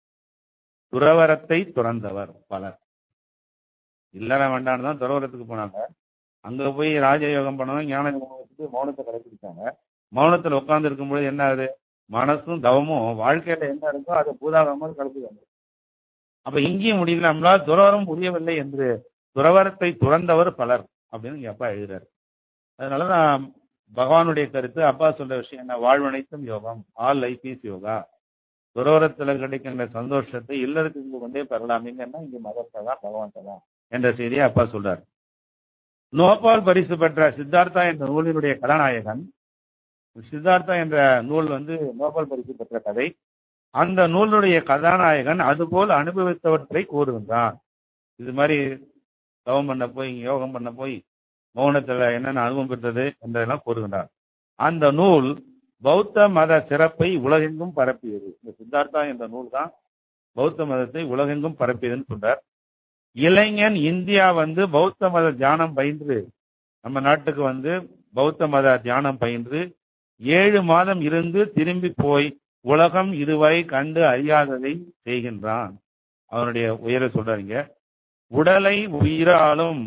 துறவரத்தை துறந்தவர் பலர் இல்லற வேண்டான்னு தான் துறவரத்துக்கு போனாங்க அங்க போய் ராஜயோகம் பண்ணணும் ஞான யோகம் வச்சுட்டு மௌனத்தை கடைபிடிச்சாங்க மௌனத்துல உட்கார்ந்து இருக்கும்போது என்ன ஆகுது மனசும் தவமும் வாழ்க்கையில என்ன இருக்கோ அதை பூதாகரமாக கலப்புவாங்க அப்ப இங்கேயும் முடியல நம்மளால் துறவரம் முடியவில்லை என்று துறவரத்தை துறந்தவர் பலர் அப்படின்னு இங்க அப்பா எழுதுறாரு அதனாலதான் பகவானுடைய கருத்து அப்பா சொல்ற விஷயம் என்ன வாழ்வனைத்தும் யோகம் ஆல் லைஃப் இஸ் யோகா துறவரத்துல கிடைக்கின்ற சந்தோஷத்தை இல்லறத்துக்கு கொண்டே பெறலாமீங்கன்னா இங்க மதத்தை தான் பகவான்கிட்ட தான் என்ற செய்தியை அப்பா சொல்றாரு நோபால் பரிசு பெற்ற சித்தார்த்தா என்ற நூலினுடைய கதாநாயகன் சித்தார்த்தா என்ற நூல் வந்து நோபல் பரிசு பெற்ற கதை அந்த நூலுடைய கதாநாயகன் அதுபோல் அனுபவித்தவற்றை கூறுகின்றான் இது மாதிரி தவம் பண்ண போய் யோகம் பண்ண போய் மௌனத்துல என்னென்ன அனுபவம் பெற்றது என்றதெல்லாம் கூறுகின்றார் அந்த நூல் பௌத்த மத சிறப்பை உலகெங்கும் பரப்பியது இந்த சித்தார்த்தா என்ற நூல் தான் பௌத்த மதத்தை உலகெங்கும் பரப்பியதுன்னு சொல்றார் இளைஞன் இந்தியா வந்து பௌத்த மத தியானம் பயின்று நம்ம நாட்டுக்கு வந்து பௌத்த மத தியானம் பயின்று ஏழு மாதம் இருந்து திரும்பி போய் உலகம் இதுவரை கண்டு அறியாததை செய்கின்றான் அவனுடைய உயர சொல்றாங்க உடலை உயிராலும்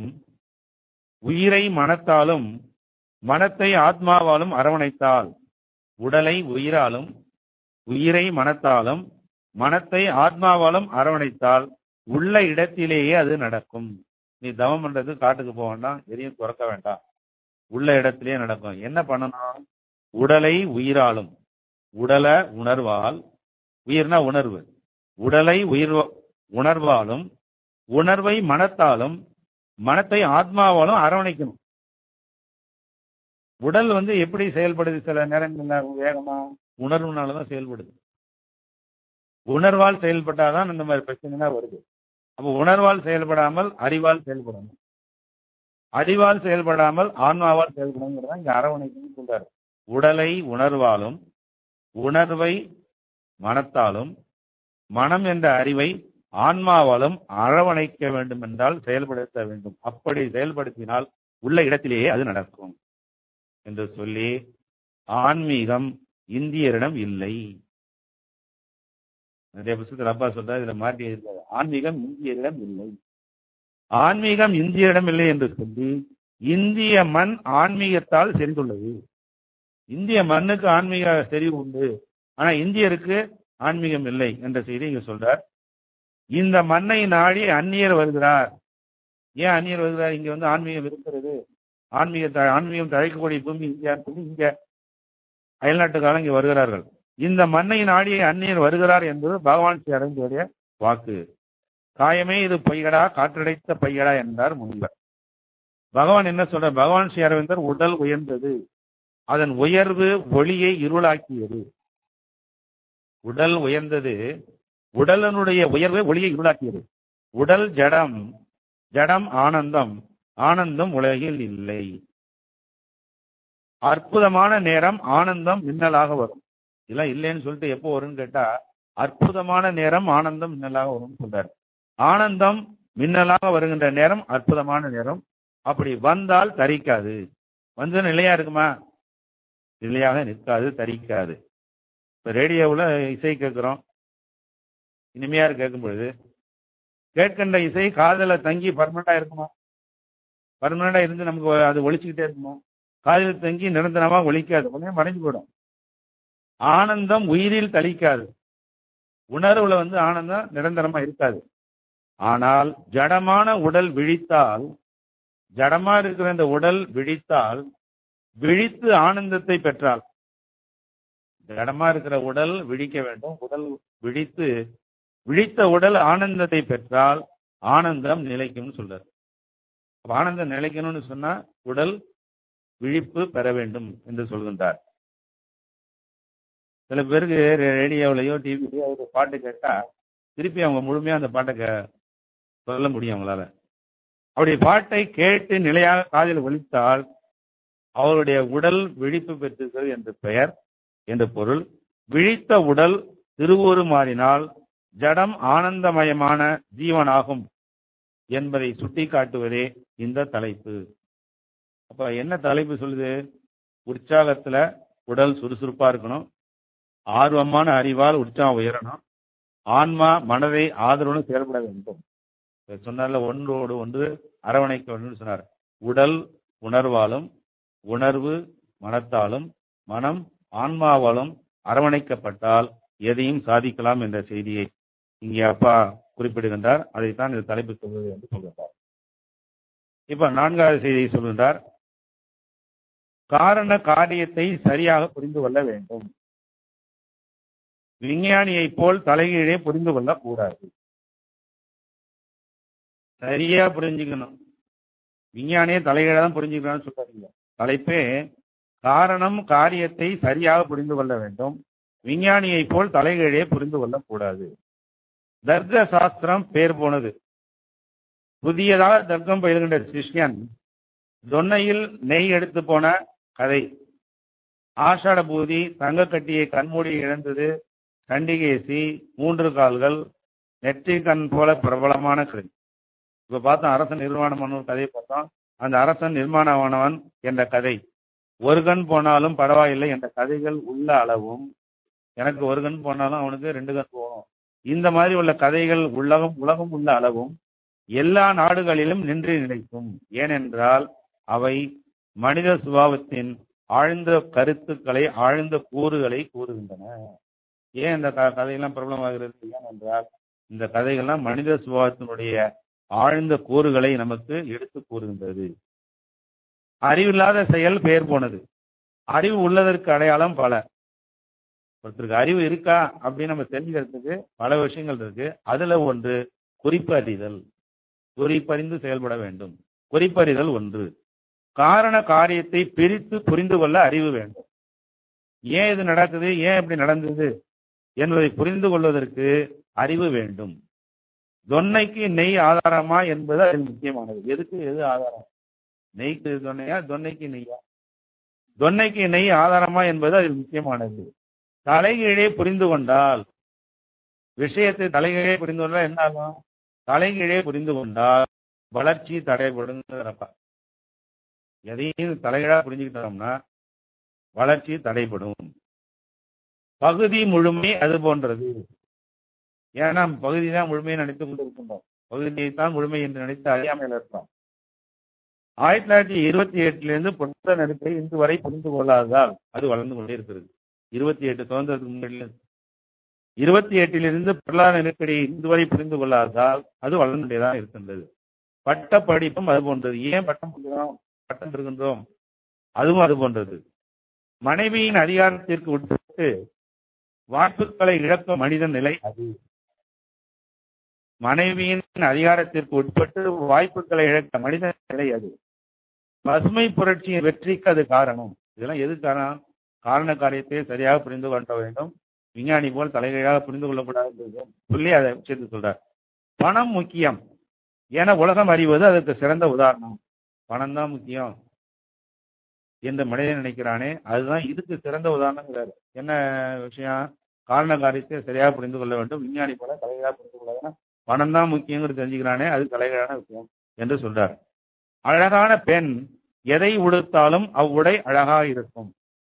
உயிரை மனத்தாலும் மனத்தை ஆத்மாவாலும் அரவணைத்தால் உடலை உயிராலும் உயிரை மனத்தாலும் மனத்தை ஆத்மாவாலும் அரவணைத்தால் உள்ள இடத்திலேயே அது நடக்கும் நீ தவம் பண்றது காட்டுக்கு போக வேண்டாம் எதையும் துறக்க வேண்டாம் உள்ள இடத்திலேயே நடக்கும் என்ன பண்ணணும் உடலை உயிராலும் உடல உணர்வால் உயிர்னா உணர்வு உடலை உயிர் உணர்வாலும் உணர்வை மனத்தாலும் மனத்தை ஆத்மாவாலும் அரவணைக்கணும் உடல் வந்து எப்படி செயல்படுது சில நேரங்கள்ல வேகமா உணர்வுனால தான் செயல்படுது உணர்வால் செயல்பட்டாதான் இந்த மாதிரி பிரச்சனைலாம் வருது அப்போ உணர்வால் செயல்படாமல் அறிவால் செயல்படணும் அறிவால் செயல்படாமல் ஆன்மாவால் செயல்படணுங்கிறத இங்க அரவணைக்கணும்னு சொல்றாரு உடலை உணர்வாலும் உணர்வை மனத்தாலும் மனம் என்ற அறிவை ஆன்மாவாலும் அரவணைக்க வேண்டும் என்றால் செயல்படுத்த வேண்டும் அப்படி செயல்படுத்தினால் உள்ள இடத்திலேயே அது நடக்கும் என்று சொல்லி ஆன்மீகம் இந்தியரிடம் இல்லை நிறைய புத்தகத்தில் அப்பா சொல்றா இதுல மாற்றி இருக்காது ஆன்மீகம் இந்தியரிடம் இல்லை ஆன்மீகம் இந்தியரிடம் இல்லை என்று சொல்லி இந்திய மண் ஆன்மீகத்தால் செறிந்துள்ளது இந்திய மண்ணுக்கு ஆன்மீக செறிவு உண்டு ஆனா இந்தியருக்கு ஆன்மீகம் இல்லை என்ற செய்தி இங்க சொல்றார் இந்த மண்ணை நாடி அந்நியர் வருகிறார் ஏன் அந்நியர் வருகிறார் இங்க வந்து ஆன்மீகம் இருக்கிறது ஆன்மீக ஆன்மீகம் தழைக்கக்கூடிய பூமி இந்தியான்னு சொல்லி இங்க அயல்நாட்டுக்காரங்க இங்க வருகிறார்கள் இந்த மண்ணை நாடி அந்நியர் வருகிறார் என்பது பகவான் ஸ்ரீ அரவிந்தருடைய வாக்கு காயமே இது பொய்யடா காற்றடைத்த பையடா என்றார் முனிவர் பகவான் என்ன சொல்ற பகவான் ஸ்ரீ அரவிந்தர் உடல் உயர்ந்தது அதன் உயர்வு ஒளியை இருளாக்கியது உடல் உயர்ந்தது உடலனுடைய உயர்வு ஒளியை இருளாக்கியது உடல் ஜடம் ஜடம் ஆனந்தம் ஆனந்தம் உலகில் இல்லை அற்புதமான நேரம் ஆனந்தம் மின்னலாக வரும் இதெல்லாம் இல்லைன்னு சொல்லிட்டு எப்போ வரும்னு கேட்டா அற்புதமான நேரம் ஆனந்தம் மின்னலாக வரும்னு சொல்றாரு ஆனந்தம் மின்னலாக வருகின்ற நேரம் அற்புதமான நேரம் அப்படி வந்தால் தரிக்காது வந்து நிலையா இருக்குமா நிலையாக நிற்காது தரிக்காது இப்ப ரேடியோவில் இசை கேட்கிறோம் இனிமையா கேட்கும் பொழுது கேட்கின்ற இசை காதல தங்கி பர்மனண்டா இருக்குமா பர்மனண்டா இருந்து நமக்கு அது ஒழிச்சுக்கிட்டே இருக்குமா காதில் தங்கி நிரந்தரமா ஒழிக்காது உடனே மறைஞ்சு போயிடும் ஆனந்தம் உயிரில் தளிக்காது உணர்வுல வந்து ஆனந்தம் நிரந்தரமா இருக்காது ஆனால் ஜடமான உடல் விழித்தால் ஜடமா இருக்கிற இந்த உடல் விழித்தால் விழித்து ஆனந்தத்தை பெற்றால் ஜடமா இருக்கிற உடல் விழிக்க வேண்டும் உடல் விழித்து விழித்த உடல் ஆனந்தத்தை பெற்றால் ஆனந்தம் நிலைக்கும்னு சொல்றாரு அப்ப ஆனந்தம் நிலைக்கணும்னு சொன்னா உடல் விழிப்பு பெற வேண்டும் என்று சொல்கின்றார் சில பேருக்கு ரேடியோவிலையோ டிவிலையோ ஒரு பாட்டு கேட்டா திருப்பி அவங்க முழுமையா அந்த பாட்டை கே சொல்ல முடியும் அவங்களால அப்படி பாட்டை கேட்டு நிலையாக காதில் ஒலித்தால் அவருடைய உடல் விழிப்பு பெற்றது என்று பெயர் என்று பொருள் விழித்த உடல் திருவூறு மாறினால் ஜடம் ஆனந்தமயமான ஜீவனாகும் என்பதை சுட்டிக்காட்டுவதே இந்த தலைப்பு அப்ப என்ன தலைப்பு சொல்லுது உற்சாகத்துல உடல் சுறுசுறுப்பா இருக்கணும் ஆர்வமான அறிவால் உற்சாகம் உயரணும் ஆன்மா மனதை ஆதரவுடன் செயல்பட வேண்டும் சொன்னார்ல ஒன்றோடு ஒன்று அரவணைக்க வேண்டும் சொன்னார் உடல் உணர்வாலும் உணர்வு மனத்தாலும் மனம் ஆன்மாவாலும் அரவணைக்கப்பட்டால் எதையும் சாதிக்கலாம் என்ற செய்தியை இங்கே அப்பா குறிப்பிடுகின்றார் அதைத்தான் இது தலைப்பு சொல்வது என்று சொல்கின்றார் இப்ப நான்காவது செய்தியை சொல்கின்றார் காரண காரியத்தை சரியாக புரிந்து கொள்ள வேண்டும் விஞ்ஞானியை போல் தலைகீழே புரிந்து கொள்ளக்கூடாது சரியா புரிஞ்சுக்கணும் விஞ்ஞானியே தலைகீழா தான் புரிஞ்சுக்கலாம்னு சொல்றாங்க தலைப்பே காரணம் காரியத்தை சரியாக புரிந்து கொள்ள வேண்டும் விஞ்ஞானியை போல் தலைகீழே புரிந்து கொள்ளக்கூடாது தர்க்க சாஸ்திரம் பேர் போனது புதியதாக தர்க்கம் பயில்கின்ற சிஷ்யன் தொன்னையில் நெய் எடுத்து போன கதை ஆஷாட பூதி தங்க கட்டியை கண்மூடி இழந்தது கண்டிகேசி மூன்று கால்கள் நெற்றி கண் போல பிரபலமான கதை இப்ப பார்த்தோம் அரசன் நிர்மாணமான ஒரு கதையை பார்த்தோம் அந்த அரசன் நிர்மாணமானவன் என்ற கதை ஒரு கண் போனாலும் பரவாயில்லை என்ற கதைகள் உள்ள அளவும் எனக்கு ஒரு கண் போனாலும் அவனுக்கு ரெண்டு கண் போகணும் இந்த மாதிரி உள்ள கதைகள் உலகம் உலகம் உள்ள அளவும் எல்லா நாடுகளிலும் நின்று நிலைக்கும் ஏனென்றால் அவை மனித சுபாவத்தின் ஆழ்ந்த கருத்துக்களை ஆழ்ந்த கூறுகளை கூறுகின்றன ஏன் இந்த க- கதையெல்லாம் பிரபலமாகிறது ஏனென்றால் இந்த கதைகள்லாம் மனித சுபாவத்தினுடைய ஆழ்ந்த கூறுகளை நமக்கு எடுத்து கூறுகின்றது அறிவில்லாத செயல் பெயர் போனது அறிவு உள்ளதற்கு அடையாளம் பல ஒருத்தருக்கு அறிவு இருக்கா அப்படின்னு நம்ம தெரிஞ்சுக்கிறதுக்கு பல விஷயங்கள் இருக்கு அதுல ஒன்று குறிப்பறிதல் குறிப்பறிந்து செயல்பட வேண்டும் குறிப்பறிதல் ஒன்று காரண காரியத்தை பிரித்து புரிந்து கொள்ள அறிவு வேண்டும் ஏன் இது நடக்குது ஏன் இப்படி நடந்தது என்பதை புரிந்து கொள்வதற்கு அறிவு வேண்டும் தொன்னைக்கு நெய் ஆதாரமா என்பது அதில் முக்கியமானது எதுக்கு எது ஆதாரம் நெய்க்கு தொன்னையா தொன்னைக்கு நெய்யா தொன்னைக்கு நெய் ஆதாரமா என்பது அதில் முக்கியமானது தலைகீழே புரிந்து கொண்டால் விஷயத்தை தலைகீழே புரிந்து கொண்டால் என்ன ஆகும் தலைகீழே புரிந்து கொண்டால் வளர்ச்சி தடைபடும் எதையும் தலைகீழா புரிஞ்சுக்கிட்டோம்னா வளர்ச்சி தடைபடும் பகுதி முழுமை அது போன்றது ஏன்னா பகுதி தான் முழுமையை நினைத்துக் கொண்டிருக்கின்றோம் பகுதியை தான் முழுமை என்று நினைத்து அறியாமையில் இருப்போம் ஆயிரத்தி தொள்ளாயிரத்தி இருபத்தி எட்டிலிருந்து பொருளாதார நெருக்கடி இன்று வரை புரிந்து கொள்ளாததால் அது வளர்ந்து கொண்டே இருக்கிறது இருபத்தி எட்டு சுதந்திரத்துக்கு முன்னாடி இருபத்தி எட்டிலிருந்து பொருளாதார நெருக்கடி இன்று வரை புரிந்து கொள்ளாததால் அது வளர்ந்து கொண்டேதான் இருக்கின்றது பட்ட படிப்பும் அது போன்றது ஏன் பட்டம் பெறுகிறோம் பட்டம் பெறுகின்றோம் அதுவும் அது போன்றது மனைவியின் அதிகாரத்திற்கு உட்பட்டு வாய்ப்புகளை இழக்கும் மனிதன் நிலை அது மனைவியின் அதிகாரத்திற்கு உட்பட்டு வாய்ப்புகளை இழக்க மனித நிலை அது பசுமை புரட்சியின் வெற்றிக்கு அது காரணம் இதெல்லாம் எது காரணம் காரண காரியத்தை சரியாக புரிந்து கொள்ள வேண்டும் விஞ்ஞானி போல் தலைகீழாக புரிந்து கொள்ளக்கூடாது சொல்லி அதை சேர்த்து சொல்றார் பணம் முக்கியம் என உலகம் அறிவது அதற்கு சிறந்த உதாரணம் பணம் தான் முக்கியம் என்று மனிதன் நினைக்கிறானே அதுதான் இதுக்கு சிறந்த உதாரணங்கிறாரு என்ன விஷயம் காரண காரியத்தை சரியாக புரிந்து கொள்ள வேண்டும் விஞ்ஞானி போல தலைகீழாக புரிந்து கொள்ள பணம் தான் முக்கியங்கிறது தெரிஞ்சுக்கிறானே அது தலைகீழான விஷயம் என்று சொல்றார் அழகான பெண் எதை உடுத்தாலும் அவ்வுடை அழகாக இருக்கும்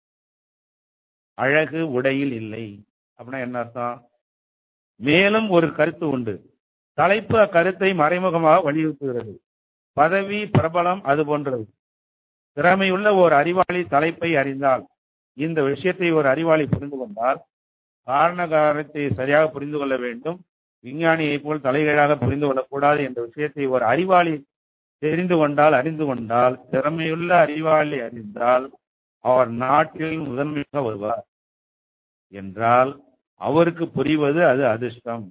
அழகு உடையில் இல்லை அப்படின்னா என்ன அர்த்தம் மேலும் ஒரு கருத்து உண்டு தலைப்பு அக்கருத்தை மறைமுகமாக வலியுறுத்துகிறது பதவி பிரபலம் அது போன்றது திறமையுள்ள ஒரு அறிவாளி தலைப்பை அறிந்தால் இந்த விஷயத்தை ஒரு அறிவாளி புரிந்து கொண்டால் காரண காரணத்தை சரியாக புரிந்து கொள்ள வேண்டும் விஞ்ஞானியை போல் தலைகீழாக புரிந்து கொள்ளக்கூடாது என்ற விஷயத்தை ஒரு அறிவாளி தெரிந்து கொண்டால் அறிந்து கொண்டால் திறமையுள்ள அறிவாளி அறிந்தால் அவர் நாட்டில் முதன்மையாக வருவார் என்றால் அவருக்கு புரிவது அது அதிர்ஷ்டம்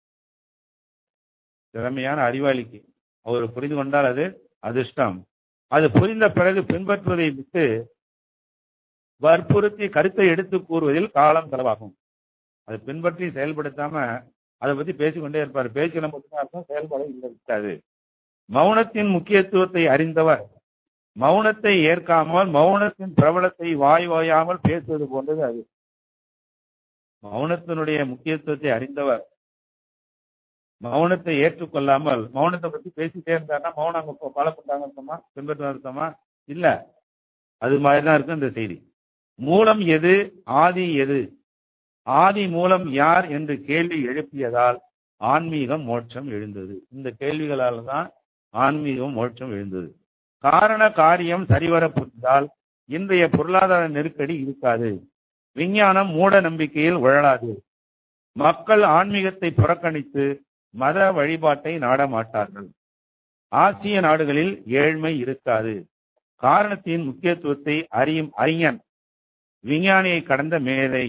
திறமையான அறிவாளிக்கு அவர் புரிந்து கொண்டால் அது அதிர்ஷ்டம் அது புரிந்த பிறகு பின்பற்றுவதை விட்டு வற்புறுத்தி கருத்தை எடுத்து கூறுவதில் காலம் செலவாகும் அதை பின்பற்றி செயல்படுத்தாம அதை பத்தி பேசிக்கொண்டே இருப்பார் பேச்சில மட்டும்தான் அர்த்தம் செயல்பாடு இல்லை இருக்காது மௌனத்தின் முக்கியத்துவத்தை அறிந்தவர் மௌனத்தை ஏற்காமல் மௌனத்தின் பிரபலத்தை வாய் வாயாமல் பேசுவது போன்றது அது மௌனத்தினுடைய முக்கியத்துவத்தை அறிந்தவர் மௌனத்தை ஏற்றுக்கொள்ளாமல் மௌனத்தை பத்தி பேசிட்டே இருந்தாருன்னா மௌனம் அங்க ஃபாலோ பண்றாங்க அர்த்தமா பின்பற்ற அர்த்தமா இல்ல அது மாதிரிதான் இருக்கு இந்த செய்தி மூலம் எது ஆதி எது ஆதி மூலம் யார் என்று கேள்வி எழுப்பியதால் ஆன்மீகம் மோட்சம் எழுந்தது இந்த கேள்விகளால் தான் ஆன்மீகம் மோட்சம் எழுந்தது காரண காரியம் சரிவர புரிந்தால் இன்றைய பொருளாதார நெருக்கடி இருக்காது விஞ்ஞானம் மூட நம்பிக்கையில் உழலாது மக்கள் ஆன்மீகத்தை புறக்கணித்து மத வழிபாட்டை நாட மாட்டார்கள் ஆசிய நாடுகளில் ஏழ்மை இருக்காது காரணத்தின் முக்கியத்துவத்தை அறியும் அறிஞன் விஞ்ஞானியை கடந்த மேதை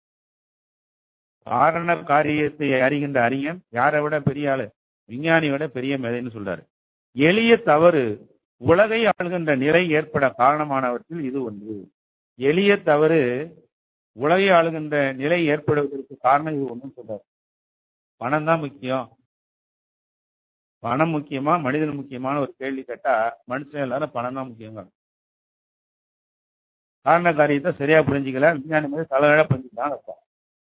காரண காரியத்தை அறிகின்ற அறிஞன் யாரை விட பெரிய ஆளு விஞ்ஞானியை விட பெரிய மேதைன்னு சொல்றாரு எளிய தவறு உலகை ஆளுகின்ற நிலை ஏற்பட காரணமானவற்றில் இது ஒன்று எளிய தவறு உலகை ஆளுகின்ற நிலை ஏற்படுவதற்கு காரணம் இது ஒன்றும் சொல்றாரு பணம் தான் முக்கியம் பணம் முக்கியமா மனிதன் முக்கியமான ஒரு கேள்வி கேட்டா மனுஷன் எல்லாரும் பணம் தான் முக்கியங்க காரண காரியத்தை சரியா புரிஞ்சுக்கல விஞ்ஞானி மாதிரி தலைவழ புரிஞ்சுக்கலாம் அர்த்தம்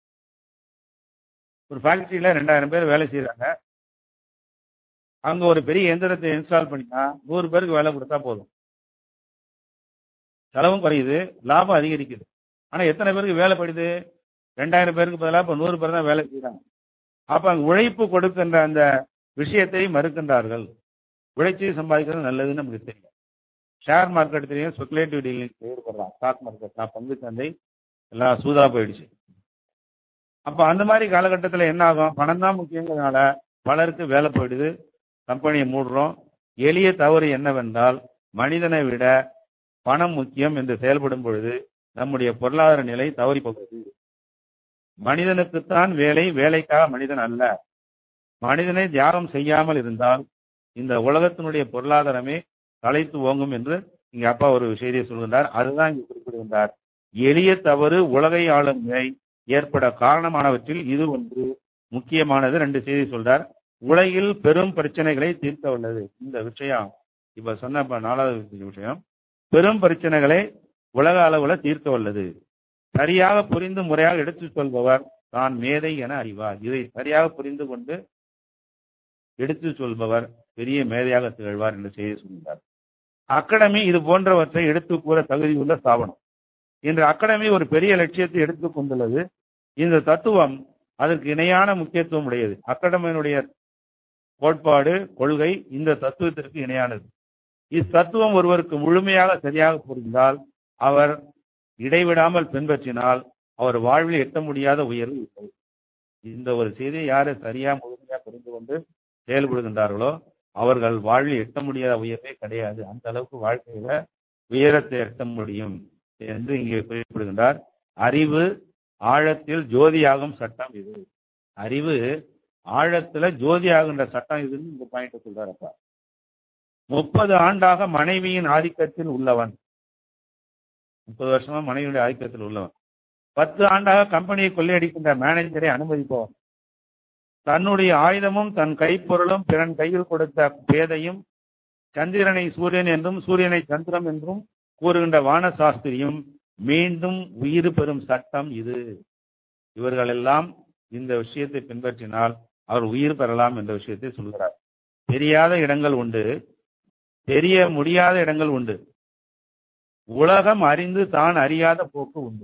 ஒரு ஃபேக்டரியில ரெண்டாயிரம் பேர் வேலை செய்யறாங்க அங்க ஒரு பெரிய எந்திரத்தை இன்ஸ்டால் பண்ணினா நூறு பேருக்கு வேலை கொடுத்தா போதும் செலவும் குறையுது லாபம் அதிகரிக்குது ஆனா எத்தனை பேருக்கு வேலை படுது ரெண்டாயிரம் பேருக்கு பதிலாக இப்போ நூறு பேர் தான் வேலை செய்யறாங்க அப்ப அங்க உழைப்பு கொடுக்கின்ற அந்த விஷயத்தை மறுக்கின்றார்கள் உழைச்சி சம்பாதிக்கிறது நல்லதுன்னு நமக்கு தெரியும் ஷேர் மார்க்கெட் தெரியும் ஸ்பெகுலேட்டிவ் டீலிங் ஈடுபடுறான் ஸ்டாக் மார்க்கெட் நான் பங்கு சந்தை எல்லாம் சூதா போயிடுச்சு அப்ப அந்த மாதிரி காலகட்டத்தில் என்ன ஆகும் பணம் தான் முக்கியங்கிறதுனால பலருக்கு வேலை போயிடுது கம்பெனியை மூடுறோம் எளிய தவறு என்னவென்றால் மனிதனை விட பணம் முக்கியம் என்று செயல்படும் பொழுது நம்முடைய பொருளாதார நிலை தவறி போகிறது மனிதனுக்குத்தான் வேலை வேலைக்காக மனிதன் அல்ல மனிதனை தியாகம் செய்யாமல் இருந்தால் இந்த உலகத்தினுடைய பொருளாதாரமே தலைத்து ஓங்கும் என்று இங்க அப்பா ஒரு செய்தியை சொல்கின்றார் அதுதான் இங்கு குறிப்பிடுகின்றார் எளிய தவறு உலகை ஆளும் நிலை ஏற்பட காரணமானவற்றில் இது ஒன்று முக்கியமானது ரெண்டு செய்தி சொல்றார் உலகில் பெரும் பிரச்சனைகளை தீர்க்க உள்ளது இந்த விஷயம் இப்ப சொன்ன இப்ப நாலாவது விஷயம் பெரும் பிரச்சனைகளை உலக அளவுல தீர்க்க வல்லது சரியாக புரிந்து முறையாக எடுத்துச் சொல்பவர் தான் மேதை என அறிவார் இதை சரியாக புரிந்து கொண்டு எடுத்துச் சொல்பவர் பெரிய மேதையாக திகழ்வார் என்று செய்தி சொல்கிறார் அகாடமி இது போன்றவற்றை எடுத்து கூற தகுதியுள்ள ஸ்தாபனம் இன்று அகாடமி ஒரு பெரிய லட்சியத்தை எடுத்துக் கொண்டுள்ளது இந்த தத்துவம் அதற்கு இணையான முக்கியத்துவம் உடையது அகாடமியினுடைய கோட்பாடு கொள்கை இந்த தத்துவத்திற்கு இணையானது இத்தத்துவம் ஒருவருக்கு முழுமையாக சரியாக புரிந்தால் அவர் இடைவிடாமல் பின்பற்றினால் அவர் வாழ்வில் எட்ட முடியாத உயர்வு இல்லை இந்த ஒரு செய்தியை யாரு சரியா முழுமையா புரிந்து கொண்டு செயல்படுகின்றார்களோ அவர்கள் வாழ்வில் எட்ட முடியாத உயர்வே கிடையாது அந்த அளவுக்கு வாழ்க்கையில உயரத்தை எட்ட முடியும் என்று இங்கே குறிப்பிடுகின்றார் அறிவு ஆழத்தில் ஜோதியாகும் சட்டம் இது அறிவு ஆழத்துல ஜோதியாகின்ற சட்டம் இதுன்னு இந்த பாயிண்ட் சொல்றாரப்பா முப்பது ஆண்டாக மனைவியின் ஆதிக்கத்தில் உள்ளவன் முப்பது வருஷமா மனைவியுடைய ஆதிக்கத்தில் உள்ளவன் பத்து ஆண்டாக கம்பெனியை கொள்ளையடிக்கின்ற மேனேஜரை அனுமதிப்பவன் தன்னுடைய ஆயுதமும் தன் கைப்பொருளும் பிறன் கையில் கொடுத்த பேதையும் சந்திரனை சூரியன் என்றும் சூரியனை சந்திரம் என்றும் கூறுகின்ற வானசாஸ்திரியும் மீண்டும் உயிர் பெறும் சட்டம் இது இவர்களெல்லாம் இந்த விஷயத்தை பின்பற்றினால் அவர் உயிர் பெறலாம் என்ற விஷயத்தை சொல்கிறார் தெரியாத இடங்கள் உண்டு தெரிய முடியாத இடங்கள் உண்டு உலகம் அறிந்து தான் அறியாத போக்கு உண்டு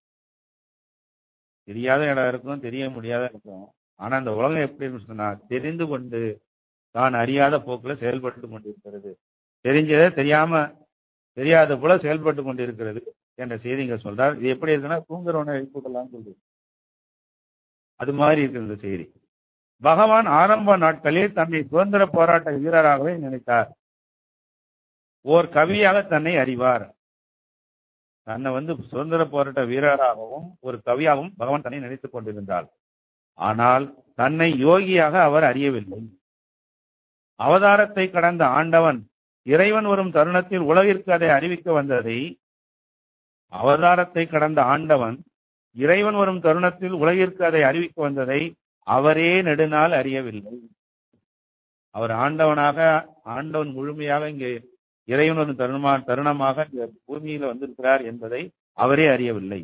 தெரியாத இடம் இருக்கும் தெரிய முடியாத இருக்கும் ஆனா அந்த உலகம் எப்படி சொன்னா தெரிந்து கொண்டு தான் அறியாத போக்குல செயல்பட்டு கொண்டிருக்கிறது தெரிஞ்சதை தெரியாம தெரியாத போல செயல்பட்டு கொண்டிருக்கிறது என்ற செய்திங்க சொல்றார் இது எப்படி இருக்குன்னா தூங்குறவனை எழுப்பிடலாம்னு சொல்றது அது மாதிரி இருக்கு இந்த செய்தி பகவான் ஆரம்ப நாட்களில் தன்னை சுதந்திர போராட்ட வீரராகவே நினைத்தார் ஓர் கவியாக தன்னை அறிவார் தன்னை வந்து சுதந்திர போராட்ட வீரராகவும் ஒரு கவியாகவும் பகவான் தன்னை நினைத்துக் கொண்டிருந்தார் ஆனால் தன்னை யோகியாக அவர் அறியவில்லை அவதாரத்தை கடந்த ஆண்டவன் இறைவன் வரும் தருணத்தில் உலகிற்கு அதை அறிவிக்க வந்ததை அவதாரத்தை கடந்த ஆண்டவன் இறைவன் வரும் தருணத்தில் உலகிற்கு அதை அறிவிக்க வந்ததை அவரே நெடுநாள் அறியவில்லை அவர் ஆண்டவனாக ஆண்டவன் முழுமையாக இங்கே இறைவன் வரும் தருணமா தருணமாக இந்த பூமியில வந்திருக்கிறார் என்பதை அவரே அறியவில்லை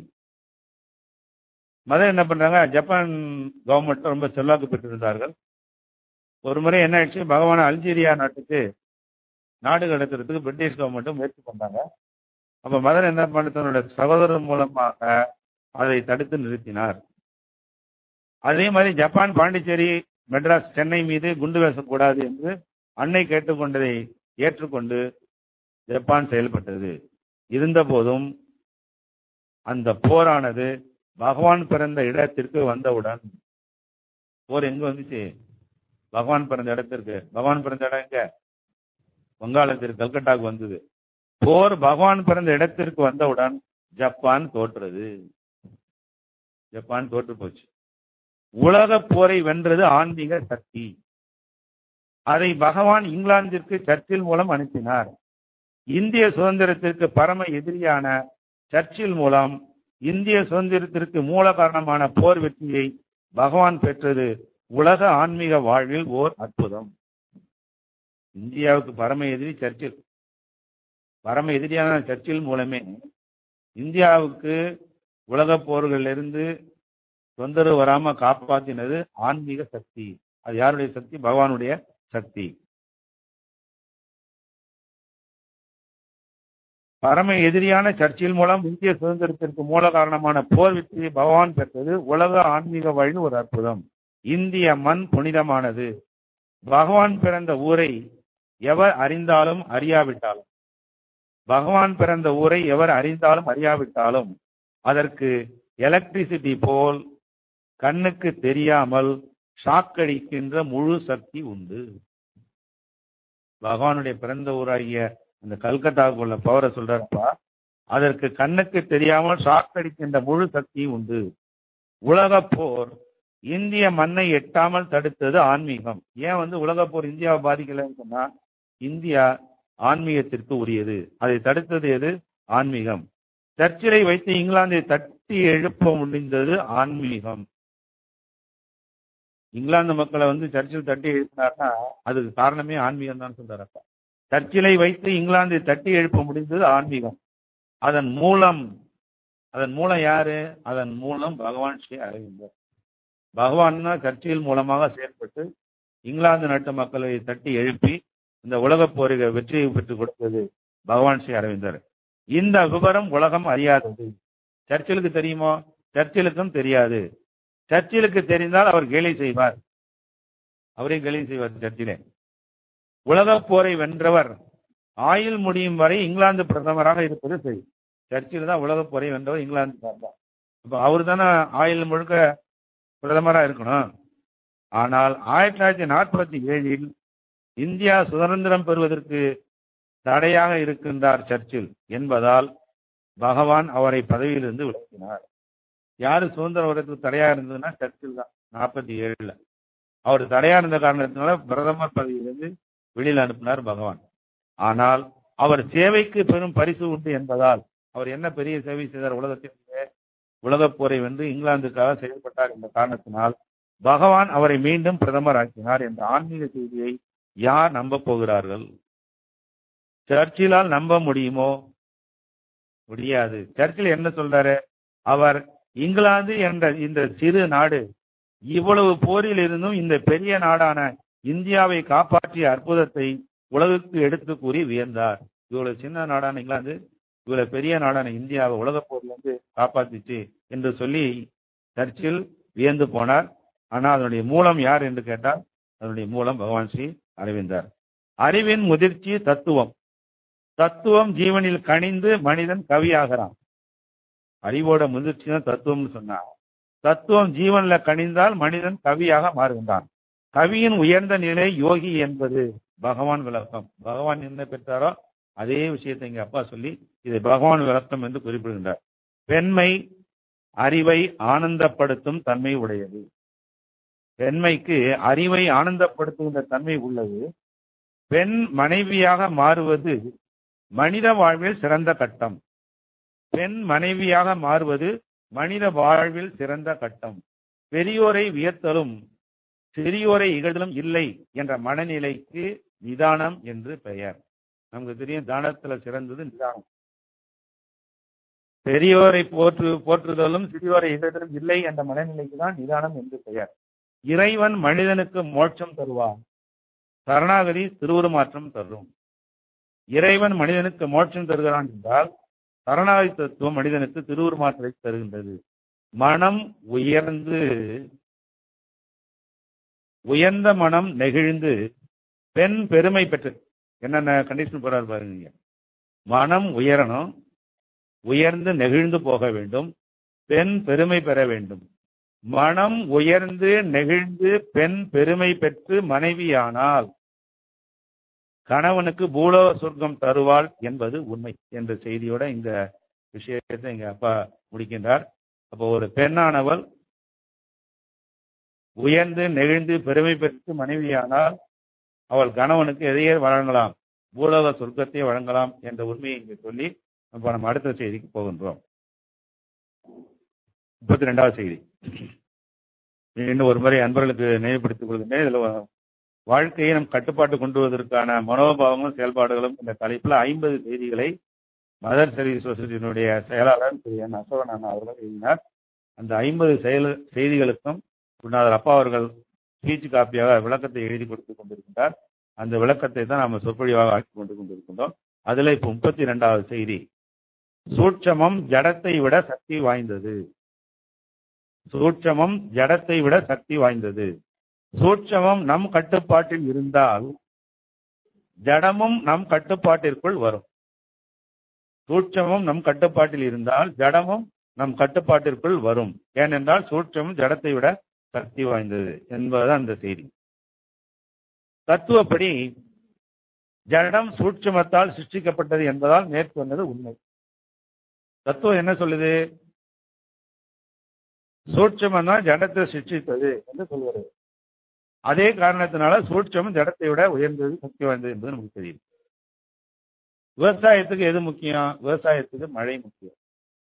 மதம் என்ன பண்றாங்க ஜப்பான் கவர்மெண்ட் ரொம்ப செல்வாக்கு பெற்றிருந்தார்கள் ஒரு முறை என்ன ஆயிடுச்சு பகவான் அல்ஜீரியா நாட்டுக்கு நாடு கடத்துறதுக்கு பிரிட்டிஷ் கவர்மெண்ட்டும் முயற்சி பண்ணாங்க அப்ப மதன் என்ன பண்ண தன்னுடைய சகோதரர் மூலமாக அதை தடுத்து நிறுத்தினார் அதே மாதிரி ஜப்பான் பாண்டிச்சேரி மெட்ராஸ் சென்னை மீது குண்டு வீசக்கூடாது என்று அன்னை கேட்டுக்கொண்டதை ஏற்றுக்கொண்டு ஜப்பான் செயல்பட்டது இருந்த போதும் அந்த போரானது பகவான் பிறந்த இடத்திற்கு வந்தவுடன் போர் எங்க வந்துச்சு பகவான் பிறந்த இடத்திற்கு பகவான் பிறந்த இடம் எங்க வங்காளத்திற்கு கல்கட்டாவுக்கு வந்தது போர் பகவான் பிறந்த இடத்திற்கு வந்தவுடன் ஜப்பான் தோற்றது ஜப்பான் தோற்று போச்சு உலக போரை வென்றது ஆன்மீக சக்தி அதை பகவான் இங்கிலாந்திற்கு சர்ச்சில் மூலம் அனுப்பினார் இந்திய சுதந்திரத்திற்கு பரம எதிரியான சர்ச்சில் மூலம் இந்திய சுதந்திரத்திற்கு மூல காரணமான போர் வெற்றியை பகவான் பெற்றது உலக ஆன்மீக வாழ்வில் ஓர் அற்புதம் இந்தியாவுக்கு பரம எதிரி சர்ச்சில் பரம எதிரியான சர்ச்சில் மூலமே இந்தியாவுக்கு உலக போர்களிலிருந்து தொந்தரவு வராம காப்பாத்தினது ஆன்மீக சக்தி அது யாருடைய சக்தி பகவானுடைய சக்தி பரம எதிரியான சர்ச்சில் மூலம் இந்திய சுதந்திரத்திற்கு மூல காரணமான போர் வெற்றியை பகவான் பெற்றது உலக ஆன்மீக வழியில் ஒரு அற்புதம் இந்திய மண் புனிதமானது பகவான் பிறந்த ஊரை எவர் அறிந்தாலும் அறியாவிட்டாலும் பகவான் பிறந்த ஊரை எவர் அறிந்தாலும் அறியாவிட்டாலும் அதற்கு எலக்ட்ரிசிட்டி போல் கண்ணுக்கு தெரியாமல் ஷாக்கடிக்கின்ற முழு சக்தி உண்டு பகவானுடைய பிறந்த ஊராகிய அந்த கல்கத்தாவுக்கு உள்ள பவரை சொல்றாருப்பா அதற்கு கண்ணுக்கு தெரியாமல் ஷாக் அடிக்கின்ற முழு சக்தி உண்டு உலகப் போர் இந்திய மண்ணை எட்டாமல் தடுத்தது ஆன்மீகம் ஏன் வந்து உலகப் போர் இந்தியாவை பாதிக்கலைன்னு சொன்னா இந்தியா ஆன்மீகத்திற்கு உரியது அதை தடுத்தது எது ஆன்மீகம் சர்ச்சிலை வைத்து இங்கிலாந்தை தட்டி எழுப்ப முடிந்தது ஆன்மீகம் இங்கிலாந்து மக்களை வந்து சர்ச்சில் தட்டி எழுப்பினார்னா அதுக்கு காரணமே ஆன்மீகம் தான் சொல்றாரு அப்பா சர்ச்சிலை வைத்து இங்கிலாந்தை தட்டி எழுப்ப முடிந்தது ஆன்மீகம் அதன் மூலம் அதன் மூலம் யாரு அதன் மூலம் பகவான் ஸ்ரீ அரவிந்தர் பகவான் தான் சர்ச்சில் மூலமாக செயல்பட்டு இங்கிலாந்து நாட்டு மக்களை தட்டி எழுப்பி இந்த உலகப் போரில் வெற்றியை பெற்றுக் கொடுத்தது பகவான் ஸ்ரீ அரவிந்தர் இந்த விவரம் உலகம் அறியாதது சர்ச்சிலுக்கு தெரியுமோ சர்ச்சிலுக்கும் தெரியாது சர்ச்சிலுக்கு தெரிந்தால் அவர் கேலி செய்வார் அவரே கேலி செய்வார் சர்ச்சிலே உலகப் போரை வென்றவர் ஆயுள் முடியும் வரை இங்கிலாந்து பிரதமராக இருப்பது சரி சர்ச்சில் தான் உலகப் போரை வென்றவர் இங்கிலாந்து தான் அப்ப அவர் தானே ஆயுள் முழுக்க பிரதமராக இருக்கணும் ஆனால் ஆயிரத்தி தொள்ளாயிரத்தி நாற்பத்தி ஏழில் இந்தியா சுதந்திரம் பெறுவதற்கு தடையாக இருக்கின்றார் சர்ச்சில் என்பதால் பகவான் அவரை பதவியிலிருந்து விலக்கினார் யாரு சுதந்திர வருடத்துக்கு தடையா இருந்ததுன்னா சர்ச்சில் தான் நாற்பத்தி ஏழுல அவர் தடையா இருந்த காரணத்தினால பிரதமர் பதவியிலிருந்து வெளியில் அனுப்பினார் பகவான் ஆனால் அவர் சேவைக்கு பெரும் பரிசு உண்டு என்பதால் அவர் என்ன பெரிய சேவை செய்தார் உலகத்திலே உலகப் போரை வென்று இங்கிலாந்துக்காக செயல்பட்டார் என்ற காரணத்தினால் பகவான் அவரை மீண்டும் பிரதமர் ஆக்கினார் என்ற ஆன்மீக செய்தியை யார் நம்ப போகிறார்கள் சர்ச்சிலால் நம்ப முடியுமோ முடியாது சர்ச்சில் என்ன சொல்றாரு அவர் இங்கிலாந்து என்ற இந்த சிறு நாடு இவ்வளவு போரில் இருந்தும் இந்த பெரிய நாடான இந்தியாவை காப்பாற்றிய அற்புதத்தை உலகுக்கு எடுத்து கூறி வியந்தார் இவ்வளவு சின்ன நாடான இங்கிலாந்து இவ்வளவு பெரிய நாடான இந்தியாவை உலகப் போர்ல இருந்து காப்பாத்திச்சு என்று சொல்லி சர்ச்சில் வியந்து போனார் ஆனால் அதனுடைய மூலம் யார் என்று கேட்டால் அதனுடைய மூலம் பகவான் ஸ்ரீ அரவிந்தார் அறிவின் முதிர்ச்சி தத்துவம் தத்துவம் ஜீவனில் கனிந்து மனிதன் கவியாகிறான் அறிவோட முதிர்ச்சி தான் தத்துவம்னு சொன்னா தத்துவம் ஜீவன்ல கனிந்தால் மனிதன் கவியாக மாறுகின்றான் கவியின் உயர்ந்த நிலை யோகி என்பது பகவான் விளக்கம் பகவான் என்ன பெற்றாரோ அதே விஷயத்தை இங்க அப்பா சொல்லி இதை பகவான் விளக்கம் என்று குறிப்பிடுகின்றார் பெண்மை அறிவை ஆனந்தப்படுத்தும் தன்மை உடையது பெண்மைக்கு அறிவை ஆனந்தப்படுத்துகின்ற தன்மை உள்ளது பெண் மனைவியாக மாறுவது மனித வாழ்வில் சிறந்த கட்டம் பெண் மனைவியாக மாறுவது மனித வாழ்வில் சிறந்த கட்டம் பெரியோரை வியத்தலும் சிறியோரை இகழலும் இல்லை என்ற மனநிலைக்கு நிதானம் என்று பெயர் நமக்கு தெரியும் தானத்துல சிறந்தது நிதானம் பெரியோரை போற்று போற்றுதலும் சிறியோரை இகழலும் இல்லை என்ற மனநிலைக்கு தான் நிதானம் என்று பெயர் இறைவன் மனிதனுக்கு மோட்சம் தருவான் சரணாகதி திருவுருமாற்றம் தரும் இறைவன் மனிதனுக்கு மோட்சம் தருகிறான் என்றால் சரணாகதி தத்துவம் மனிதனுக்கு திருவுருமாற்றத்தை தருகின்றது மனம் உயர்ந்து உயர்ந்த மனம் நெகிழ்ந்து பெண் பெருமை பெற்று என்னென்ன கண்டிஷன் போறாரு பாருங்க மனம் உயரணும் உயர்ந்து நெகிழ்ந்து போக வேண்டும் பெண் பெருமை பெற வேண்டும் மனம் உயர்ந்து நெகிழ்ந்து பெண் பெருமை பெற்று மனைவியானால் கணவனுக்கு பூலோக சொர்க்கம் தருவாள் என்பது உண்மை என்ற செய்தியோட இந்த விஷயத்தை எங்க அப்பா முடிக்கின்றார் அப்போ ஒரு பெண்ணானவள் உயர்ந்து நெகிழ்ந்து பெருமை பெற்று மனைவியானால் அவள் கணவனுக்கு எதையே வழங்கலாம் பூலோக சொர்க்கத்தை வழங்கலாம் என்ற உண்மையை இங்கு சொல்லி இப்போ நம்ம அடுத்த செய்திக்கு போகின்றோம் முப்பத்தி ரெண்டாவது செய்தி இன்னும் ஒரு முறை அன்பர்களுக்கு நினைவுபடுத்திக் கொள்கின்றேன் இதுல வாழ்க்கையை நம் கட்டுப்பாட்டு கொண்டு வருவதற்கான மனோபாவங்களும் செயல்பாடுகளும் இந்த தலைப்பில் ஐம்பது செய்திகளை மதர் சர்வீஸ் சொசைட்டியினுடைய செயலாளர் திரு என் அசோகன் அண்ணா அவர்கள் எழுதினார் அந்த ஐம்பது செயல் செய்திகளுக்கும் குருநாதர் அப்பா அவர்கள் ஸ்பீச் காப்பியாக விளக்கத்தை எழுதி கொடுத்து கொண்டிருக்கின்றார் அந்த விளக்கத்தை தான் நாம் சொற்பொழிவாக ஆக்கி கொண்டு கொண்டிருக்கின்றோம் அதுல இப்ப முப்பத்தி இரண்டாவது செய்தி சூட்சமம் ஜடத்தை விட சக்தி வாய்ந்தது சூட்சமம் ஜடத்தை விட சக்தி வாய்ந்தது சூட்சமம் நம் கட்டுப்பாட்டில் இருந்தால் ஜடமும் நம் கட்டுப்பாட்டிற்குள் வரும் சூட்சமும் நம் கட்டுப்பாட்டில் இருந்தால் ஜடமும் நம் கட்டுப்பாட்டிற்குள் வரும் ஏனென்றால் சூட்சமும் ஜடத்தை விட சக்தி வாய்ந்தது என்பதுதான் அந்த செய்தி தத்துவப்படி ஜடம் சூட்சமத்தால் சிருஷ்டிக்கப்பட்டது என்பதால் மேற்கொண்டது உண்மை தத்துவம் என்ன சொல்லுது சூட்சமம் தான் ஜடத்தை சிருஷ்டித்தது என்று சொல்கிறது அதே காரணத்தினால சூட்சமம் ஜடத்தை விட உயர்ந்தது சக்தி வாய்ந்தது என்பது நமக்கு தெரியும் விவசாயத்துக்கு எது முக்கியம் விவசாயத்துக்கு மழை முக்கியம்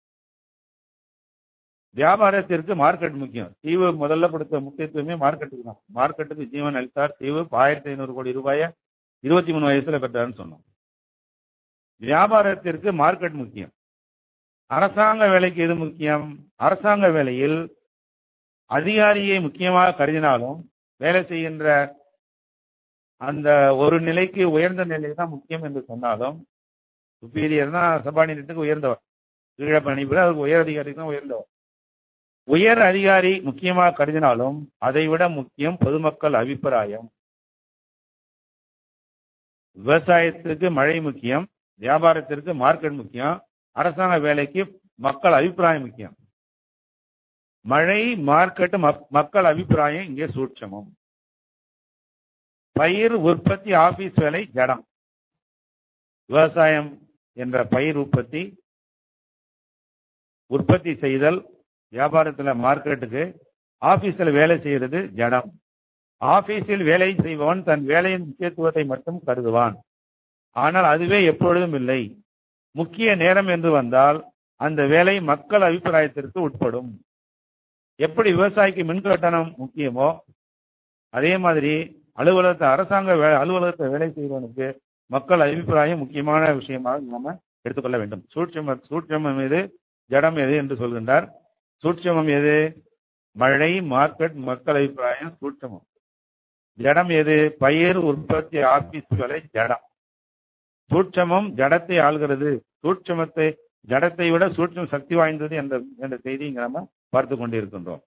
வியாபாரத்திற்கு மார்க்கெட் முக்கியம் தீவு முதல்ல கொடுத்த முக்கியத்துவமே மார்க்கெட்டுக்கு தான் மார்க்கெட்டுக்கு ஜீவன் அளித்தார் தீவு ஆயிரத்தி ஐநூறு கோடி ரூபாய இருபத்தி மூணு வயசுல பெற்றாருன்னு சொன்னோம் வியாபாரத்திற்கு மார்க்கெட் முக்கியம் அரசாங்க வேலைக்கு எது முக்கியம் அரசாங்க வேலையில் அதிகாரியை முக்கியமாக கருதினாலும் வேலை செய்கின்ற அந்த ஒரு நிலைக்கு உயர்ந்த நிலை தான் முக்கியம் என்று சொன்னாலும் சுப்பீரியர் தான் சபார்டினேட்டுக்கு உயர்ந்தவர் கீழே பணிபுர அவருக்கு உயர் அதிகாரி தான் உயர்ந்தவர் உயர் அதிகாரி முக்கியமாக கருதினாலும் அதை விட முக்கியம் பொதுமக்கள் அபிப்பிராயம் விவசாயத்திற்கு மழை முக்கியம் வியாபாரத்திற்கு மார்க்கெட் முக்கியம் அரசாங்க வேலைக்கு மக்கள் அபிப்பிராயம் முக்கியம் மழை மார்க்கெட் மக்கள் அபிப்பிராயம் இங்கே சூட்சமம் பயிர் உற்பத்தி ஆபீஸ் வேலை ஜடம் விவசாயம் என்ற பயிர் உற்பத்தி உற்பத்தி செய்தல் வியாபாரத்துல மார்க்கெட்டுக்கு ஆபீஸ்ல வேலை செய்யறது ஜடம் ஆபீஸில் வேலை செய்பவன் தன் வேலையின் முக்கியத்துவத்தை மட்டும் கருதுவான் ஆனால் அதுவே எப்பொழுதும் இல்லை முக்கிய நேரம் என்று வந்தால் அந்த வேலை மக்கள் அபிப்பிராயத்திற்கு உட்படும் எப்படி விவசாயிக்கு மின் கட்டணம் முக்கியமோ அதே மாதிரி அலுவலகத்தை அரசாங்க வே அலுவலகத்தை வேலை செய்வதற்கு மக்கள் அபிப்பிராயம் முக்கியமான விஷயமாக நாம எடுத்துக்கொள்ள வேண்டும் சூட்சம சூட்சமம் எது ஜடம் எது என்று சொல்கின்றார் சூட்சமம் எது மழை மார்க்கெட் மக்கள் அபிப்பிராயம் சூட்சமம் ஜடம் எது பயிர் உற்பத்தி ஆபீஸ்களை ஜடம் சூட்சமம் ஜடத்தை ஆள்கிறது சூட்சமத்தை ஜடத்தை விட சூட்சம் சக்தி வாய்ந்தது என்ற என்ற செய்தி இங்க நம்ம பார்த்து கொண்டிருக்கின்றோம்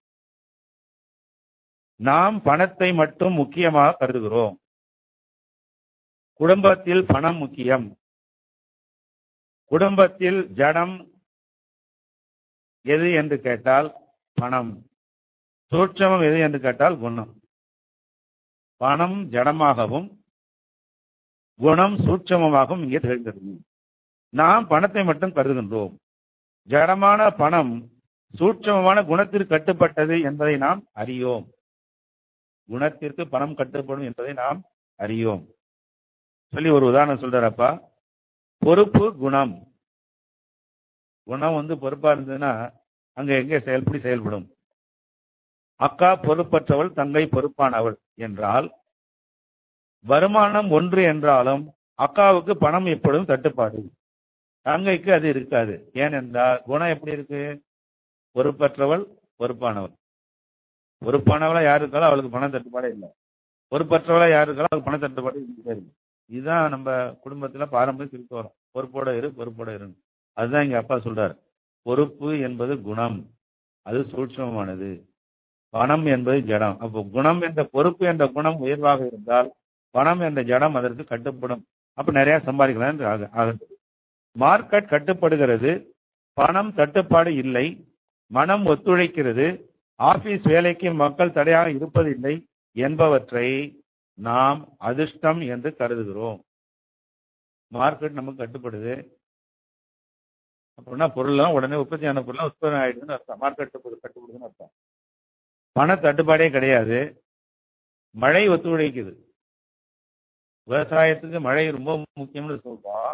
நாம் பணத்தை மட்டும் முக்கியமாக கருதுகிறோம் குடும்பத்தில் பணம் முக்கியம் குடும்பத்தில் ஜடம் எது என்று கேட்டால் பணம் சூட்சமம் எது என்று கேட்டால் குணம் பணம் ஜடமாகவும் குணம் சூட்சமமாகவும் இங்கே தெரிகிறது நாம் பணத்தை மட்டும் கருதுகின்றோம் ஜடமான பணம் சூட்சமமான குணத்திற்கு கட்டுப்பட்டது என்பதை நாம் அறியோம் குணத்திற்கு பணம் கட்டுப்படும் என்பதை நாம் அறியோம் சொல்லி ஒரு உதாரணம் சொல்றாரப்பா பொறுப்பு குணம் குணம் வந்து பொறுப்பா இருந்ததுன்னா அங்க எங்கே செயல்படி செயல்படும் அக்கா பொறுப்பற்றவள் தங்கை பொறுப்பானவள் என்றால் வருமானம் ஒன்று என்றாலும் அக்காவுக்கு பணம் எப்பொழுதும் தட்டுப்பாடு தங்கைக்கு அது இருக்காது ஏனென்றால் குணம் எப்படி இருக்கு பொறுப்பற்றவள் பொறுப்பானவள் பொறுப்பானவளா யாரு இருக்காலும் அவளுக்கு பணம் தட்டுப்பாடே இல்லை பொறுப்பற்றவளா யாரு இருக்காலும் அவளுக்கு பண தட்டுப்பாடு இருந்துட்டே இருக்கு இதுதான் நம்ம குடும்பத்துல பாரம்பரிய திருப்பி வரும் பொறுப்போட இரு பொறுப்போட இரு அதுதான் எங்க அப்பா சொல்றாரு பொறுப்பு என்பது குணம் அது சூட்சமானது பணம் என்பது ஜடம் அப்போ குணம் என்ற பொறுப்பு என்ற குணம் உயர்வாக இருந்தால் பணம் என்ற ஜடம் அதற்கு கட்டுப்படும் அப்ப நிறைய சம்பாதிக்கலாம் என்று ஆக- ஆகிறது மார்க்கெட் கட்டுப்படுகிறது பணம் தட்டுப்பாடு இல்லை மனம் ஒத்துழைக்கிறது ஆபீஸ் வேலைக்கு மக்கள் தடையாக இருப்பதில்லை என்பவற்றை நாம் அதிர்ஷ்டம் என்று கருதுகிறோம் மார்க்கெட் நமக்கு கட்டுப்படுது அப்படின்னா பொருள்லாம் உடனே உற்பத்தியான பொருள்லாம் உற்பத்தி ஆயிடுதுன்னு அர்த்தம் மார்க்கெட் கட்டுப்படுதுன்னு அர்த்தம் பண தட்டுப்பாடே கிடையாது மழை ஒத்துழைக்குது விவசாயத்துக்கு மழை ரொம்ப முக்கியம்னு சொல்றோம்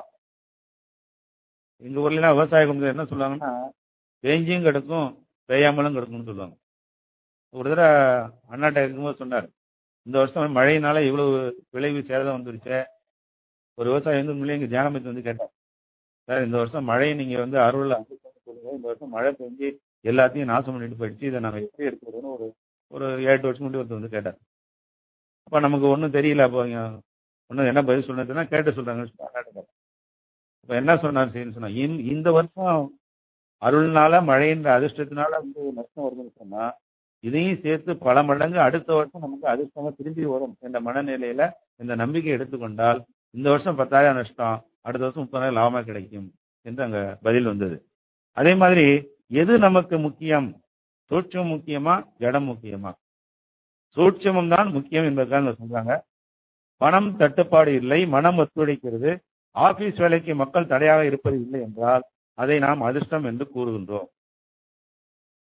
எங்க ஊர்ல விவசாய குடும்பம் என்ன சொல்லுவாங்கன்னா பேஞ்சியும் கிடக்கும் பெய்யாமலும் கிடக்கும்னு சொல்லுவாங்க ஒரு தடவை அண்ணாட்ட இருக்கும்போது சொன்னார் இந்த வருஷம் மழையினால இவ்வளவு விளைவு சேதம் வந்துருச்சு ஒரு விவசாயி வந்து உண்மையிலே எங்க ஜானமத்து வந்து கேட்டார் சார் இந்த வருஷம் மழையை நீங்க வந்து அருள் சொல்லுங்க இந்த வருஷம் மழை பெஞ்சு எல்லாத்தையும் நாசம் பண்ணிட்டு போயிடுச்சு இதை நாங்க எப்படி எடுத்துக்கிறோம்னு ஒரு ஒரு ஏழு வருஷம் முன்னாடி ஒருத்தர் வந்து கேட்டார் அப்ப நமக்கு ஒன்றும் தெரியல அப்போ ஒன்றும் என்ன பதில் சொன்னதுன்னா கேட்டு சொல்றாங்கன்னு சொல்லி அண்ணாட்ட கேட்டேன் அப்ப என்ன சொன்னார் சரின்னு சொன்னா இந்த- இந்த வருஷம் அருள்னால மழைன்ற அதிர்ஷ்டத்தினால வந்து நஷ்டம் வருதுன்னு சொன்னா இதையும் சேர்த்து பல மடங்கு அடுத்த வருஷம் நமக்கு அதிர்ஷ்டமா திரும்பி வரும் என்ற மனநிலையில இந்த நம்பிக்கை எடுத்துக்கொண்டால் இந்த வருஷம் பத்தாயிரம் நஷ்டம் அடுத்த வருஷம் முப்பதாயிரம் லாபமா கிடைக்கும் என்று அங்க பதில் வந்தது அதே மாதிரி எது நமக்கு முக்கியம் சூட்சம் முக்கியமா ஜடம் முக்கியமா சூட்சமம் தான் முக்கியம் என்பதற்காக சொல்றாங்க பணம் தட்டுப்பாடு இல்லை மனம் ஒத்துழைக்கிறது ஆபீஸ் வேலைக்கு மக்கள் தடையாக இருப்பது இல்லை என்றால் அதை நாம் அதிர்ஷ்டம் என்று கூறுகின்றோம்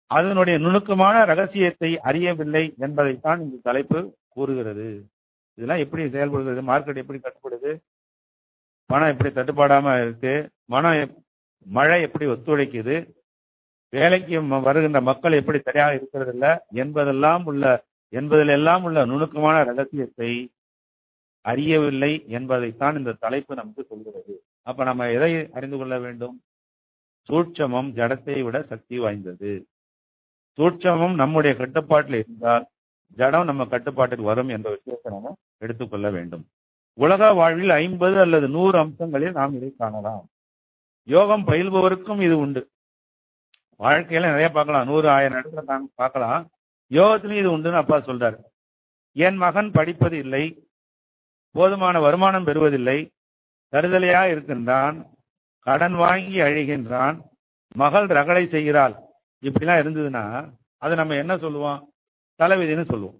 அதனுடைய நுணுக்கமான ரகசியத்தை அறியவில்லை என்பதைத்தான் இந்த தலைப்பு கூறுகிறது இதெல்லாம் எப்படி செயல்படுகிறது மார்க்கெட் எப்படி கட்டுப்படுது பணம் எப்படி தட்டுப்பாடாம இருக்கு மனம் எப்- மழை எப்படி ஒத்துழைக்குது வேலைக்கு ம- வருகின்ற மக்கள் எப்படி சரியாக இருக்கிறது இல்ல என்பதெல்லாம் உள்ள என்பதிலெல்லாம் உள்ள நுணுக்கமான ரகசியத்தை அறியவில்லை என்பதைத்தான் இந்த தலைப்பு நமக்கு சொல்கிறது அப்ப நம்ம எதை அறிந்து கொள்ள வேண்டும் சூட்சமம் ஜடத்தை விட சக்தி வாய்ந்தது சூட்சமம் நம்முடைய கட்டுப்பாட்டில் இருந்தால் ஜடம் நம்ம கட்டுப்பாட்டில் வரும் என்ற விஷயத்தை நம்ம எடுத்துக்கொள்ள வேண்டும் உலக வாழ்வில் ஐம்பது அல்லது நூறு அம்சங்களில் நாம் இதை காணலாம் யோகம் பயில்பவருக்கும் இது உண்டு வாழ்க்கையில நிறைய பார்க்கலாம் நூறு ஆயிரம் இடத்துல தான் பார்க்கலாம் யோகத்திலும் இது உண்டுன்னு அப்பா சொல்றாரு என் மகன் படிப்பது இல்லை போதுமான வருமானம் பெறுவதில்லை தருதலையா இருக்கின்றான் கடன் வாங்கி அழிகின்றான் மகள் ரகளை செய்கிறாள் இப்படிலாம் இருந்ததுன்னா அதை நம்ம என்ன சொல்லுவோம் தலைவிதின்னு சொல்லுவோம்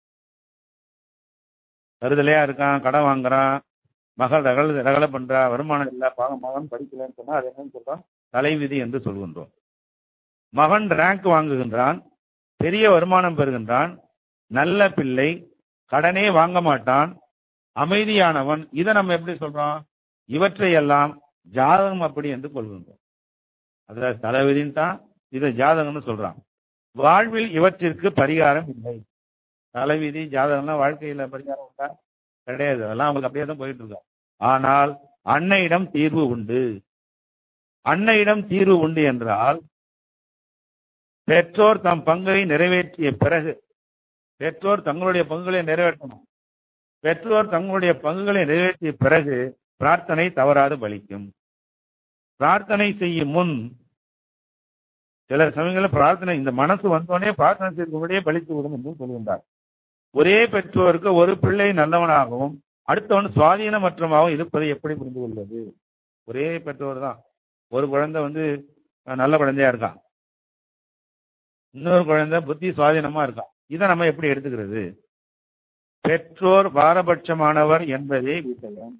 தருதலையா இருக்கான் கடன் வாங்குறான் மகள் ரகல ரகலை பண்றா வருமானம் இல்லை பாவம் மகன் படிக்கலன்னு சொன்னா அது என்னன்னு சொல்றோம் தலைவிதி என்று சொல்கின்றோம் மகன் ரேங்க் வாங்குகின்றான் பெரிய வருமானம் பெறுகின்றான் நல்ல பிள்ளை கடனே வாங்க மாட்டான் அமைதியானவன் இதை நம்ம எப்படி சொல்றோம் இவற்றையெல்லாம் ஜாதகம் அப்படி என்று கொள்கின்றோம் அதாவது தலைவிதின்னு தான் இதை ஜாதகம்னு சொல்றான் வாழ்வில் இவற்றிற்கு பரிகாரம் இல்லை தலைவிதி ஜாதகம்லாம் வாழ்க்கையில பரிகாரம் உண்டா கிடையாது அதெல்லாம் அவங்களுக்கு அப்படியே தான் போயிட்டு இருக்கா ஆனால் அன்னையிடம் தீர்வு உண்டு அன்னையிடம் தீர்வு உண்டு என்றால் பெற்றோர் தம் பங்கை நிறைவேற்றிய பிறகு பெற்றோர் தங்களுடைய பங்குகளை நிறைவேற்றணும் பெற்றோர் தங்களுடைய பங்குகளை நிறைவேற்றிய பிறகு பிரார்த்தனை தவறாது பலிக்கும் பிரார்த்தனை செய்யும் முன் சில சமயங்களில் பிரார்த்தனை இந்த மனசு வந்தோடனே பிரார்த்தனை செய்வதே பலித்து விடும் என்று சொல்கின்றார் ஒரே பெற்றோருக்கு ஒரு பிள்ளை நல்லவனாகவும் அடுத்தவன் சுவாதீனமற்றமாகவும் இருப்பதை எப்படி புரிந்து கொள்வது ஒரே பெற்றோர் தான் ஒரு குழந்தை வந்து அஹ், நல்ல குழந்தையா இருக்கான் இன்னொரு குழந்தை புத்தி சுவாதீனமா இருக்கான் இதை நம்ம எப்படி எடுத்துக்கிறது பெற்றோர் பாரபட்சமானவர் என்பதே விஷயம்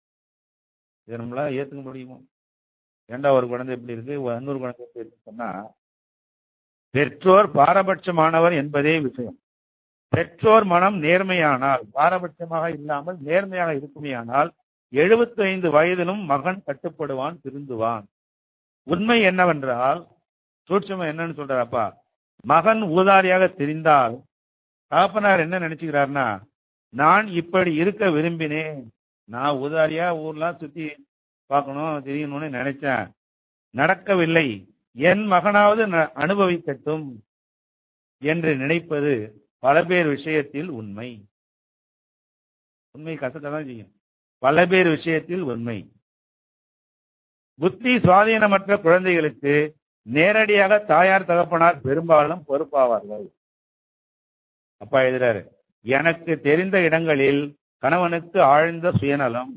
இதை நம்மளால ஏத்துக்க முடியுமா ஏண்டா ஒரு குழந்தை எப்படி இருக்கு ஒரு இன்னொரு குழந்தை எப்படி இருக்கு சொன்னா பெற்றோர் பாரபட்சமானவர் என்பதே விஷயம் பெற்றோர் மனம் நேர்மையானால் பாரபட்சமாக இல்லாமல் நேர்மையாக இருக்குமேயானால் 75 வயதிலும் மகன் கட்டுப்படுவான் திருந்துவான் உண்மை என்னவென்றால் சூட்சமம் என்னன்னு சொல்றாப்பா மகன் ஊதாரியாக தெரிந்தால் தகப்பனார் என்ன நினைச்சுக்கிறாருன்னா நான் இப்படி இருக்க விரும்பினேன் நான் ஊதாரியா ஊர்லாம் சுத்தி பார்க்கணும் தெரியணும்னு நினைச்சேன் நடக்கவில்லை என் மகனாவது ந- அனுபவிக்கட்டும் என்று நினைப்பது பல பேர் விஷயத்தில் உண்மை உண்மை கசக்கதான் செய்யும் பல பேர் விஷயத்தில் உண்மை புத்தி சுவாதீனமற்ற குழந்தைகளுக்கு நேரடியாக தாயார் தகப்பனார் பெரும்பாலும் பொறுப்பாவார்கள் அப்பா எழுதுறாரு எனக்கு தெரிந்த இடங்களில் கணவனுக்கு ஆழ்ந்த சுயநலம்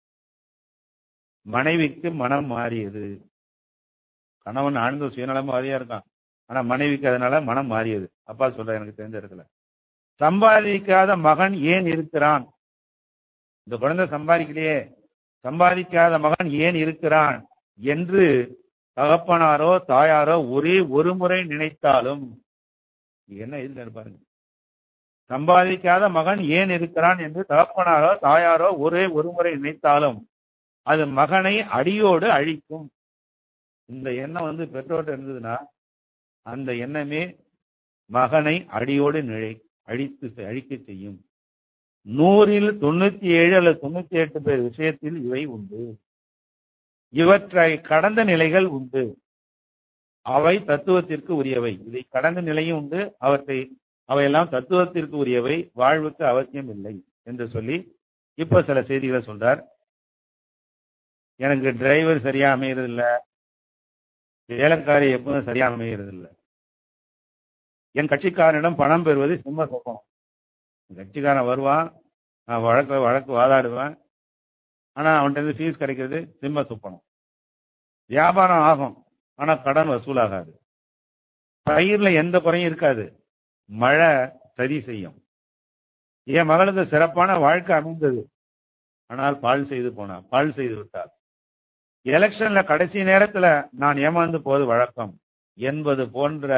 மனைவிக்கு மனம் மாறியது கணவன் ஆழ்ந்த சுயநலம் மாதிரியா இருக்கான் ஆனா மனைவிக்கு அதனால மனம் மாறியது அப்பா சொல்ற எனக்கு தெரிஞ்ச இடத்துல சம்பாதிக்காத மகன் ஏன் இருக்கிறான் இந்த குழந்தை சம்பாதிக்கலையே சம்பாதிக்காத மகன் ஏன் இருக்கிறான் என்று தகப்பனாரோ தாயாரோ ஒரே ஒரு முறை நினைத்தாலும் என்ன எழுதுறாரு பாருங்க சம்பாதிக்காத மகன் ஏன் இருக்கிறான் என்று தகப்பனாரோ தாயாரோ ஒரே ஒரு முறை நினைத்தாலும் அது மகனை அடியோடு அழிக்கும் இந்த எண்ணம் வந்து பெற்றோர்கிட்ட இருந்ததுன்னா அந்த எண்ணமே மகனை அடியோடு நிழை அழித்து அழிக்க செய்யும் நூறில் தொண்ணூத்தி ஏழு அல்லது தொண்ணூத்தி எட்டு பேர் விஷயத்தில் இவை உண்டு இவற்றை கடந்த நிலைகள் உண்டு அவை தத்துவத்திற்கு உரியவை இதை கடந்த நிலையும் உண்டு அவற்றை அவையெல்லாம் தத்துவத்திற்கு உரியவை வாழ்வுக்கு அவசியம் இல்லை என்று சொல்லி இப்ப சில செய்திகளை சொல்றார் எனக்கு டிரைவர் சரியா அமையறது இல்ல வேலைக்காரி எப்பவும் சரியா அமையறது இல்ல என் கட்சிக்காரனிடம் பணம் பெறுவது சும்மா சொப்பனம் கட்சிக்காரன் வருவான் நான் வழக்கு வழக்கு வாதாடுவேன் ஆனா அவன்கிட்ட இருந்து ஃபீஸ் கிடைக்கிறது சிம்ம சுப்பனம் வியாபாரம் ஆகும் ஆனா கடன் வசூலாகாது பயிர்ல எந்த குறையும் இருக்காது மழை சரி செய்யும் என் மகளுக்கு சிறப்பான வாழ்க்கை அமைந்தது ஆனால் பால் செய்து போனா பால் செய்து விட்டார் எலெக்ஷன்ல கடைசி நேரத்துல நான் ஏமாந்து போவது வழக்கம் என்பது போன்ற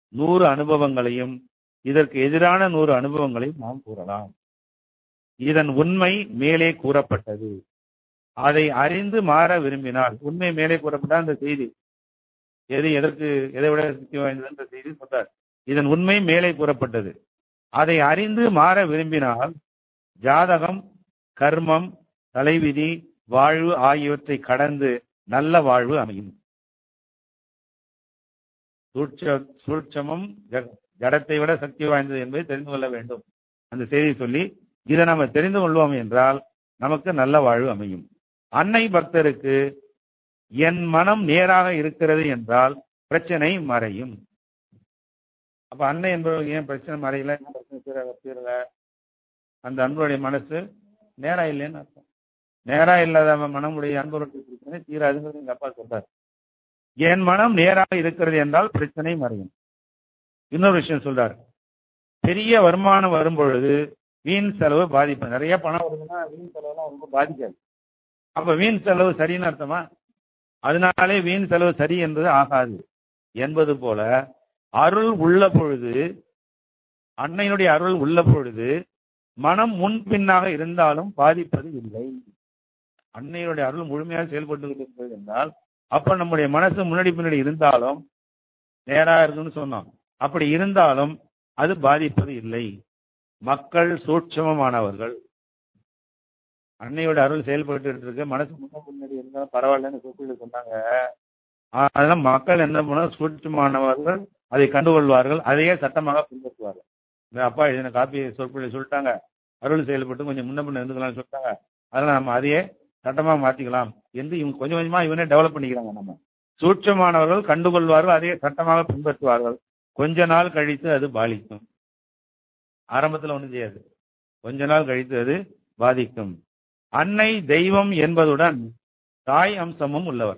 நூறு அனுபவங்களையும் இதற்கு எதிரான நூறு அனுபவங்களையும் நாம் கூறலாம் இதன் உண்மை மேலே கூறப்பட்டது அதை அறிந்து மாற விரும்பினால் உண்மை மேலே கூறப்பட்ட அந்த செய்தி எது எதற்கு எதை விட சக்தி வாய்ந்தது என்ற செய்தி சொல்றார் இதன் உண்மை மேலே கூறப்பட்டது அதை அறிந்து மாற விரும்பினால் ஜாதகம் கர்மம் தலைவிதி வாழ்வு ஆகியவற்றை கடந்து நல்ல வாழ்வு அமையும் சூட்ச- சூட்சமம் ஜ- ஜடத்தை விட சக்தி வாய்ந்தது என்பதை தெரிந்து கொள்ள வேண்டும் அந்த செய்தியை சொல்லி இதை நம்ம தெரிந்து கொள்வோம் என்றால் நமக்கு நல்ல வாழ்வு அமையும் அன்னை பக்தருக்கு என் மனம் நேராக இருக்கிறது என்றால் பிரச்சனை மறையும் அப்ப அன்னை என்பவர் ஏன் பிரச்சனை மறையல என்ன பிரச்சனை தீர தீரல அந்த அன்புடைய மனசு நேரா இல்லைன்னு அர்த்தம் நேரா இல்லாத மனமுடைய அன்புடைய பிரச்சனை தீராதுங்கிறது எங்க அப்பா சொல்றாரு என் மனம் நேராக இருக்கிறது என்றால் பிரச்சனை மறையும் இன்னொரு விஷயம் சொல்றாரு பெரிய வருமானம் வரும் பொழுது வீண் செலவு பாதிப்பு நிறைய பணம் வருதுன்னா வீண் செலவுலாம் ரொம்ப பாதிக்காது அப்ப வீண் செலவு சரின்னு அர்த்தமா அதனாலே வீண் செலவு சரி என்பது ஆகாது என்பது போல அருள் உள்ள பொழுது அன்னையினுடைய அருள் உள்ள பொழுது மனம் முன்பின்னாக இருந்தாலும் பாதிப்பது இல்லை அன்னையுடைய அருள் முழுமையாக செயல்பட்டு இருக்கிறது என்றால் அப்ப நம்முடைய மனசு முன்னாடி பின்னாடி இருந்தாலும் நேரா இருக்குன்னு சொன்னோம் அப்படி இருந்தாலும் அது பாதிப்பது இல்லை மக்கள் சூட்சமமானவர்கள் அன்னையோட அருள் செயல்பட்டு இருக்கு மனசு முன்ன முன்னாடி இருந்தாலும் பரவாயில்லன்னு சொற்பில் சொன்னாங்க ஆ- அதெல்லாம் மக்கள் என்ன பண்ண சூட்சமானவர்கள் அதை கண்டுகொள்வார்கள் அதையே சட்டமாக பின்பற்றுவார்கள் இந்த அப்பா எழுதின காப்பி சொற்பிள்ளை சொல்லிட்டாங்க அருள் செயல்பட்டு கொஞ்சம் முன்ன பின்ன இருந்துக்கலாம்னு சொல்லிட்டாங்க அதெல்லாம் நம்ம அதையே சட்டமா மாத்திக்கலாம் என்று இவங்க கொஞ்சம் கொஞ்சமா இவனே டெவலப் பண்ணிக்கிறாங்க நம்ம சூட்சமானவர்கள் கண்டுகொள்வார்கள் அதையே சட்டமாக பின்பற்றுவார்கள் கொஞ்ச நாள் கழித்து அது பாதிக்கும் ஆரம்பத்துல ஒண்ணும் செய்யாது கொஞ்ச நாள் கழித்து அது பாதிக்கும் அன்னை தெய்வம் என்பதுடன் தாய் அம்சமும் உள்ளவர்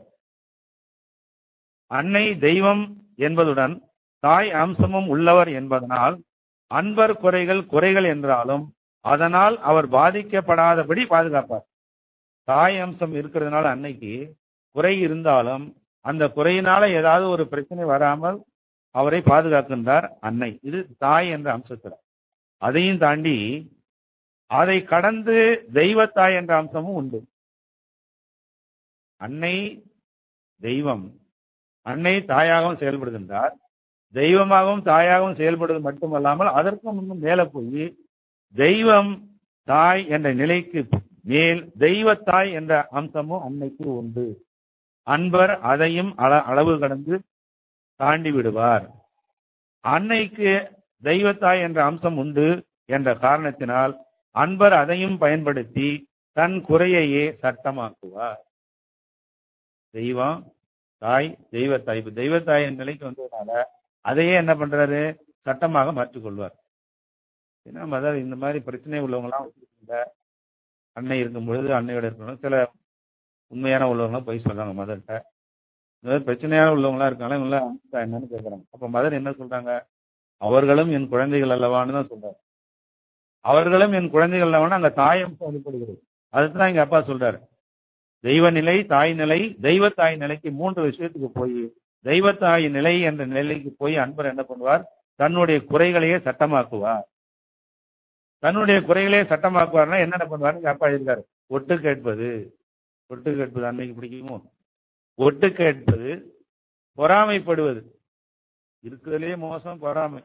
அன்னை தெய்வம் என்பதுடன் தாய் அம்சமும் உள்ளவர் என்பதனால் அன்பர் குறைகள் குறைகள் என்றாலும் அதனால் அவர் பாதிக்கப்படாதபடி பாதுகாப்பார் தாய் அம்சம் இருக்கிறதுனால அன்னைக்கு குறை இருந்தாலும் அந்த குறையினால ஏதாவது ஒரு பிரச்சனை வராமல் அவரை பாதுகாக்கின்றார் அன்னை இது தாய் என்ற அம்சத்துல அதையும் தாண்டி அதை கடந்து தெய்வத்தாய் என்ற அம்சமும் உண்டு அன்னை தெய்வம் அன்னை தாயாகவும் செயல்படுகின்றார் தெய்வமாகவும் தாயாகவும் செயல்படுவது மட்டுமல்லாமல் அதற்கும் இன்னும் மேல போய் தெய்வம் தாய் என்ற நிலைக்கு மேல் தெய்வத்தாய் என்ற அம்சமும் அன்னைக்கு உண்டு அன்பர் அதையும் அள- அளவு கடந்து தாண்டி விடுவார் அன்னைக்கு தெய்வத்தாய் என்ற அம்சம் உண்டு என்ற காரணத்தினால் அன்பர் அதையும் பயன்படுத்தி தன் குறையையே சட்டமாக்குவார் தெய்வம் தாய் தெய்வத்தாய் இப்ப தெய்வத்தாயின் நிலைக்கு வந்ததுனால அதையே என்ன பண்றாரு சட்டமாக மாற்றிக் கொள்வார் ஏன்னா அதாவது இந்த மாதிரி பிரச்சனை உள்ளவங்கலாம் வச்சிருக்கீங்க அன்னை இருக்கும் பொழுது அன்னையோட இருக்கணும் சில உண்மையான உள்ளவங்களாம் போய் சொல்றாங்க மதர்கிட்ட இந்த மாதிரி பிரச்சனையான உள்ளவங்களா இருக்காங்க இவங்கள அம்சா என்னன்னு கேட்கறாங்க அப்ப மதர் என்ன சொல்றாங்க அவர்களும் என் குழந்தைகள் அல்லவான்னு தான் சொல்றாரு அவர்களும் என் குழந்தைகள் அல்லவான்னு அங்க தாயம்சம் வெளிப்படுகிறது அதுதான் எங்க அப்பா சொல்றாரு தெய்வ நிலை தாய் நிலை தெய்வ தாய் நிலைக்கு மூன்று விஷயத்துக்கு போய் தெய்வத்தாய் நிலை என்ற நிலைக்கு போய் அன்பர் என்ன பண்ணுவார் தன்னுடைய குறைகளையே சட்டமாக்குவார் தன்னுடைய குறைகளையே சட்டமாக்குவார்னா என்னென்ன பண்ணுவாருன்னு எங்க அப்பா இருக்காரு ஒட்டு கேட்பது ஒட்டு கேட்பது அன்னைக்கு பிடிக்குமோ ஒட்டு கேட்பது பொறாமைப்படுவது இருக்கிறதுலே மோசம் பொறாமை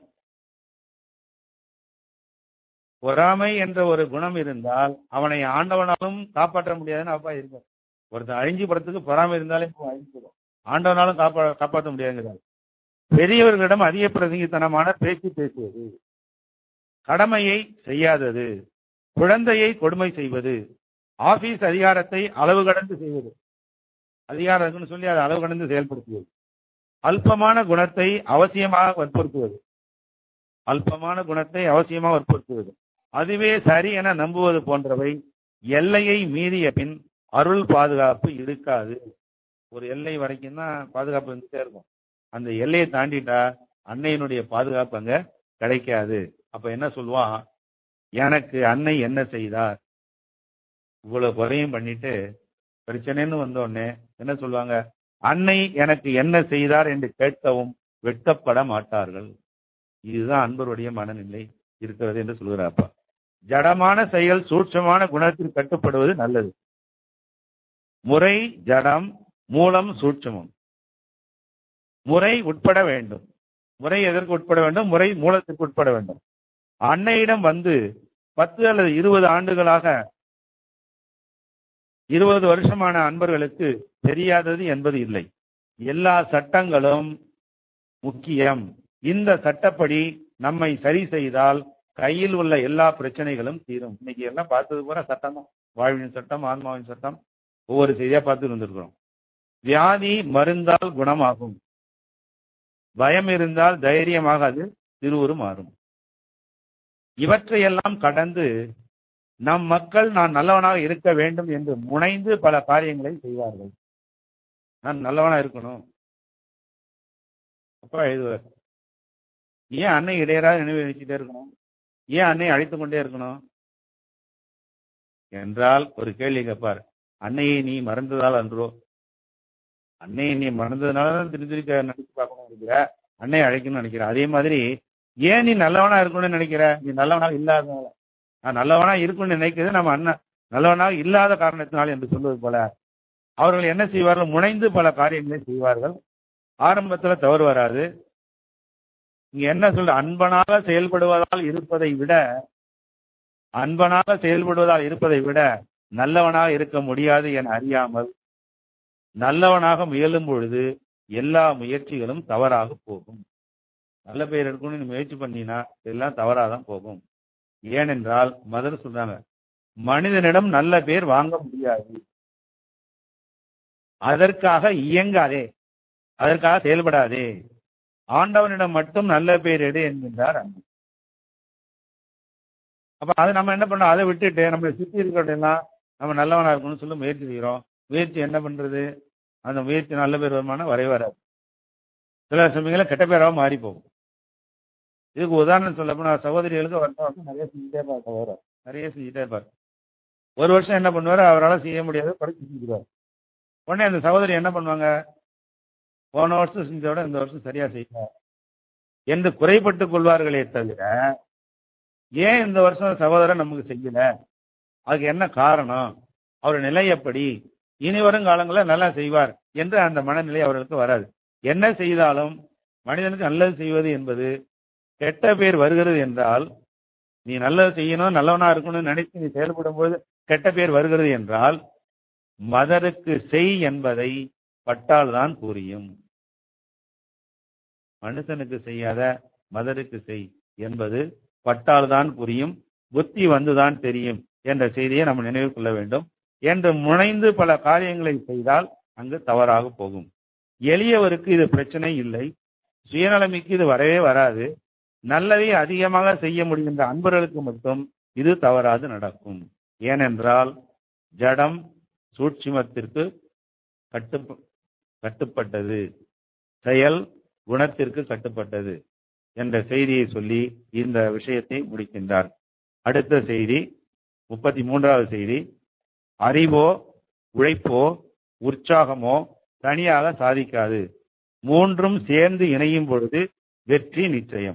பொறாமை என்ற ஒரு குணம் இருந்தால் அவனை ஆண்டவனாலும் காப்பாற்ற முடியாதுன்னு அப்பா இருக்கார் ஒருத்தன் அழிஞ்சு படத்துக்கு பொறாமை இருந்தாலே இப்போ அழிஞ்சிடும் ஆண்டவனாலும் காப்பா காப்பாற்ற முடியாதுங்கிறார் பெரியவர்களிடம் அதிக பிரசங்கித்தனமான பேச்சு பேசுவது கடமையை செய்யாதது குழந்தையை கொடுமை செய்வது ஆபீஸ் அதிகாரத்தை அளவு கடந்து செய்வது அதிகாரம் இருக்குன்னு சொல்லி அதை அளவு கடந்து செயல்படுத்துவது அல்பமான குணத்தை அவசியமாக வற்புறுத்துவது அல்பமான குணத்தை அவசியமாக வற்புறுத்துவது அதுவே சரி என நம்புவது போன்றவை எல்லையை மீறிய பின் அருள் பாதுகாப்பு இருக்காது ஒரு எல்லை வரைக்கும் தான் பாதுகாப்பு இருந்துட்டே இருக்கும் அந்த எல்லையை தாண்டிட்டா அன்னையினுடைய பாதுகாப்பு அங்க கிடைக்காது அப்ப என்ன சொல்லுவான் எனக்கு அன்னை என்ன செய்தார் இவ்வளவு குறையும் பண்ணிட்டு பிரச்சனைன்னு வந்த உடனே என்ன சொல்லுவாங்க அன்னை எனக்கு என்ன செய்தார் என்று கேட்கவும் வெட்கப்பட மாட்டார்கள் இதுதான் அன்பருடைய மனநிலை இருக்கிறது என்று சொல்கிறார் அப்பா ஜடமான செயல் சூட்சமான குணத்தில் கட்டுப்படுவது நல்லது முறை ஜடம் மூலம் சூட்சமம் முறை உட்பட வேண்டும் முறை எதற்கு உட்பட வேண்டும் முறை மூலத்திற்கு உட்பட வேண்டும் அன்னையிடம் வந்து பத்து அல்லது இருபது ஆண்டுகளாக இருபது வருஷமான அன்பர்களுக்கு தெரியாதது என்பது இல்லை எல்லா சட்டங்களும் முக்கியம் இந்த சட்டப்படி நம்மை சரி செய்தால் கையில் உள்ள எல்லா பிரச்சனைகளும் தீரும் இன்னைக்கு எல்லாம் பார்த்தது பூரா சட்டம் தான் வாழ்வின் சட்டம் ஆன்மாவின் சட்டம் ஒவ்வொரு செய்தியா பார்த்துட்டு வந்திருக்கிறோம் வியாதி மருந்தால் குணமாகும் பயம் இருந்தால் தைரியமாக அது திருவுரு மாறும் இவற்றையெல்லாம் கடந்து நம் மக்கள் நான் நல்லவனாக இருக்க வேண்டும் என்று முனைந்து பல காரியங்களை செய்வார்கள் நான் நல்லவனா இருக்கணும் அப்பா எழுதுவார் ஏன் அன்னை இடையராக நினைவு வச்சுட்டே இருக்கணும் ஏன் அன்னை அழைத்து கொண்டே இருக்கணும் என்றால் ஒரு கேள்வி கேட்பார் அன்னையை நீ மறந்ததால் அன்றோ அன்னையை நீ மறந்ததுனால தான் திருப்பி திருப்பி நினைச்சு பார்க்கணும் நினைக்கிற அன்னையை அழைக்கணும்னு நினைக்கிற அதே மாதிரி ஏன் நீ நல்லவனா இருக்கணும்னு நினைக்கிற நீ நல்லவனாக இல்லாதனால நான் நல்லவனா இருக்கணும்னு நினைக்கிறது நம்ம அண்ணன் நல்லவனாக இல்லாத காரணத்தினால் என்று சொல்வது போல அவர்கள் என்ன செய்வார்கள் முனைந்து பல காரியங்களை செய்வார்கள் ஆரம்பத்துல தவறு வராது இங்க என்ன சொல்ற அன்பனாக செயல்படுவதால் இருப்பதை விட அன்பனாக செயல்படுவதால் இருப்பதை விட நல்லவனாக இருக்க முடியாது என அறியாமல் நல்லவனாக முயலும் பொழுது எல்லா முயற்சிகளும் தவறாக போகும் நல்ல பெயர் எடுக்கணும்னு முயற்சி பண்ணினா எல்லாம் தவறாதான் போகும் ஏனென்றால் மதர் சொல்றாங்க மனிதனிடம் நல்ல பேர் வாங்க முடியாது அதற்காக இயங்காதே அதற்காக செயல்படாதே ஆண்டவனிடம் மட்டும் நல்ல பேர் எடு என்கின்றார் அன்பு அப்ப அதை நம்ம என்ன பண்ணோம் அதை விட்டுட்டு நம்மளை சுத்தி இருக்கிறதெல்லாம் நம்ம நல்லவனா இருக்கணும்னு சொல்லி முயற்சி செய்கிறோம் முயற்சி என்ன பண்றது அந்த முயற்சி நல்ல பேர் வருமானம் வரவே வராது சில சமயங்களில் கெட்ட பேராக மாறி போகும் இதுக்கு உதாரணம் சொல்ல போனா சகோதரிகளுக்கு வருஷம் வருஷம் நிறைய செஞ்சுட்டே இருப்பார் சகோதரர் நிறைய செஞ்சுட்டே இருப்பார் ஒரு வருஷம் என்ன பண்ணுவார் அவரால் செய்ய முடியாது படிச்சு செஞ்சுருவார் உடனே அந்த சகோதரி என்ன பண்ணுவாங்க போன வருஷம் செஞ்சதை விட இந்த வருஷம் சரியா செய்யல என்று குறைபட்டுக் கொள்வார்களே தவிர ஏன் இந்த வருஷம் சகோதரன் நமக்கு செய்யல அதுக்கு என்ன காரணம் அவர் நிலை எப்படி இனி வரும் காலங்களில் நல்லா செய்வார் என்று அந்த மனநிலை அவர்களுக்கு வராது என்ன செய்தாலும் மனிதனுக்கு நல்லது செய்வது என்பது கெட்ட பேர் வருகிறது என்றால் நீ நல்லது செய்யணும் நல்லவனா இருக்கணும்னு நினைத்து நீ செயல்படும் போது கெட்ட பேர் வருகிறது என்றால் மதருக்கு செய் என்பதை பட்டால் தான் புரியும் மனுஷனுக்கு செய்யாத மதருக்கு செய் என்பது பட்டால் தான் புரியும் புத்தி வந்துதான் தெரியும் என்ற செய்தியை நம்ம நினைவு கொள்ள வேண்டும் என்று முனைந்து பல காரியங்களை செய்தால் அங்கு தவறாக போகும் எளியவருக்கு இது பிரச்சனை இல்லை சுயநலமிக்கு இது வரவே வராது நல்லதை அதிகமாக செய்ய முடிகின்ற அன்பர்களுக்கு மட்டும் இது தவறாது நடக்கும் ஏனென்றால் ஜடம் சூட்சிமத்திற்கு கட்டு கட்டுப்பட்டது செயல் குணத்திற்கு கட்டுப்பட்டது என்ற செய்தியை சொல்லி இந்த விஷயத்தை முடிக்கின்றார் அடுத்த செய்தி முப்பத்தி மூன்றாவது செய்தி அறிவோ உழைப்போ உற்சாகமோ தனியாக சாதிக்காது மூன்றும் சேர்ந்து இணையும் பொழுது வெற்றி நிச்சயம்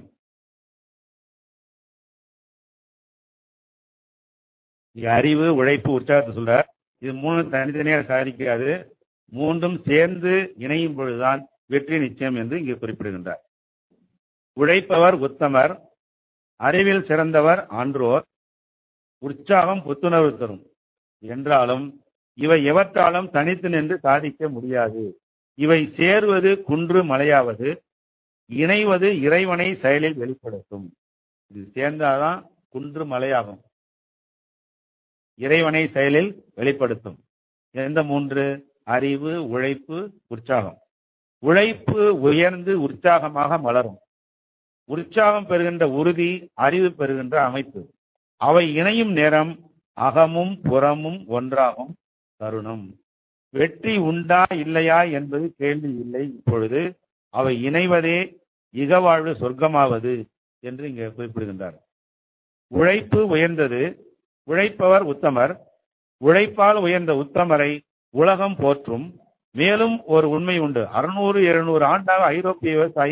அறிவு உழைப்பு உற்சாகத்தை சொல்றார் இது மூணு தனித்தனியாக சாதிக்காது மூன்றும் சேர்ந்து இணையும் பொழுதுதான் வெற்றி நிச்சயம் என்று இங்கே குறிப்பிடுகின்றார் உழைப்பவர் உத்தமர் அறிவில் சிறந்தவர் ஆன்றோர் உற்சாகம் புத்துணர்வு தரும் என்றாலும் இவை எவற்றாலும் தனித்து நின்று சாதிக்க முடியாது இவை சேருவது குன்று மலையாவது இணைவது இறைவனை செயலில் வெளிப்படுத்தும் இது சேர்ந்தாதான் குன்று மலையாகும் இறைவனை செயலில் வெளிப்படுத்தும் எந்த மூன்று அறிவு உழைப்பு உற்சாகம் உழைப்பு உயர்ந்து உற்சாகமாக மலரும் உற்சாகம் பெறுகின்ற உறுதி அறிவு பெறுகின்ற அமைப்பு அவை இணையும் நேரம் அகமும் புறமும் ஒன்றாகும் தருணம் வெற்றி உண்டா இல்லையா என்பது கேள்வி இல்லை இப்பொழுது அவை இணைவதே இகவாழ்வு சொர்க்கமாவது என்று இங்கே குறிப்பிடுகின்றார் உழைப்பு உயர்ந்தது உழைப்பவர் உத்தமர் உழைப்பால் உயர்ந்த உத்தமரை உலகம் போற்றும் மேலும் ஒரு உண்மை உண்டு அறுநூறு எழுநூறு ஆண்டாக ஐரோப்பிய விவசாயி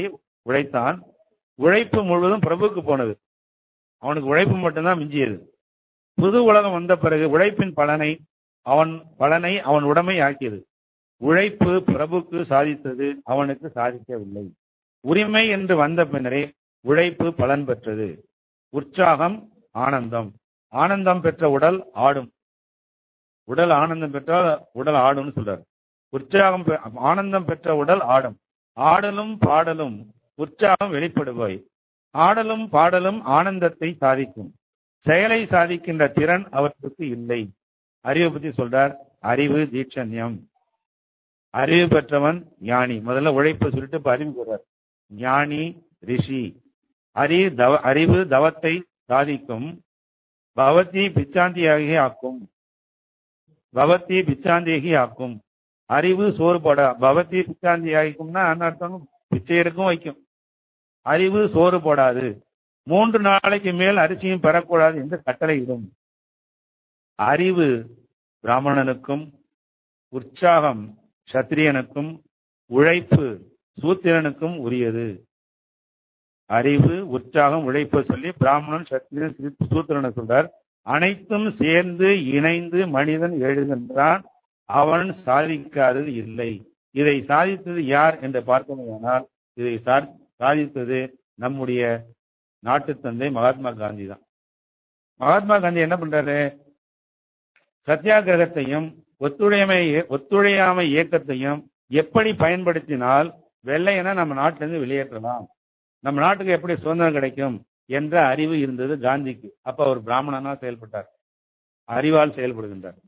உழைத்தான் உழைப்பு முழுவதும் பிரபுக்கு போனது அவனுக்கு உழைப்பு மட்டும்தான் மிஞ்சியது புது உலகம் வந்த பிறகு உழைப்பின் பலனை அவன் பலனை அவன் உடைமை ஆக்கியது உழைப்பு பிரபுக்கு சாதித்தது அவனுக்கு சாதிக்கவில்லை உரிமை என்று வந்த பின்னரே உழைப்பு பலன் பெற்றது உற்சாகம் ஆனந்தம் ஆனந்தம் பெற்ற உடல் ஆடும் உடல் ஆனந்தம் பெற்றால் உடல் ஆடும்னு சொல்றாரு உற்சாகம் பெ- ஆனந்தம் பெற்ற உடல் ஆடும் ஆடலும் பாடலும் உற்சாகம் வெளிப்படுவாய் ஆடலும் பாடலும் ஆனந்தத்தை சாதிக்கும் செயலை சாதிக்கின்ற திறன் அவற்றுக்கு இல்லை அறிவை பத்தி சொல்றார் அறிவு தீட்சண்யம் அறிவு பெற்றவன் ஞானி முதல்ல உழைப்பை சொல்லிட்டு இப்ப அறிவு சொல்றார் ஞானி ரிஷி அறி தவ அறிவு தவத்தை சாதிக்கும் பவதி பிச்சாந்தியாகி ஆக்கும் பவதி பிச்சாந்தியாகி ஆக்கும் அறிவு சோறு போட பவதி பிச்சாந்தியாகிக்கும்னா என்ன அர்த்தம் பிச்சை எடுக்கும் வைக்கும் அறிவு சோறு போடாது மூன்று நாளைக்கு மேல் அரிசியும் பெறக்கூடாது என்று கட்டளையிடும் அறிவு பிராமணனுக்கும் உற்சாகம் சத்திரியனுக்கும் உழைப்பு சூத்திரனுக்கும் உரியது அறிவு உற்சாகம் உழைப்பு சொல்லி பிராமணன் சத்திரியன் சிறு- சூத்திரனை சொல்றார் அனைத்தும் சேர்ந்து இணைந்து மனிதன் எழுகின்றான் அவன் சாதிக்காதது இல்லை இதை சாதித்தது யார் என்று பார்க்கணுமானால் இதை சா- சாதித்தது நம்முடைய நாட்டு தந்தை மகாத்மா காந்தி தான் மகாத்மா காந்தி என்ன பண்றாரு சத்தியாகிரகத்தையும் ஒத்துழைமை ஒத்துழையாமை இயக்கத்தையும் எப்படி பயன்படுத்தினால் வெள்ளையனை நம்ம நாட்டிலிருந்து வெளியேற்றலாம் நம்ம நாட்டுக்கு எப்படி சுதந்திரம் கிடைக்கும் என்ற அறிவு இருந்தது காந்திக்கு அப்ப அவர் பிராமணனா செயல்பட்டார் அறிவால் செயல்படுகின்றார்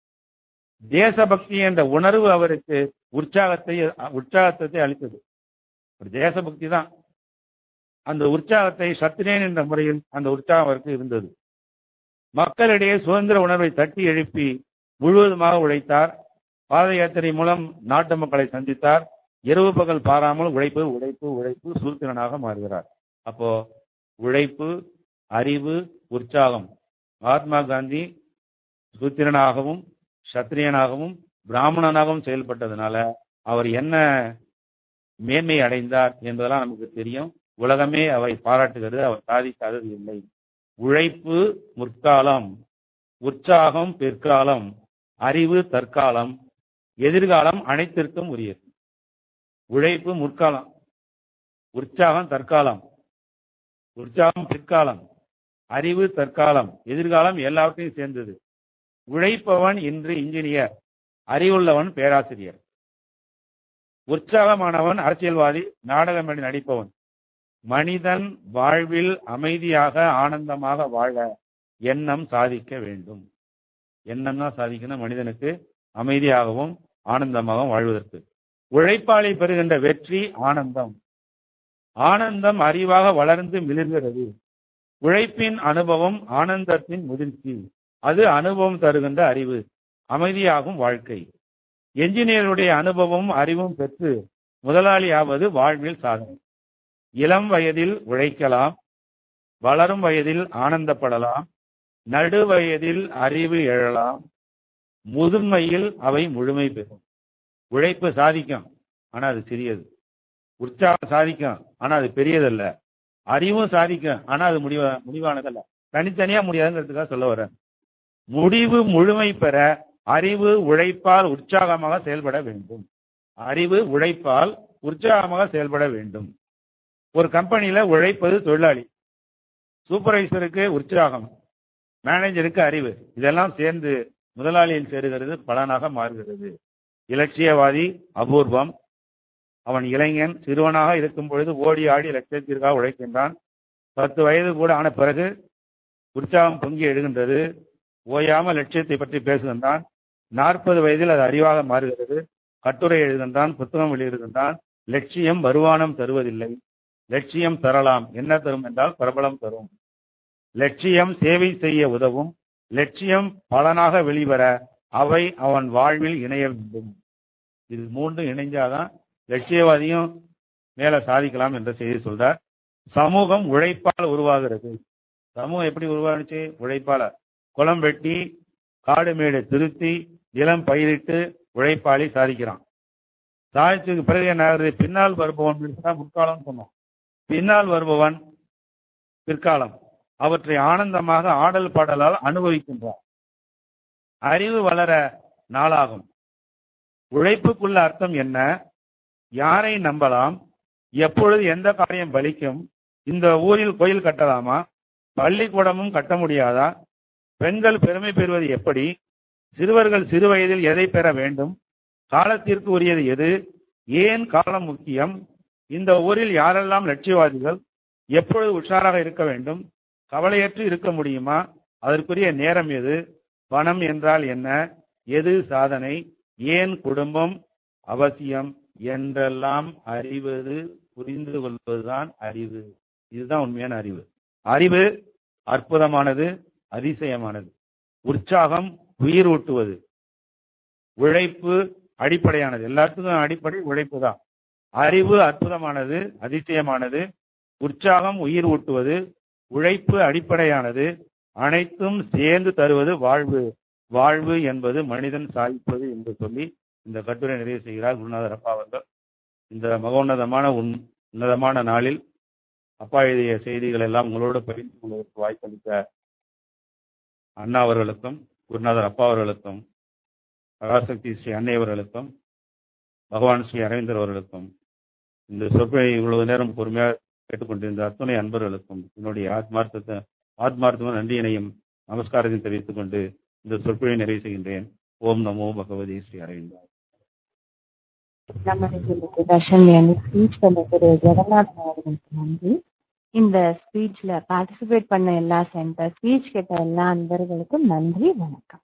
தேசபக்தி என்ற உணர்வு அவருக்கு உற்சாகத்தை உற்சாகத்தை அளித்தது ஒரு தேசபக்தி தான் அந்த உற்சாகத்தை சத்திரியன் என்ற முறையில் அந்த உற்சாகம் அவருக்கு இருந்தது மக்களிடையே சுதந்திர உணர்வை தட்டி எழுப்பி முழுவதுமாக உழைத்தார் பாத யாத்திரை மூலம் நாட்டு மக்களை சந்தித்தார் இரவு பகல் பாராமல் உழைப்பு உழைப்பு உழைப்பு சூத்திரனாக மாறுகிறார் அப்போ உழைப்பு அறிவு உற்சாகம் மகாத்மா காந்தி சூத்திரனாகவும் சத்திரியனாகவும் பிராமணனாகவும் செயல்பட்டதுனால அவர் என்ன மேன்மை அடைந்தார் என்பதெல்லாம் நமக்கு தெரியும் உலகமே அவரை பாராட்டுகிறது அவர் சாதிக்காதது இல்லை உழைப்பு முற்காலம் உற்சாகம் பிற்காலம் அறிவு தற்காலம் எதிர்காலம் அனைத்திற்கும் உரியது உழைப்பு முற்காலம் உற்சாகம் தற்காலம் உற்சாகம் பிற்காலம் அறிவு தற்காலம் எதிர்காலம் எல்லாவற்றையும் சேர்ந்தது உழைப்பவன் இன்று இன்ஜினியர் அறிவுள்ளவன் பேராசிரியர் உற்சாகமானவன் அரசியல்வாதி நாடகமேடை நடிப்பவன் மனிதன் வாழ்வில் அமைதியாக ஆனந்தமாக வாழ எண்ணம் சாதிக்க வேண்டும் எண்ணம் தான் சாதிக்கணும் மனிதனுக்கு அமைதியாகவும் ஆனந்தமாகவும் வாழ்வதற்கு உழைப்பாளி பெறுகின்ற வெற்றி ஆனந்தம் ஆனந்தம் அறிவாக வளர்ந்து மிளிர்கிறது உழைப்பின் அனுபவம் ஆனந்தத்தின் முதிர்ச்சி அது அனுபவம் தருகின்ற அறிவு அமைதியாகும் வாழ்க்கை என்ஜினியருடைய அனுபவமும் அறிவும் பெற்று முதலாளியாவது வாழ்வில் சாதனை இளம் வயதில் உழைக்கலாம் வளரும் வயதில் ஆனந்தப்படலாம் நடு வயதில் அறிவு எழலாம் முதுமையில் அவை முழுமை பெறும் உழைப்பு சாதிக்கும் ஆனா அது சிறியது உற்சாகம் சாதிக்கும் ஆனா அது பெரியதல்ல அறிவும் சாதிக்கும் ஆனா அது முடிவா முடிவானதல்ல தனித்தனியா முடியாதுங்கிறதுக்காக சொல்ல வரேன் முடிவு முழுமை பெற அறிவு உழைப்பால் உற்சாகமாக செயல்பட வேண்டும் அறிவு உழைப்பால் உற்சாகமாக செயல்பட வேண்டும் ஒரு கம்பெனியில உழைப்பது தொழிலாளி சூப்பர்வைசருக்கு உற்சாகம் மேனேஜருக்கு அறிவு இதெல்லாம் சேர்ந்து முதலாளியில் சேருகிறது பலனாக மாறுகிறது இலட்சியவாதி அபூர்வம் அவன் இளைஞன் சிறுவனாக இருக்கும் பொழுது ஓடி ஆடி லட்சியத்திற்காக உழைக்கின்றான் பத்து வயது கூட ஆன பிறகு உற்சாகம் பொங்கி எழுகின்றது ஓயாமல் லட்சியத்தை பற்றி பேசுகின்றான் நாற்பது வயதில் அது அறிவாக மாறுகிறது கட்டுரை எழுதுகின்றான் புத்தகம் வெளியிடுகின்றான் லட்சியம் வருமானம் தருவதில்லை லட்சியம் தரலாம் என்ன தரும் என்றால் பிரபலம் தரும் லட்சியம் சேவை செய்ய உதவும் லட்சியம் பலனாக வெளிவர அவை அவன் வாழ்வில் இணைய வேண்டும் இது மூன்றும் இணைஞ்சாதான் லட்சியவாதியும் மேல சாதிக்கலாம் என்ற செய்தி சொல்றார் சமூகம் உழைப்பால் உருவாகிறது சமூகம் எப்படி உருவானுச்சு உழைப்பால குளம் வெட்டி காடு மேடு திருத்தி நிலம் பயிரிட்டு உழைப்பாளி சாதிக்கிறான் சாதிச்சதுக்கு பிறகு என்ன ஆகுது பின்னால் வருபவன் தான் முற்காலம் சொன்னோம் பின்னால் வருபவன் பிற்காலம் அவற்றை ஆனந்தமாக ஆடல் பாடலால் அனுபவிக்கின்றார் அறிவு வளர நாளாகும் உழைப்புக்குள்ள அர்த்தம் என்ன யாரை நம்பலாம் எப்பொழுது எந்த காரியம் பலிக்கும் இந்த ஊரில் கோயில் கட்டலாமா பள்ளிக்கூடமும் கட்ட முடியாதா பெண்கள் பெருமை பெறுவது எப்படி சிறுவர்கள் சிறு வயதில் எதை பெற வேண்டும் காலத்திற்கு உரியது எது ஏன் காலம் முக்கியம் இந்த ஊரில் யாரெல்லாம் லட்சியவாதிகள் எப்பொழுது உஷாராக இருக்க வேண்டும் கவலையற்று இருக்க முடியுமா அதற்குரிய நேரம் எது பணம் என்றால் என்ன எது சாதனை ஏன் குடும்பம் அவசியம் என்றெல்லாம் அறிவது புரிந்து கொள்வதுதான் அறிவு இதுதான் உண்மையான அறிவு அறிவு அற்புதமானது அதிசயமானது உற்சாகம் உயிர் ஊட்டுவது உழைப்பு அடிப்படையானது எல்லாத்துக்கும் அடிப்படை உழைப்பு தான் அறிவு அற்புதமானது அதிசயமானது உற்சாகம் உயிர் ஊட்டுவது உழைப்பு அடிப்படையானது அனைத்தும் சேர்ந்து தருவது வாழ்வு வாழ்வு என்பது மனிதன் சாதிப்பது என்று சொல்லி இந்த கட்டுரை நிறைவு செய்கிறார் குருநாதர் அப்பா அவர்கள் இந்த மகோன்னதமான உன் உன்னதமான நாளில் அப்பா எழுதிய செய்திகள் எல்லாம் உங்களோடு பகிர்ந்து கொள்வதற்கு வாய்ப்பளித்த அண்ணா அவர்களுக்கும் குருநாதர் அப்பா அவர்களுக்கும் பராசக்தி ஸ்ரீ அன்னை அவர்களுக்கும் பகவான் ஸ்ரீ அரவிந்தர் அவர்களுக்கும் இந்த சொற்பை இவ்வளவு நேரம் பொறுமையாக கேட்டுக்கொண்டிருந்த அத்துணை அன்பர்களுக்கும் என்னுடைய ஆத்மார்த்தத்தை ஆத்மார்த்தமும் நன்றியினையும் நமஸ்காரத்தையும் தெரிவித்துக் கொண்டு இந்த சொற்பொழிவை நிறைவு செய்கின்றேன் ஓம் நமோ பகவதி ஸ்ரீ அரவிந்தா நம்மளுக்கு தர்ஷன் வந்து ஸ்பீச் பண்ண திரு ஜெகநாதன் அவர்களுக்கு நன்றி இந்த ஸ்பீச்ல பார்ட்டிசிபேட் பண்ண எல்லா சென்டர் ஸ்பீச் கேட்ட எல்லா அன்பர்களுக்கும் நன்றி வணக்கம்